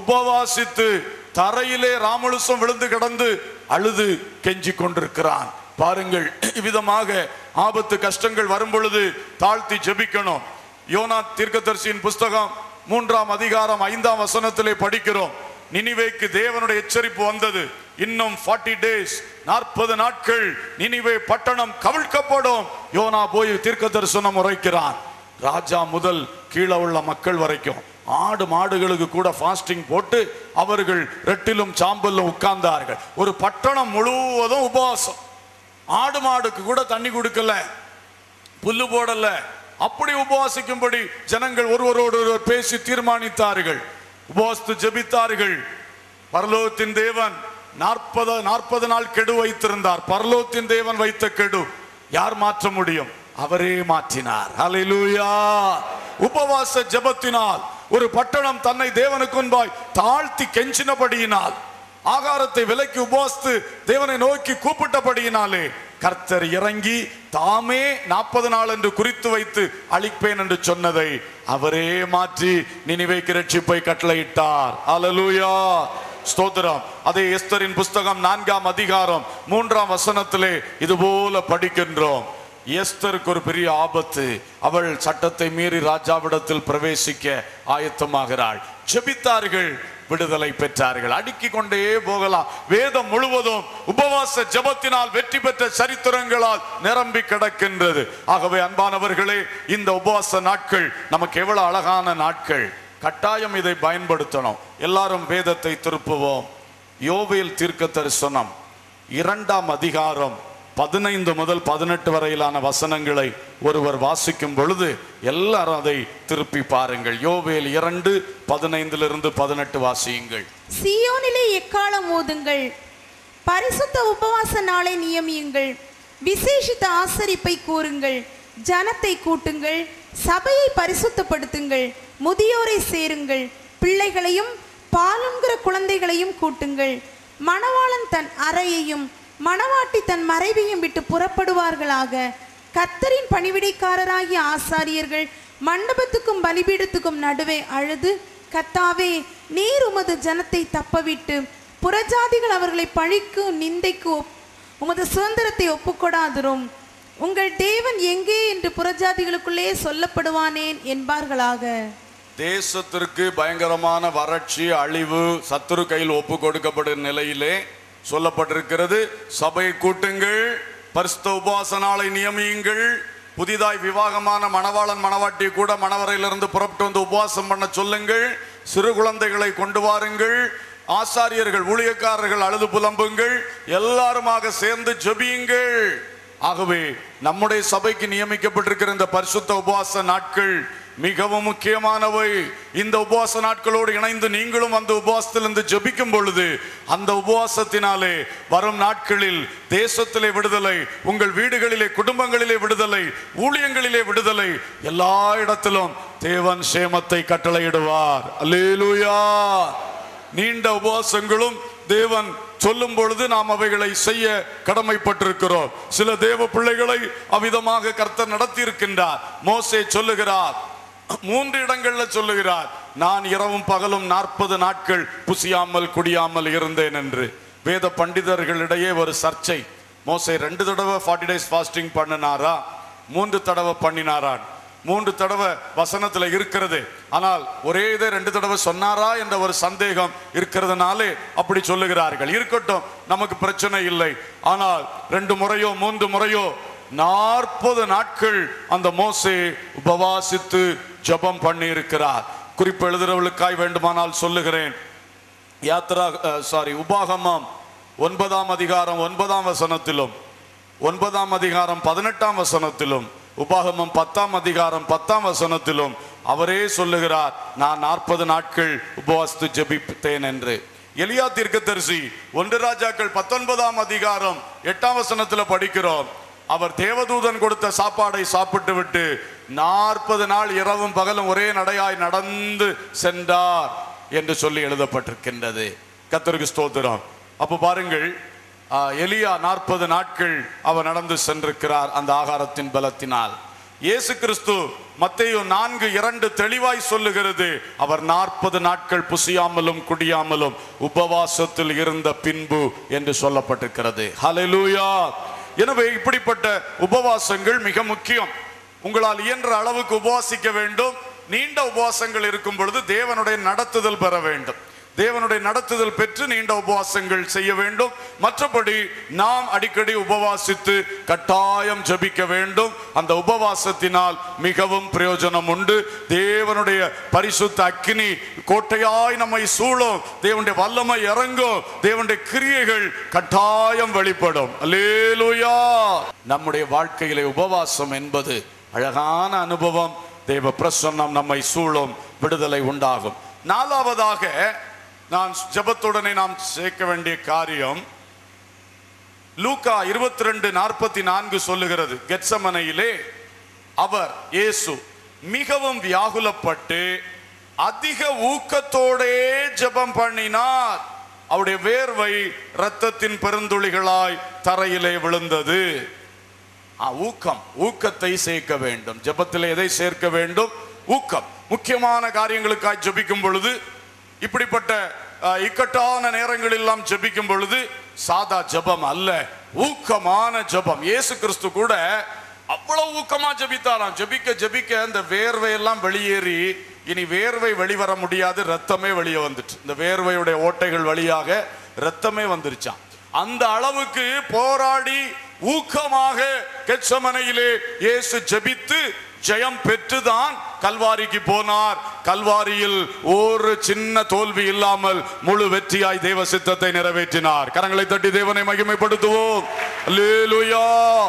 Speaker 1: உபவாசித்து தரையிலே ராமலுசம் விழுந்து கிடந்து அழுது கெஞ்சி கொண்டிருக்கிறான் பாருங்கள் இவ்விதமாக ஆபத்து கஷ்டங்கள் வரும் பொழுது தாழ்த்தி ஜெபிக்கணும் யோனா தீர்க்கதரிசியின் புஸ்தகம் மூன்றாம் அதிகாரம் ஐந்தாம் வசனத்திலே படிக்கிறோம் நினிவேக்கு தேவனுடைய எச்சரிப்பு வந்தது இன்னும் 40 டேஸ் நாற்பது நாட்கள் நினிவே பட்டணம் கவிழ்க்கப்படும் யோனா போய் தீர்க்க தரிசனம் உரைக்கிறான் ராஜா முதல் கீழே உள்ள மக்கள் வரைக்கும் ஆடு மாடுகளுக்கு கூட ஃபாஸ்டிங் போட்டு அவர்கள் ரெட்டிலும் சாம்பலும் உட்கார்ந்தார்கள் ஒரு பட்டணம் முழுவதும் உபவாசம் ஆடு மாடுக்கு கூட தண்ணி கொடுக்கல புல்லு போடல அப்படி உபவாசிக்கும்படி ஜனங்கள் ஒருவரோடு ஒருவர் பேசி தீர்மானித்தார்கள் உபவாசித்து ஜெபித்தார்கள் பரலோகத்தின் தேவன் நாற்பது நாற்பது நாள் கெடு வைத்திருந்தார் பரலோகத்தின் தேவன் வைத்த கெடு யார் மாற்ற முடியும் அவரே மாற்றினார் ஹalleluya உபவாச ஜெபத்தினால் ஒரு பட்டணம் தன்னை தேவனுக்கு முன்பாய் தாழ்த்தி கெஞ்சினபடியினால் ஆகாரத்தை விலைக்கு உபவாசித்து தேவனை நோக்கி கூப்பிட்டபடியினாலே கர்த்தர் இறங்கி தாமே நாற்பது நாள் என்று குறித்து வைத்து அழிப்பேன் என்று சொன்னதை அவரே மாற்றி நினைவைக்கு ரட்சிப்பை கட்டளையிட்டார் அல்லேலூயா ஸ்தோத்திரம் அதே எஸ்தரின் புஸ்தகம் நான்காம் அதிகாரம் மூன்றாம் வசனத்திலே இது போல படிக்கின்றோம் எஸ்தருக்கு ஒரு பெரிய ஆபத்து அவள் சட்டத்தை மீறி ராஜாவிடத்தில் பிரவேசிக்க ஆயத்தமாகிறாள் ஜெபித்தார்கள் விடுதலை பெற்றார்கள் அடுக்கிக் கொண்டே போகலாம் வேதம் முழுவதும் உபவாச ஜெபத்தினால் வெற்றி பெற்ற சரித்திரங்களால் நிரம்பி கிடக்கின்றது ஆகவே அன்பானவர்களே இந்த உபவாச நாட்கள் நமக்கு எவ்வளவு அழகான நாட்கள் கட்டாயம் இதை பயன்படுத்தணும் எல்லாரும் வேதத்தை திருப்புவோம் யோவேல் தீர்க்க தரிசனம் இரண்டாம் அதிகாரம் பதினைந்து முதல் பதினெட்டு வரையிலான வசனங்களை ஒருவர் வாசிக்கும் பொழுது எல்லாரும் அதை திருப்பி பாருங்கள் யோவேல் இரண்டு பதினைந்திலிருந்து பதினெட்டு வாசியுங்கள்
Speaker 2: சீயோனிலே எக்காலம் ஓதுங்கள் பரிசுத்த உபவாச நாளை நியமியுங்கள் விசேஷித்த ஆசரிப்பை கூறுங்கள் ஜனத்தை கூட்டுங்கள் சபையை பரிசுத்தப்படுத்துங்கள் முதியோரை சேருங்கள் பிள்ளைகளையும் பாலுங்கிற குழந்தைகளையும் கூட்டுங்கள் மணவாளன் தன் அறையையும் மணவாட்டி தன் மறைவையும் விட்டு புறப்படுவார்களாக கர்த்தரின் பணிவிடைக்காரராகிய ஆசாரியர்கள் மண்டபத்துக்கும் பலிபீடத்துக்கும் நடுவே அழுது கத்தாவே நீர் உமது ஜனத்தை தப்பவிட்டு புறஜாதிகள் அவர்களை பழிக்கு நிந்தைக்கு ஒப்- உமது சுதந்திரத்தை ஒப்புக்கொடாதிரும் உங்கள் தேவன் எங்கே என்று புறஜாதிகளுக்குள்ளே சொல்லப்படுவானேன் என்பார்களாக
Speaker 1: தேசத்திற்கு பயங்கரமான வறட்சி அழிவு சத்துரு கையில் ஒப்பு கொடுக்கப்படும் நிலையிலே சொல்லப்பட்டிருக்கிறது சபை கூட்டுங்கள் பரிசுத்த உபவாச நாளை நியமியுங்கள் புதிதாய் விவாகமான மணவாளன் மணவாட்டி கூட மணவரையிலிருந்து புறப்பட்டு வந்து உபவாசம் பண்ண சொல்லுங்கள் சிறு குழந்தைகளை கொண்டு வாருங்கள் ஆசாரியர்கள் ஊழியக்காரர்கள் அழுது புலம்புங்கள் எல்லாருமாக சேர்ந்து ஜெபியுங்கள் ஆகவே நம்முடைய சபைக்கு நியமிக்கப்பட்டிருக்கிற இந்த பரிசுத்த உபவாச நாட்கள் மிகவும் முக்கியமானவை இந்த உபவாச நாட்களோடு இணைந்து நீங்களும் அந்த உபவாசத்திலிருந்து ஜெபிக்கும் பொழுது அந்த உபவாசத்தினாலே வரும் நாட்களில் தேசத்திலே விடுதலை உங்கள் வீடுகளிலே குடும்பங்களிலே விடுதலை ஊழியங்களிலே விடுதலை எல்லா இடத்திலும் தேவன் சேமத்தை கட்டளையிடுவார் அல்லேலூயா நீண்ட உபவாசங்களும் தேவன் சொல்லும் பொழுது நாம் அவைகளை செய்ய கடமைப்பட்டிருக்கிறோம் சில தேவ பிள்ளைகளை அவ்விதமாக கர்த்தர் நடத்தி இருக்கின்றார் மோசே சொல்லுகிறார் மூன்று இடங்கள்ல சொல்லுகிறார் நான் இரவும் பகலும் நாற்பது நாட்கள் புசியாமல் குடியாமல் இருந்தேன் என்று வேத பண்டிதர்களிடையே ஒரு சர்ச்சை மோசே ரெண்டு தடவை ஃபார்ட்டி டேஸ் ஃபாஸ்டிங் பண்ணினாரா மூன்று தடவை பண்ணினாரான் மூன்று தடவை வசனத்துல இருக்கிறது ஆனால் ஒரே இதை ரெண்டு தடவை சொன்னாரா என்ற ஒரு சந்தேகம் இருக்கிறதுனாலே அப்படி சொல்லுகிறார்கள் இருக்கட்டும் நமக்கு பிரச்சனை இல்லை ஆனால் ரெண்டு முறையோ மூன்று முறையோ நாற்பது நாட்கள் அந்த மோசே உபவாசித்து ஜெபம் பண்ணி இருக்கிறார் குறிப்பு எழுதுறவர்களுக்காய் வேண்டுமானால் சொல்லுகிறேன் யாத்ரா சாரி உபாகமம் ஒன்பதாம் அதிகாரம் ஒன்பதாம் வசனத்திலும் ஒன்பதாம் அதிகாரம் பதினெட்டாம் வசனத்திலும் உபாகமம் பத்தாம் அதிகாரம் பத்தாம் வசனத்திலும் அவரே சொல்லுகிறார் நான் நாற்பது நாட்கள் உபவாசித்து ஜெபித்தேன் என்று எலியா தீர்க்கதரிசி ஒன்று ராஜாக்கள் பத்தொன்பதாம் அதிகாரம் எட்டாம் வசனத்துல படிக்கிறோம் அவர் தேவதூதன் கொடுத்த சாப்பாடை சாப்பிட்டு விட்டு நாற்பது நாள் இரவும் பகலும் ஒரே நடையாய் நடந்து சென்றார் என்று சொல்லி எழுதப்பட்டிருக்கின்றது கத்தருக்கு ஸ்தோத்திரம் அப்ப பாருங்கள் ஆ, எலியா நாற்பது நாட்கள் அவர் நடந்து சென்றிருக்கிறார் அந்த ஆகாரத்தின் பலத்தினால் இயேசு கிறிஸ்து மத்தேயு நான்கு இரண்டு தெளிவாய் சொல்லுகிறது அவர் நாற்பது நாட்கள் புசியாமலும் குடியாமலும் உபவாசத்தில் இருந்த பின்பு என்று சொல்லப்பட்டிருக்கிறது ஹalleluya எனவே இப்படிப்பட்ட உபவாசங்கள் மிக முக்கியம் உங்களால் இயன்ற அளவுக்கு உபவாசிக்க வேண்டும் நீண்ட உபவாசங்கள் இருக்கும் பொழுது தேவனுடைய நடத்துதல் பெற வேண்டும் தேவனுடைய நடத்துதல் பெற்று நீண்ட உபவாசங்கள் செய்ய வேண்டும் மற்றபடி நாம் அடிக்கடி உபவாசித்து கட்டாயம் ஜெபிக்க வேண்டும் அந்த உபவாசத்தினால் மிகவும் பிரயோஜனம் உண்டு தேவனுடைய பரிசுத்த அக்கினி கோட்டையாய் நம்மை சூழும் தேவனுடைய வல்லமை இறங்கும் தேவனுடைய கிரியைகள் கட்டாயம் வெளிப்படும் அல்லேலூயா நம்முடைய வாழ்க்கையிலே உபவாசம் என்பது அழகான அனுபவம் தேவ பிரசன்னம் நம்மை சூழும் விடுதலை உண்டாகும் நாலாவதாக நான் ஜெபத்துடனே நாம் சேர்க்க வேண்டிய காரியம் லூக்கா இருபத்தி ரெண்டு நாற்பத்தி நான்கு சொல்லுகிறது கெட்சமனையிலே அவர் இயேசு மிகவும் வியாகுலப்பட்டு அதிக ஊக்கத்தோடே ஜெபம் பண்ணினார் அவருடைய வேர்வை இரத்தத்தின் பெருந்துளிகளாய் தரையிலே விழுந்தது ஆ, ஊக்கம் ஊக்கத்தை சேர்க்க வேண்டும் ஜெபத்தில் எதை சேர்க்க வேண்டும் ஊக்கம் முக்கியமான காரியங்களுக்காய் ஜெபிக்கும் பொழுது இப்படிப்பட்ட ஆ, இக்கட்டான நேரங்கள் எல்லாம் ஜெபிக்கும் பொழுது சாதா ஜெபம் அல்ல ஊக்கமான ஜெபம் இயேசு கிறிஸ்து கூட அவ்வளவு ஊக்கமா ஜெபித்தாராம் ஜெபிக்க ஜெபிக்க அந்த வேர்வை எல்லாம் வெளியேறி இனி வேர்வை வெளிவர முடியாது ரத்தமே வெளியே வந்துட்டு இந்த வேர்வையுடைய ஓட்டைகள் வழியாக ரத்தமே வந்துருச்சாம் அந்த அளவுக்கு போராடி ஊக்கமாக கெச்சமனையிலே இயேசு ஜெபித்து ஜெயம் பெற்றுதான் கல்வாரிக்கு போனார் கல்வாரியில் ஒரு சின்ன தோல்வி இல்லாமல் முழு வெற்றியாய் தேவ சித்தத்தை நிறைவேற்றினார் கரங்களை தட்டி தேவனை மகிமைப்படுத்துவோம் அல்லேலூயா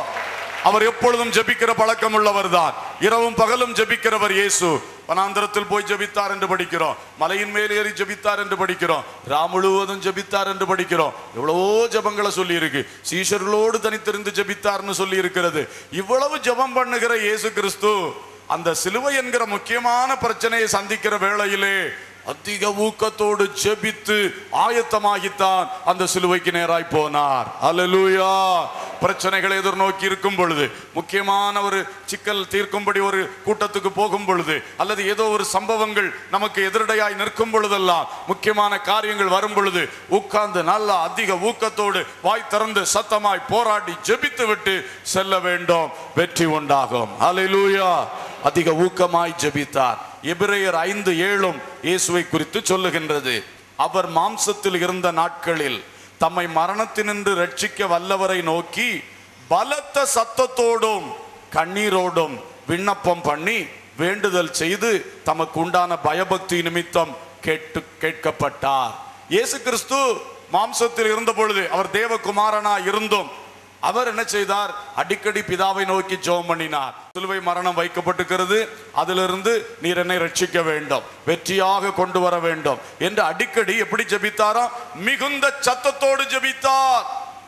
Speaker 1: அவர் எப்பொழுதும் ஜெபிக்கிற பழக்கம் உள்ளவர் தான் இரவும் பகலும் ஜெபிக்கிறவர் இயேசு வனாந்தரத்தில் போய் ஜெபித்தார் என்று படிக்கிறோம் மலையின் மேல் ஏறி ஜெபித்தார் என்று படிக்கிறோம் ரா முழுவதும் ஜெபித்தார் என்று படிக்கிறோம் எவ்வளவோ ஜெபங்களை சொல்லி இருக்கு சீஷர்களோடு தனித்திருந்து ஜெபித்தார்னு சொல்லி இருக்கிறது இவ்வளவு ஜெபம் பண்ணுகிற இயேசு கிறிஸ்து அந்த சிலுவை என்கிற முக்கியமான பிரச்சனையை சந்திக்கிற வேளையிலே அதிக ஊக்கத்தோடு ஜெபித்து ஆயத்தமாகித்தான் அந்த சிலுவைக்கு நேராய் போனார் அல்லேலூயா பிரச்சனைகளை எதிர்நோக்கி இருக்கும் பொழுது முக்கியமான ஒரு சிக்கல் தீர்க்கும்படி ஒரு கூட்டத்துக்கு போகும் பொழுது அல்லது ஏதோ ஒரு சம்பவங்கள் நமக்கு எதிரடையாய் நிற்கும் பொழுதெல்லாம் முக்கியமான காரியங்கள் வரும் பொழுது உட்கார்ந்து நல்லா அதிக ஊக்கத்தோடு வாய் திறந்து சத்தமாய் போராடி ஜெபித்து விட்டு செல்ல வேண்டும் வெற்றி உண்டாகும் அல்லேலூயா அதிக ஊக்கமாய் ஜெபித்தார் எபிரேயர் ஐந்து ஏழும் இயேசுவை குறித்து சொல்லுகின்றது அவர் மாம்சத்தில் இருந்த நாட்களில் தம்மை மரணத்தினின்று ரட்சிக்க வல்லவரை நோக்கி பலத்த சத்தத்தோடும் கண்ணீரோடும் விண்ணப்பம் பண்ணி வேண்டுதல் செய்து தமக்கு உண்டான பயபக்தி நிமித்தம் கேட்டு கேட்கப்பட்டார் இயேசு கிறிஸ்து மாம்சத்தில் இருந்த பொழுது அவர் தேவகுமாரனா இருந்தும் அவர் என்ன செய்தார் அடிக்கடி பிதாவை நோக்கி ஜெபம் பண்ணினார் சிலுவை மரணம் வைக்கப்பட்டிருக்கிறது அதிலிருந்து நீர் என்னை ரட்சிக்க வேண்டும் வெற்றியாக கொண்டு வர வேண்டும் என்று அடிக்கடி எப்படி ஜெபித்தாரா மிகுந்த சத்தத்தோடு ஜெபித்தார்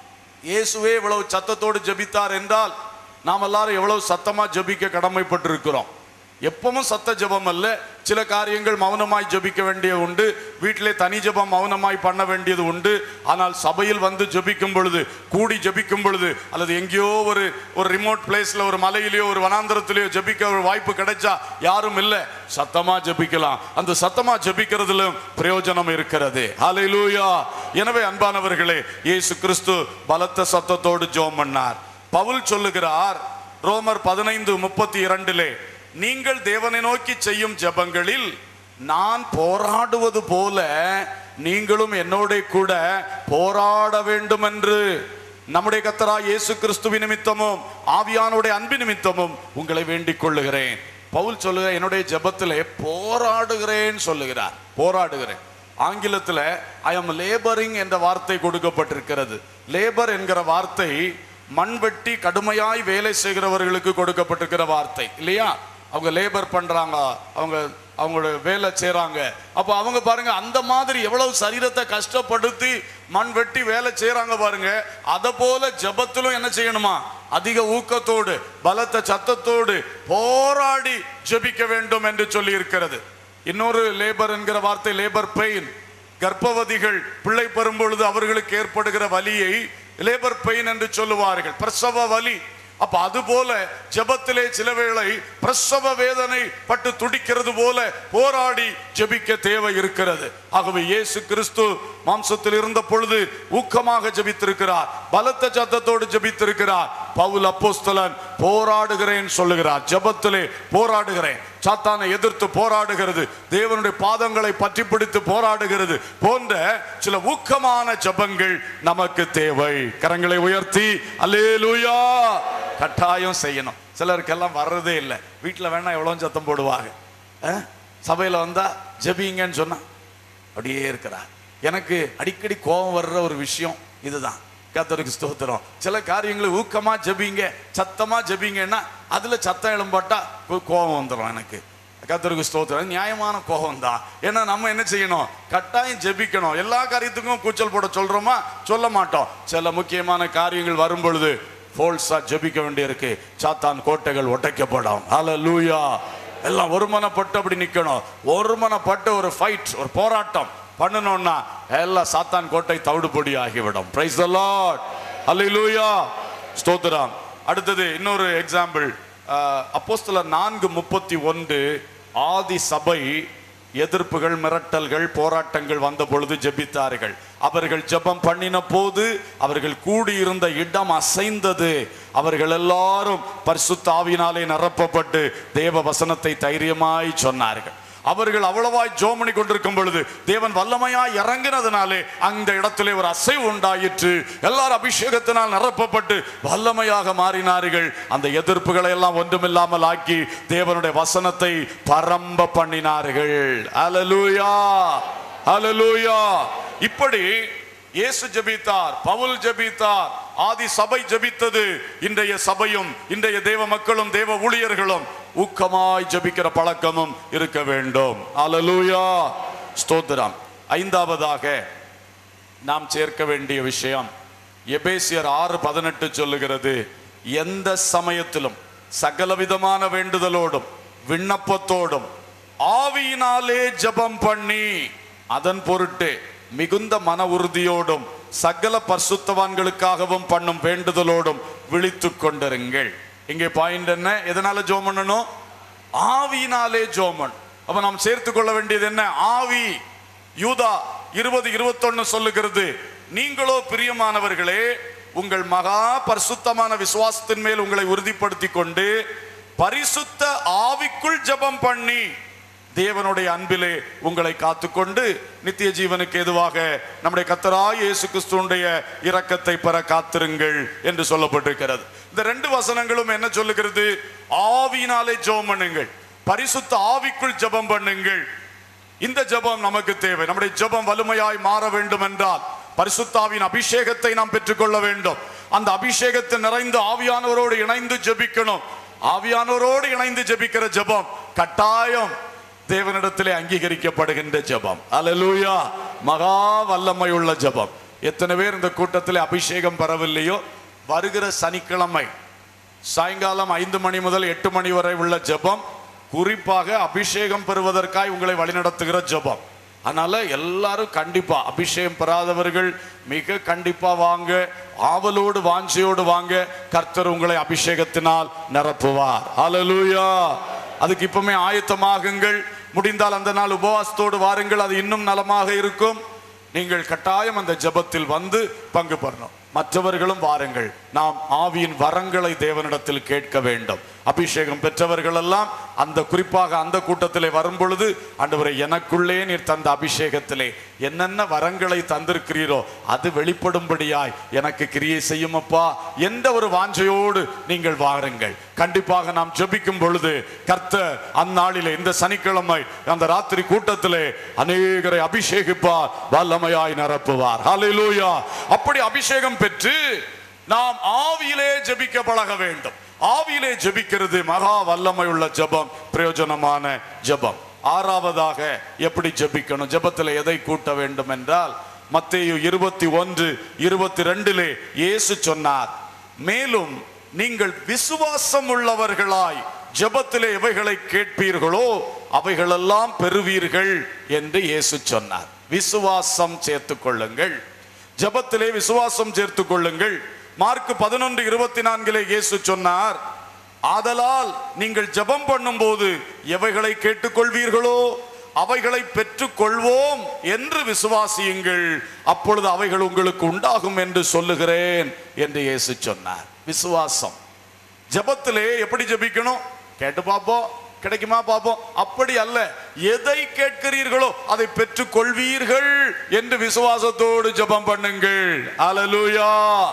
Speaker 1: இயேசுவே இவ்வளவு சத்தத்தோடு ஜெபித்தார் என்றால் நாம் எல்லாரும் எவ்வளவு சத்தமா ஜெபிக்க கடமைப்பட்டிருக்கிறோம் எப்பவும் சத்த ஜெபம் அல்ல சில காரியங்கள் மௌனமாய் ஜெபிக்க வேண்டிய உண்டு வீட்டிலே தனி ஜெபம் மௌனமாய் பண்ண வேண்டியது உண்டு ஆனால் சபையில் வந்து ஜெபிக்கும் பொழுது கூடி ஜெபிக்கும் பொழுது அல்லது எங்கேயோ ஒரு ஒரு ரிமோட் பிளேஸ்ல ஒரு மலையிலேயோ ஒரு வனாந்தரத்திலேயோ ஜெபிக்க ஒரு வாய்ப்பு கிடைச்சா யாரும் இல்லை சத்தமா ஜெபிக்கலாம் அந்த சத்தமா ஜெபிக்கிறதுலும் பிரயோஜனம் இருக்கிறது ஹalleluya எனவே அன்பானவர்களே இயேசு கிறிஸ்து பலத்த சத்தத்தோடு ஜெபம் பண்ணார் பவுல் சொல்லுகிறார் ரோமர் பதினைந்து முப்பத்தி இரண்டிலே நீங்கள் தேவனை நோக்கி செய்யும் ஜெபங்களில் நான் போராடுவது போல நீங்களும் என்னோட கூட போராட வேண்டும் என்று நம்முடைய கத்தரா இயேசு கிறிஸ்துவ நிமித்தமும் ஆவியானுடைய அன்பு நிமித்தமும் உங்களை வேண்டிக் கொள்ளுகிறேன் பவுல் சொல்லுகிற என்னுடைய ஜெபத்திலே போராடுகிறேன் சொல்லுகிறார் போராடுகிறேன் ஆங்கிலத்துல ஐ அம் லேபரிங் என்ற வார்த்தை கொடுக்கப்பட்டிருக்கிறது லேபர் என்கிற வார்த்தை மண்வெட்டி கடுமையாய் வேலை செய்கிறவர்களுக்கு கொடுக்கப்பட்டிருக்கிற வார்த்தை இல்லையா அவங்க லேபர் பண்றாங்க அவங்க அவங்களோட வேலை செய்றாங்க அப்போ அவங்க பாருங்க அந்த மாதிரி எவ்வளவு சரீரத்தை கஷ்டப்படுத்தி மண் வெட்டி வேலை செய்றாங்க பாருங்க அதை போல ஜெபத்திலும் என்ன செய்யணுமா அதிக ஊக்கத்தோடு பலத்த சத்தத்தோடு போராடி ஜெபிக்க வேண்டும் என்று சொல்லி இருக்கிறது இன்னொரு லேபர் என்கிற வார்த்தை லேபர் பெயின் கர்ப்பவதிகள் பிள்ளை பெறும் பொழுது அவர்களுக்கு ஏற்படுகிற வலியை லேபர் பெயின் என்று சொல்லுவார்கள் பிரசவ வலி அப்ப அது போல ஜெபத்திலே சில வேளை பிரசவ வேதனை பட்டு துடிக்கிறது போல போராடி ஜெபிக்க தேவை இருக்கிறது ஆகவே இயேசு கிறிஸ்து மாம்சத்தில் இருந்த பொழுது ஊக்கமாக ஜெபித்திருக்கிறார் பலத்த சத்தத்தோடு ஜெபித்திருக்கிறார் பவுல் அப்போஸ்தலன் போராடுகிறேன் சொல்லுகிறார் ஜெபத்திலே போராடுகிறேன் சாத்தானை எதிர்த்து போராடுகிறது தேவனுடைய பாதங்களை பற்றி பிடித்து போராடுகிறது போன்ற சில ஊக்கமான ஜெபங்கள் நமக்கு தேவை கரங்களை உயர்த்தி அல்லேலூயா கட்டாயம் செய்யணும் சிலருக்கெல்லாம் வர்றதே இல்லை வீட்டில் வேணா எவ்வளோ சத்தம் போடுவாங்க அஹ்? சபையில வந்தா ஜெபிங்கன்னு சொன்னா அப்படியே இருக்கிறார் எனக்கு அடிக்கடி கோபம் வர்ற ஒரு விஷயம் இதுதான் கத்தருக்கு ஸ்தோத்திரம் சில காரியங்களை ஊக்கமா ஜெபிங்க சத்தமா ஜெபிங்கன்னா அதுல சத்தம் எழும்பாட்டா கோ- கோபம் வந்துடும் எனக்கு கத்தருக்கு ஸ்தோத்திரம் நியாயமான கோபம் தான் ஏன்னா நம்ம என்ன செய்யணும் கட்டாயம் ஜெபிக்கணும் எல்லா காரியத்துக்கும் கூச்சல் போட சொல்றோமா சொல்ல மாட்டோம் சில முக்கியமான காரியங்கள் வரும் பொழுது ஃபோல்ஸா ஜெபிக்க வேண்டியிருக்கு சாத்தான் கோட்டைகள் உடைக்கப்படும் ஹalleluya எல்லாம் ஒருமனப்பட்டு அப்படி நிக்கணும் ஒருமனப்பட்டு ஒரு ஃபைட் ஒரு போராட்டம் பண்ணணும்னா எல்லாம் சாத்தான் கோட்டை தவிடுபொடி ஆகிவிடும் பிரைஸ் த லார்ட் ஹalleluya ஸ்தோத்திரம் அடுத்தது இன்னொரு எக்ஸாம்பிள் அப்போஸ்தலர் நான்கு முப்பத்தி ஒன்று ஆதி சபை எதிர்ப்புகள் மிரட்டல்கள் போராட்டங்கள் வந்த பொழுது ஜெபித்தார்கள் அவர்கள் ஜெபம் பண்ணின போது அவர்கள் கூடியிருந்த இடம் அசைந்தது அவர்கள் எல்லாரும் பரிசுத்த ஆவியினாலே நிரப்பப்பட்டு தேவ வசனத்தை தைரியமாய் சொன்னார்கள் அவர்கள் அவ்வளவாய் ஜோமணி கொண்டிருக்கும் பொழுது தேவன் வல்லமையாய் இறங்கினதுனாலே அந்த இடத்திலே ஒரு அசைவு உண்டாயிற்று எல்லாரும் அபிஷேகத்தினால் நிரப்பப்பட்டு வல்லமையாக மாறினார்கள் அந்த எதிர்ப்புகளை எல்லாம் ஒன்றுமில்லாமல் ஆக்கி தேவனுடைய வசனத்தை பரம்ப பண்ணினார்கள் அல்லேலூயா அல்லேலூயா இப்படி இயேசு ஜெபித்தார் பவுல் ஜெபித்தார் ஆதி சபை ஜெபித்தது இன்றைய சபையும் இன்றைய தேவ மக்களும் தேவ ஊழியர்களும் ஊக்கமாய் ஜெபிக்கிற பழக்கமும் இருக்க வேண்டும் அல்லேலூயா ஸ்தோத்திரம் ஐந்தாவதாக நாம் சேர்க்க வேண்டிய விஷயம் எபேசியர் ஆறு பதினெட்டு சொல்லுகிறது எந்த சமயத்திலும் சகலவிதமான வேண்டுதலோடும் விண்ணப்பத்தோடும் ஆவியினாலே ஜெபம் பண்ணி அதன் பொருட்டு மிகுந்த மன உறுதியோடும் சகல பரிசுத்தவான்களுக்காகவும் பண்ணும் வேண்டுதலோடும் விழித்துக் கொண்டிருங்கள் இங்கே பாயிண்ட் என்ன எதனால ஜோம் பண்ணணும் ஆவியினாலே ஜோமன் அப்ப நாம் சேர்த்து கொள்ள வேண்டியது என்ன ஆவி யூதா இருபது இருபத்தொன்னு சொல்லுகிறது நீங்களோ பிரியமானவர்களே உங்கள் மகா பரிசுத்தமான விசுவாசத்தின் மேல் உங்களை உறுதிப்படுத்தி கொண்டு பரிசுத்த ஆவிக்குள் ஜெபம் பண்ணி தேவனுடைய அன்பிலே உங்களை காத்துக்கொண்டு நித்திய ஜீவனுக்கு எதுவாக நம்முடைய கத்தராய் இயேசு கிறிஸ்துவுடைய இரக்கத்தை பெற காத்திருங்கள் என்று சொல்லப்பட்டிருக்கிறது இந்த ரெண்டு வசனங்களும் என்ன சொல்லுகிறது ஆவியினாலே ஜெபம் பண்ணுங்கள் பரிசுத்த ஆவிக்குள் ஜெபம் பண்ணுங்கள் இந்த ஜெபம் நமக்கு தேவை நம்முடைய ஜெபம் வலிமையாய் மாற வேண்டும் என்றால் பரிசுத்தாவின் அபிஷேகத்தை நாம் பெற்றுக்கொள்ள வேண்டும் அந்த அபிஷேகத்தை நிறைந்து ஆவியானவரோடு இணைந்து ஜெபிக்கணும் ஆவியானவரோடு இணைந்து ஜெபிக்கிற ஜெபம் கட்டாயம் தேவனிடத்திலே அங்கீகரிக்கப்படுகின்ற ஜெபம் அல்லேலூயா மகா வல்லமை உள்ள ஜெபம் எத்தனை பேர் இந்த கூட்டத்திலே அபிஷேகம் பெறவில்லையோ வருகிற சனிக்கிழமை சாயங்காலம் ஐந்து மணி முதல் எட்டு மணி வரை உள்ள ஜெபம் குறிப்பாக அபிஷேகம் பெறுவதற்காய் உங்களை வழிநடத்துகிற ஜெபம் அதனால எல்லாரும் கண்டிப்பா அபிஷேகம் பெறாதவர்கள் மிக கண்டிப்பா வாங்க ஆவலோடு வாஞ்சையோடு வாங்க கர்த்தர் உங்களை அபிஷேகத்தினால் நிரப்புவார் ஹalleluya அதுக்கு இப்பவுமே ஆயத்தமாகுங்கள் முடிந்தால் அந்த நாள் உபவாசத்தோடு வாருங்கள் அது இன்னும் நலமாக இருக்கும் நீங்கள் கட்டாயம் அந்த ஜெபத்தில் வந்து பங்கு பெறணும் மற்றவர்களும் வாருங்கள் நாம் ஆவியின் வரங்களை தேவனிடத்தில் கேட்க வேண்டும் அபிஷேகம் பெற்றவர்கள் எல்லாம் அந்த குறிப்பாக அந்த கூட்டத்திலே வரும் பொழுது ஆண்டவரை எனக்குள்ளே நீர் தந்த அபிஷேகத்திலே என்னென்ன வரங்களை தந்திருக்கிறீரோ அது வெளிப்படும்படியாய் எனக்கு கிரியை செய்யும் அப்பா என்ற ஒரு வாஞ்சையோடு நீங்கள் வாருங்கள் கண்டிப்பாக நாம் ஜெபிக்கும் பொழுது கர்த்தர் அந்நாளிலே இந்த சனிக்கிழமை அந்த ராத்திரி கூட்டத்திலே அநேகரை அபிஷேகிப்பார் வல்லமையாய் நிரப்புவார் ஹalleluya அப்படி அபிஷேகம் பெற்று நாம் ஆவியிலே ஜெபிக்க பழக வேண்டும் ஆவியிலே ஜெபிக்கிறது மகா வல்லமை உள்ள ஜெபம் பிரயோஜனமான ஜெபம் ஆறாவதாக எப்படி ஜெபிக்கணும் ஜெபத்தில் எதை கூட்ட வேண்டும் என்றால் மத்தேயு இருபத்தி ஒன்று இருபத்தி ரெண்டிலே இயேசு சொன்னார் மேலும் நீங்கள் விசுவாசம் உள்ளவர்களாய் ஜெபத்திலே எவைகளை கேட்பீர்களோ அவைகளெல்லாம் பெறுவீர்கள் என்று இயேசு சொன்னார் விசுவாசம் சேர்த்துக் கொள்ளுங்கள் ஜெபத்திலே விசுவாசம் சேர்த்துக் கொள்ளுங்கள் மார்க் பதினொன்று இருபத்தி நான்கிலே இயேசு சொன்னார் ஆதலால் நீங்கள் ஜெபம் பண்ணும்போது எவைகளை கேட்டுக்கொள்வீர்களோ அவைகளை பெற்றுக்கொள்வோம் என்று விசுவாசியுங்கள் அப்பொழுது அவைகள் உங்களுக்கு உண்டாகும் என்று சொல்லுகிறேன் என்று இயேசு சொன்னார் விசுவாசம் ஜெபத்திலே எப்படி ஜெபிக்கணும் கேட்டு பார்ப்போம் கிடைக்குமா பார்ப்போம் அப்படி அல்ல எதை கேட்கிறீர்களோ அதை பெற்றுக் கொள்வீர்கள் என்று விசுவாசத்தோடு ஜெபம் பண்ணுங்கள் அல்லேலூயா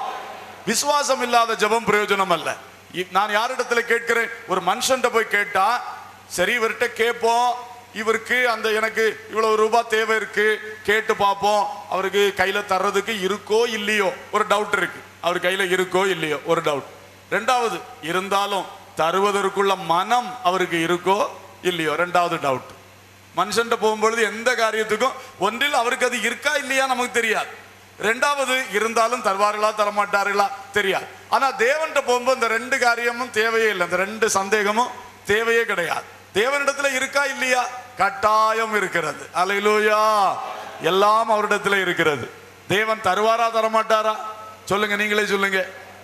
Speaker 1: விசுவாசம் இல்லாத ஜெபம் பிரயோஜனம் அல்ல இ- நான் யாரிடத்துல கேட்கிறேன் ஒரு மனுஷன்ட்ட போய் கேட்டா சரி இவர்கிட்ட கேட்போம் இவருக்கு அந்த எனக்கு இவ்வளவு ரூபாய் தேவை இருக்கு கேட்டு பார்ப்போம் அவருக்கு கையில தர்றதுக்கு இருக்கோ இல்லையோ ஒரு டவுட் இருக்கு அவர் கையில இருக்கோ இல்லையோ ஒரு டவுட் ரெண்டாவது இருந்தாலும் தருவதற்குள்ள மனம் அவருக்கு இருக்கோ இல்லையோ ரெண்டாவது டவுட் மனுஷன்ட்ட போகும்பொழுது எந்த காரியத்துக்கும் ஒன்றில் அவருக்கு அது இருக்கா இல்லையா நமக்கு தெரியாது ரெண்டாவது இருந்தாலும் தருவார்களா தரமாட்டார்களா தெரியாது ஆனா தேவன்கிட்ட போகும்போது இந்த ரெண்டு காரியமும் தேவையே இல்லை இந்த ரெண்டு சந்தேகமும் தேவையே கிடையாது தேவனிடத்துல இருக்கா இல்லையா கட்டாயம் இருக்கிறது அலையிலூயா எல்லாம் அவரிடத்துல இருக்கிறது தேவன் தருவாரா தரமாட்டாரா சொல்லுங்க நீங்களே சொல்லுங்க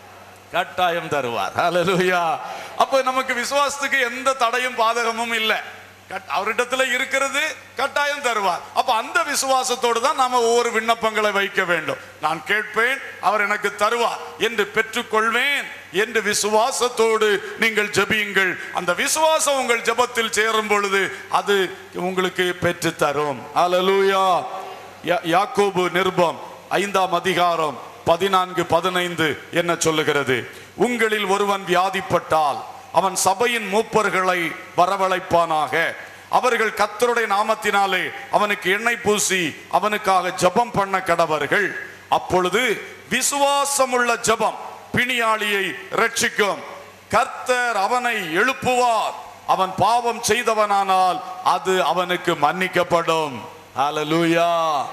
Speaker 1: கட்டாயம் தருவார் ஹalleluya அப்ப நமக்கு விசுவாசத்துக்கு எந்த தடையும் பாதகமும் இல்லை கட்- அவரிடத்துல இருக்கிறது கட்டாயம் தருவார் அப்ப அந்த விசுவாசத்தோடு தான் நாம ஒவ்வொரு விண்ணப்பங்களை வைக்க வேண்டும் நான் கேட்பேன் அவர் எனக்கு தருவார் என்று பெற்றுக்கொள்வேன் என்று விசுவாசத்தோடு நீங்கள் ஜெபியுங்கள் அந்த விசுவாசம் உங்கள் ஜெபத்தில் சேரும் பொழுது அது உங்களுக்கு பெற்று தரும் ஹalleluya யா- யாக்கோபு நிருபம் ஐந்தாம் அதிகாரம் பதினான்கு பதினைந்து என்ன சொல்லுகிறது உங்களில் ஒருவன் வியாதிப்பட்டால் அவன் சபையின் மூப்பர்களை வரவழைப்பானாக அவர்கள் கர்த்தருடைய நாமத்தினாலே அவனுக்கு எண்ணெய் பூசி அவனுக்காக ஜெபம் பண்ண கடவர்கள் அப்பொழுது விசுவாசமுள்ள ஜெபம் பிணியாளியை ரட்சிக்கும் கர்த்தர் அவனை எழுப்புவார் அவன் பாவம் செய்தவனானால் அது அவனுக்கு மன்னிக்கப்படும் ஹalleluya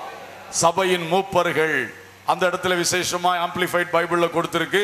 Speaker 1: சபையின் மூப்பர்கள் அந்த இடத்துல விசேஷமா ஆம்பிளிஃபைட் பைபிள்ல கொடுத்திருக்கு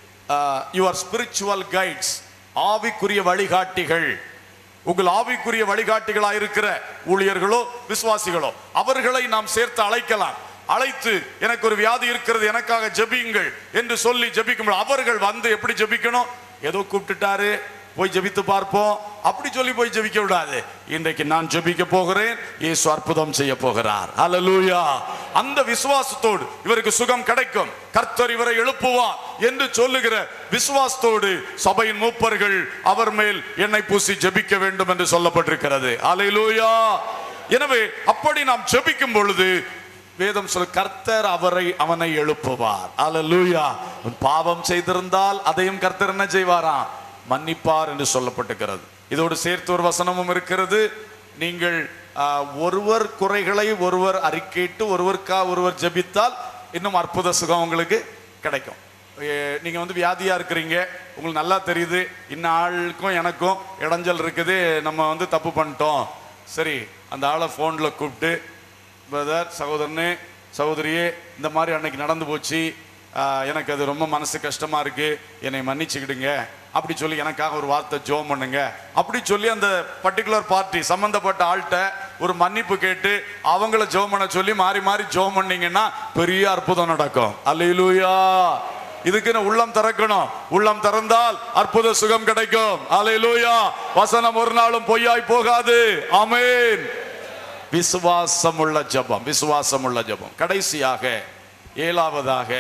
Speaker 1: யுவர் ஸ்பிரிச்சுவல் கைட்ஸ் ஆவிக்குரிய வழிகாட்டிகள் உங்கள் ஆவிக்குரிய வழிகாட்டிகளா இருக்கிற ஊழியர்களோ விசுவாசிகளோ அவர்களை நாம் சேர்த்து அழைக்கலாம் அழைத்து எனக்கு ஒரு வியாதி இருக்கிறது எனக்காக ஜெபியுங்கள் என்று சொல்லி ஜெபிக்கும் அவர்கள் வந்து எப்படி ஜெபிக்கணும் ஏதோ கூப்பிட்டுட்டாரு போய் ஜெபித்து பார்ப்போம் அப்படி சொல்லி போய் ஜெபிக்க விடாது இன்றைக்கு நான் ஜெபிக்க போகிறேன் இயேசு அற்புதம் செய்ய போகிறார் ஹalleluya அந்த விசுவாசத்தோடு இவருக்கு சுகம் கிடைக்கும் கர்த்தர் இவரை எழுப்புவார் என்று சொல்லுகிற விசுவாசத்தோடு சபையின் மூப்பர்கள் அவர் மேல் எண்ணெய் பூசி ஜெபிக்க வேண்டும் என்று சொல்லப்பட்டிருக்கிறது ஹalleluya எனவே அப்படி நாம் ஜெபிக்கும் பொழுது வேதம் சொல் கர்த்தர் அவரை அவனை எழுப்புவார் அல்லேலூயா உன் பாவம் செய்திருந்தால் அதையும் கர்த்தர் என்ன செய்வாராம் மன்னிப்பார் என்று சொல்லப்பட்டிருக்கிறது இதோடு சேர்த்து ஒரு வசனமும் இருக்கிறது நீங்கள் ஆ, ஒருவர் குறைகளை ஒருவர் அறிக்கையிட்டு ஒருவருக்கா ஒருவர் ஜெபித்தால் இன்னும் அற்புத சுகம் உங்களுக்கு கிடைக்கும் ஏ, நீங்க வந்து வியாதியா இருக்கிறீங்க உங்களுக்கு நல்லா தெரியுது இன்ன ஆளுக்கும் எனக்கும் இடைஞ்சல் இருக்குது நம்ம வந்து தப்பு பண்ணிட்டோம் சரி அந்த ஆளை ஃபோனில் கூப்பிட்டு பிரதர் சகோதரனே சகோதரியே இந்த மாதிரி அன்னைக்கு நடந்து போச்சு ஆஹ், எனக்கு அது ரொம்ப மனசு கஷ்டமா இருக்கு என்னை மன்னிச்சுக்கிடுங்க அப்படி சொல்லி எனக்காக ஒரு வார்த்தை ஜோம் பண்ணுங்க அப்படி சொல்லி அந்த பர்டிகுலர் பார்ட்டி சம்பந்தப்பட்ட ஆள்கிட்ட ஒரு மன்னிப்பு கேட்டு அவங்கள ஜோம் பண்ண சொல்லி மாறி மாறி ஜோம் பண்ணீங்கன்னா பெரிய அற்புதம் நடக்கும் அல்லேலூயா இதுக்குன்னு உள்ளம் திறக்கணும் உள்ளம் திறந்தால் அற்புத சுகம் கிடைக்கும் அல்லேலூயா வசனம் ஒரு நாளும் பொய்யாய் போகாது ஆமென் விசுவாசமுள்ள ஜெபம் விசுவாசமுள்ள ஜெபம் கடைசியாக ஏழாவதாக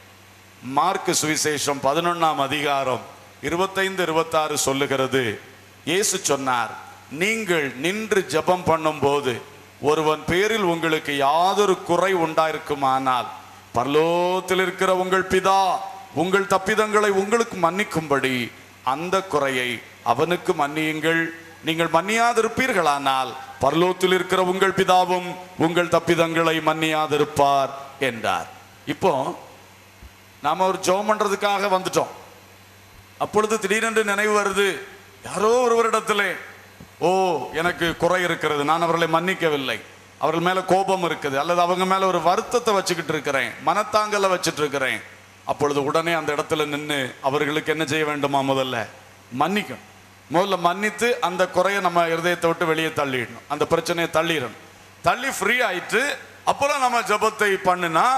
Speaker 1: மார்க் சுவிசேஷம் பதினொன்னாம் அதிகாரம் இருபத்தைந்து இருபத்தாறு சொல்லுகிறது இயேசு சொன்னார் நீங்கள் நின்று ஜெபம் பண்ணும்போது ஒருவன் பேரில் உங்களுக்கு யாதொரு குறை உண்டாயிருக்குமானால் பரலோகத்தில் இருக்கிற உங்கள் பிதா உங்கள் தப்பிதங்களை உங்களுக்கு மன்னிக்கும்படி அந்த குறையை அவனுக்கு மன்னியுங்கள் நீங்கள் மன்னியாதிருப்பீர்களானால் பரலோகத்தில் இருக்கிற உங்கள் பிதாவும் உங்கள் தப்பிதங்களை மன்னியாதிருப்பார் என்றார் இப்போ நாம ஒரு ஜெபம் பண்றதுக்காக வந்துட்டோம் அப்பொழுது திடீரென்று நினைவு வருது யாரோ ஒருவரிடத்திலே ஓ எனக்கு குறை இருக்கிறது நான் அவர்களை மன்னிக்கவில்லை அவர்கள் மேல கோபம் இருக்குது அல்லது அவங்க மேல ஒரு வருத்தத்தை வச்சுக்கிட்டு இருக்கிறேன் மனத்தாங்கலை வச்சுட்டு இருக்கிறேன் அப்பொழுது உடனே அந்த இடத்துல நின்று அவர்களுக்கு என்ன செய்ய வேண்டுமா முதல்ல மன்னிக்கும் முதல்ல மன்னித்து அந்த குறையை நம்ம இருதயத்தை விட்டு வெளியே தள்ளிடணும் அந்த பிரச்சனையை தள்ளிடணும் தள்ளி ஃப்ரீ ஆயிட்டு அப்புறம் நம்ம ஜெபத்தை பண்ணுனா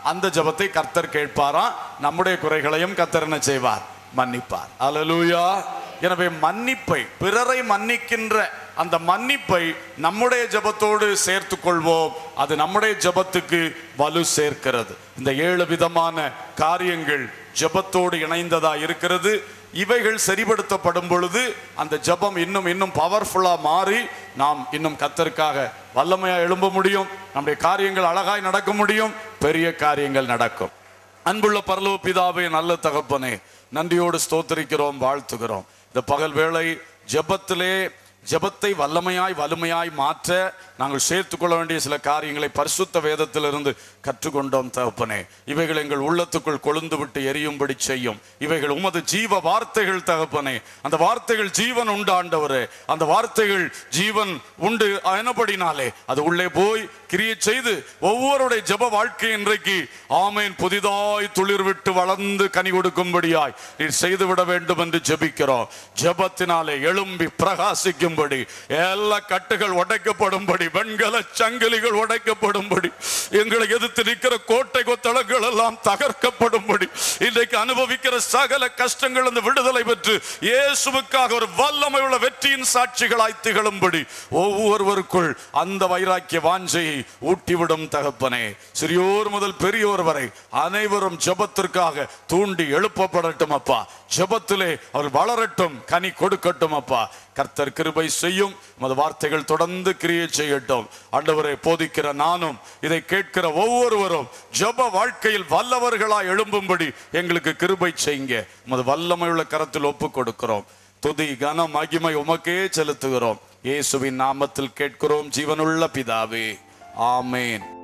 Speaker 1: அந்த ஜெபத்தை கர்த்தர் கேட்பாராம் நம்முடைய குறைகளையும் கர்த்தர் என்ன செய்வார் மன்னிப்பார் அல்லேலூயா எனவே மன்னிப்பை பிறரை மன்னிக்கின்ற அந்த மன்னிப்பை நம்முடைய ஜெபத்தோடு சேர்த்து கொள்வோம் அது நம்முடைய ஜெபத்துக்கு வலு சேர்க்கிறது இந்த ஏழு விதமான காரியங்கள் ஜெபத்தோடு இணைந்ததா இருக்கிறது இவைகள் சரிபடுத்தப்படும் பொழுது அந்த ஜெபம் இன்னும் இன்னும் பவர்ஃபுல்லா மாறி நாம் இன்னும் கத்தருக்காக வல்லமையா எழும்ப முடியும் நம்முடைய காரியங்கள் அழகாய் நடக்க முடியும் பெரிய காரியங்கள் நடக்கும் அன்புள்ள பரலோக பிதாவே நல்ல தகப்பனே நன்றியோடு ஸ்தோத்தரிக்கிறோம் வாழ்த்துகிறோம் இந்த பகல் வேளை ஜெபத்திலே ஜெபத்தை வல்லமையாய் வலிமையாய் மாற்ற நாங்கள் சேர்த்து கொள்ள வேண்டிய சில காரியங்களை பரிசுத்த வேதத்திலிருந்து கற்றுக்கொண்டோம் தகப்பனே இவைகள் எங்கள் உள்ளத்துக்குள் கொழுந்து விட்டு எரியும்படி செய்யும் இவைகள் உமது ஜீவ வார்த்தைகள் தகப்பனே அந்த வார்த்தைகள் ஜீவன் உண்டு ஆண்டவரே அந்த வார்த்தைகள் ஜீவன் உண்டு எனபடினாலே அது உள்ளே போய் கிரியை செய்து ஒவ்வொருடைய ஜெப வாழ்க்கை இன்றைக்கு ஆமேன் புதிதாய் துளிர் விட்டு வளர்ந்து கனி கொடுக்கும்படியாய் நீர் செய்துவிட வேண்டும் என்று ஜெபிக்கிறோம் ஜெபத்தினாலே எழும்பி பிரகாசிக்கும்படி எல்லா கட்டுகள் உடைக்கப்படும்படி வெண்கல சங்கிலிகள் உடைக்கப்படும்படி எங்களை எதிர்த்து நிற்கிற கோட்டை கொத்தளங்கள் எல்லாம் தகர்க்கப்படும்படி இன்றைக்கு அனுபவிக்கிற சகல கஷ்டங்கள் அந்த விடுதலை பெற்று இயேசுவுக்காக ஒரு வல்லமை உள்ள வெற்றியின் சாட்சிகளாய் திகழும்படி ஒவ்வொருவருக்குள் அந்த வைராக்கிய வாஞ்சையை ஊட்டிவிடும் தகப்பனே சிறியோர் முதல் பெரியோர் வரை அனைவரும் ஜெபத்திற்காக தூண்டி எழுப்பப்படட்டும் அப்பா ஜெபத்திலே அவர் வளரட்டும் கனி கொடுக்கட்டும் அப்பா கர்த்தர் கிருபை செய்யும் உமது வார்த்தைகள் தொடர்ந்து கிரியை செய்யட்டும் ஆண்டவரை போதிக்கிற நானும் இதை கேட்கிற ஒவ்வொருவரும் ஜெப வாழ்க்கையில் வல்லவர்களாய் எழும்பும்படி எங்களுக்கு கிருபை செய்யுங்க உமது வல்லமையுள்ள கரத்தில் ஒப்பு கொடுக்கிறோம் துதி கன மகிமை உமக்கே செலுத்துகிறோம் இயேசுவின் நாமத்தில் கேட்கிறோம் ஜீவனுள்ள பிதாவே ஆமேன்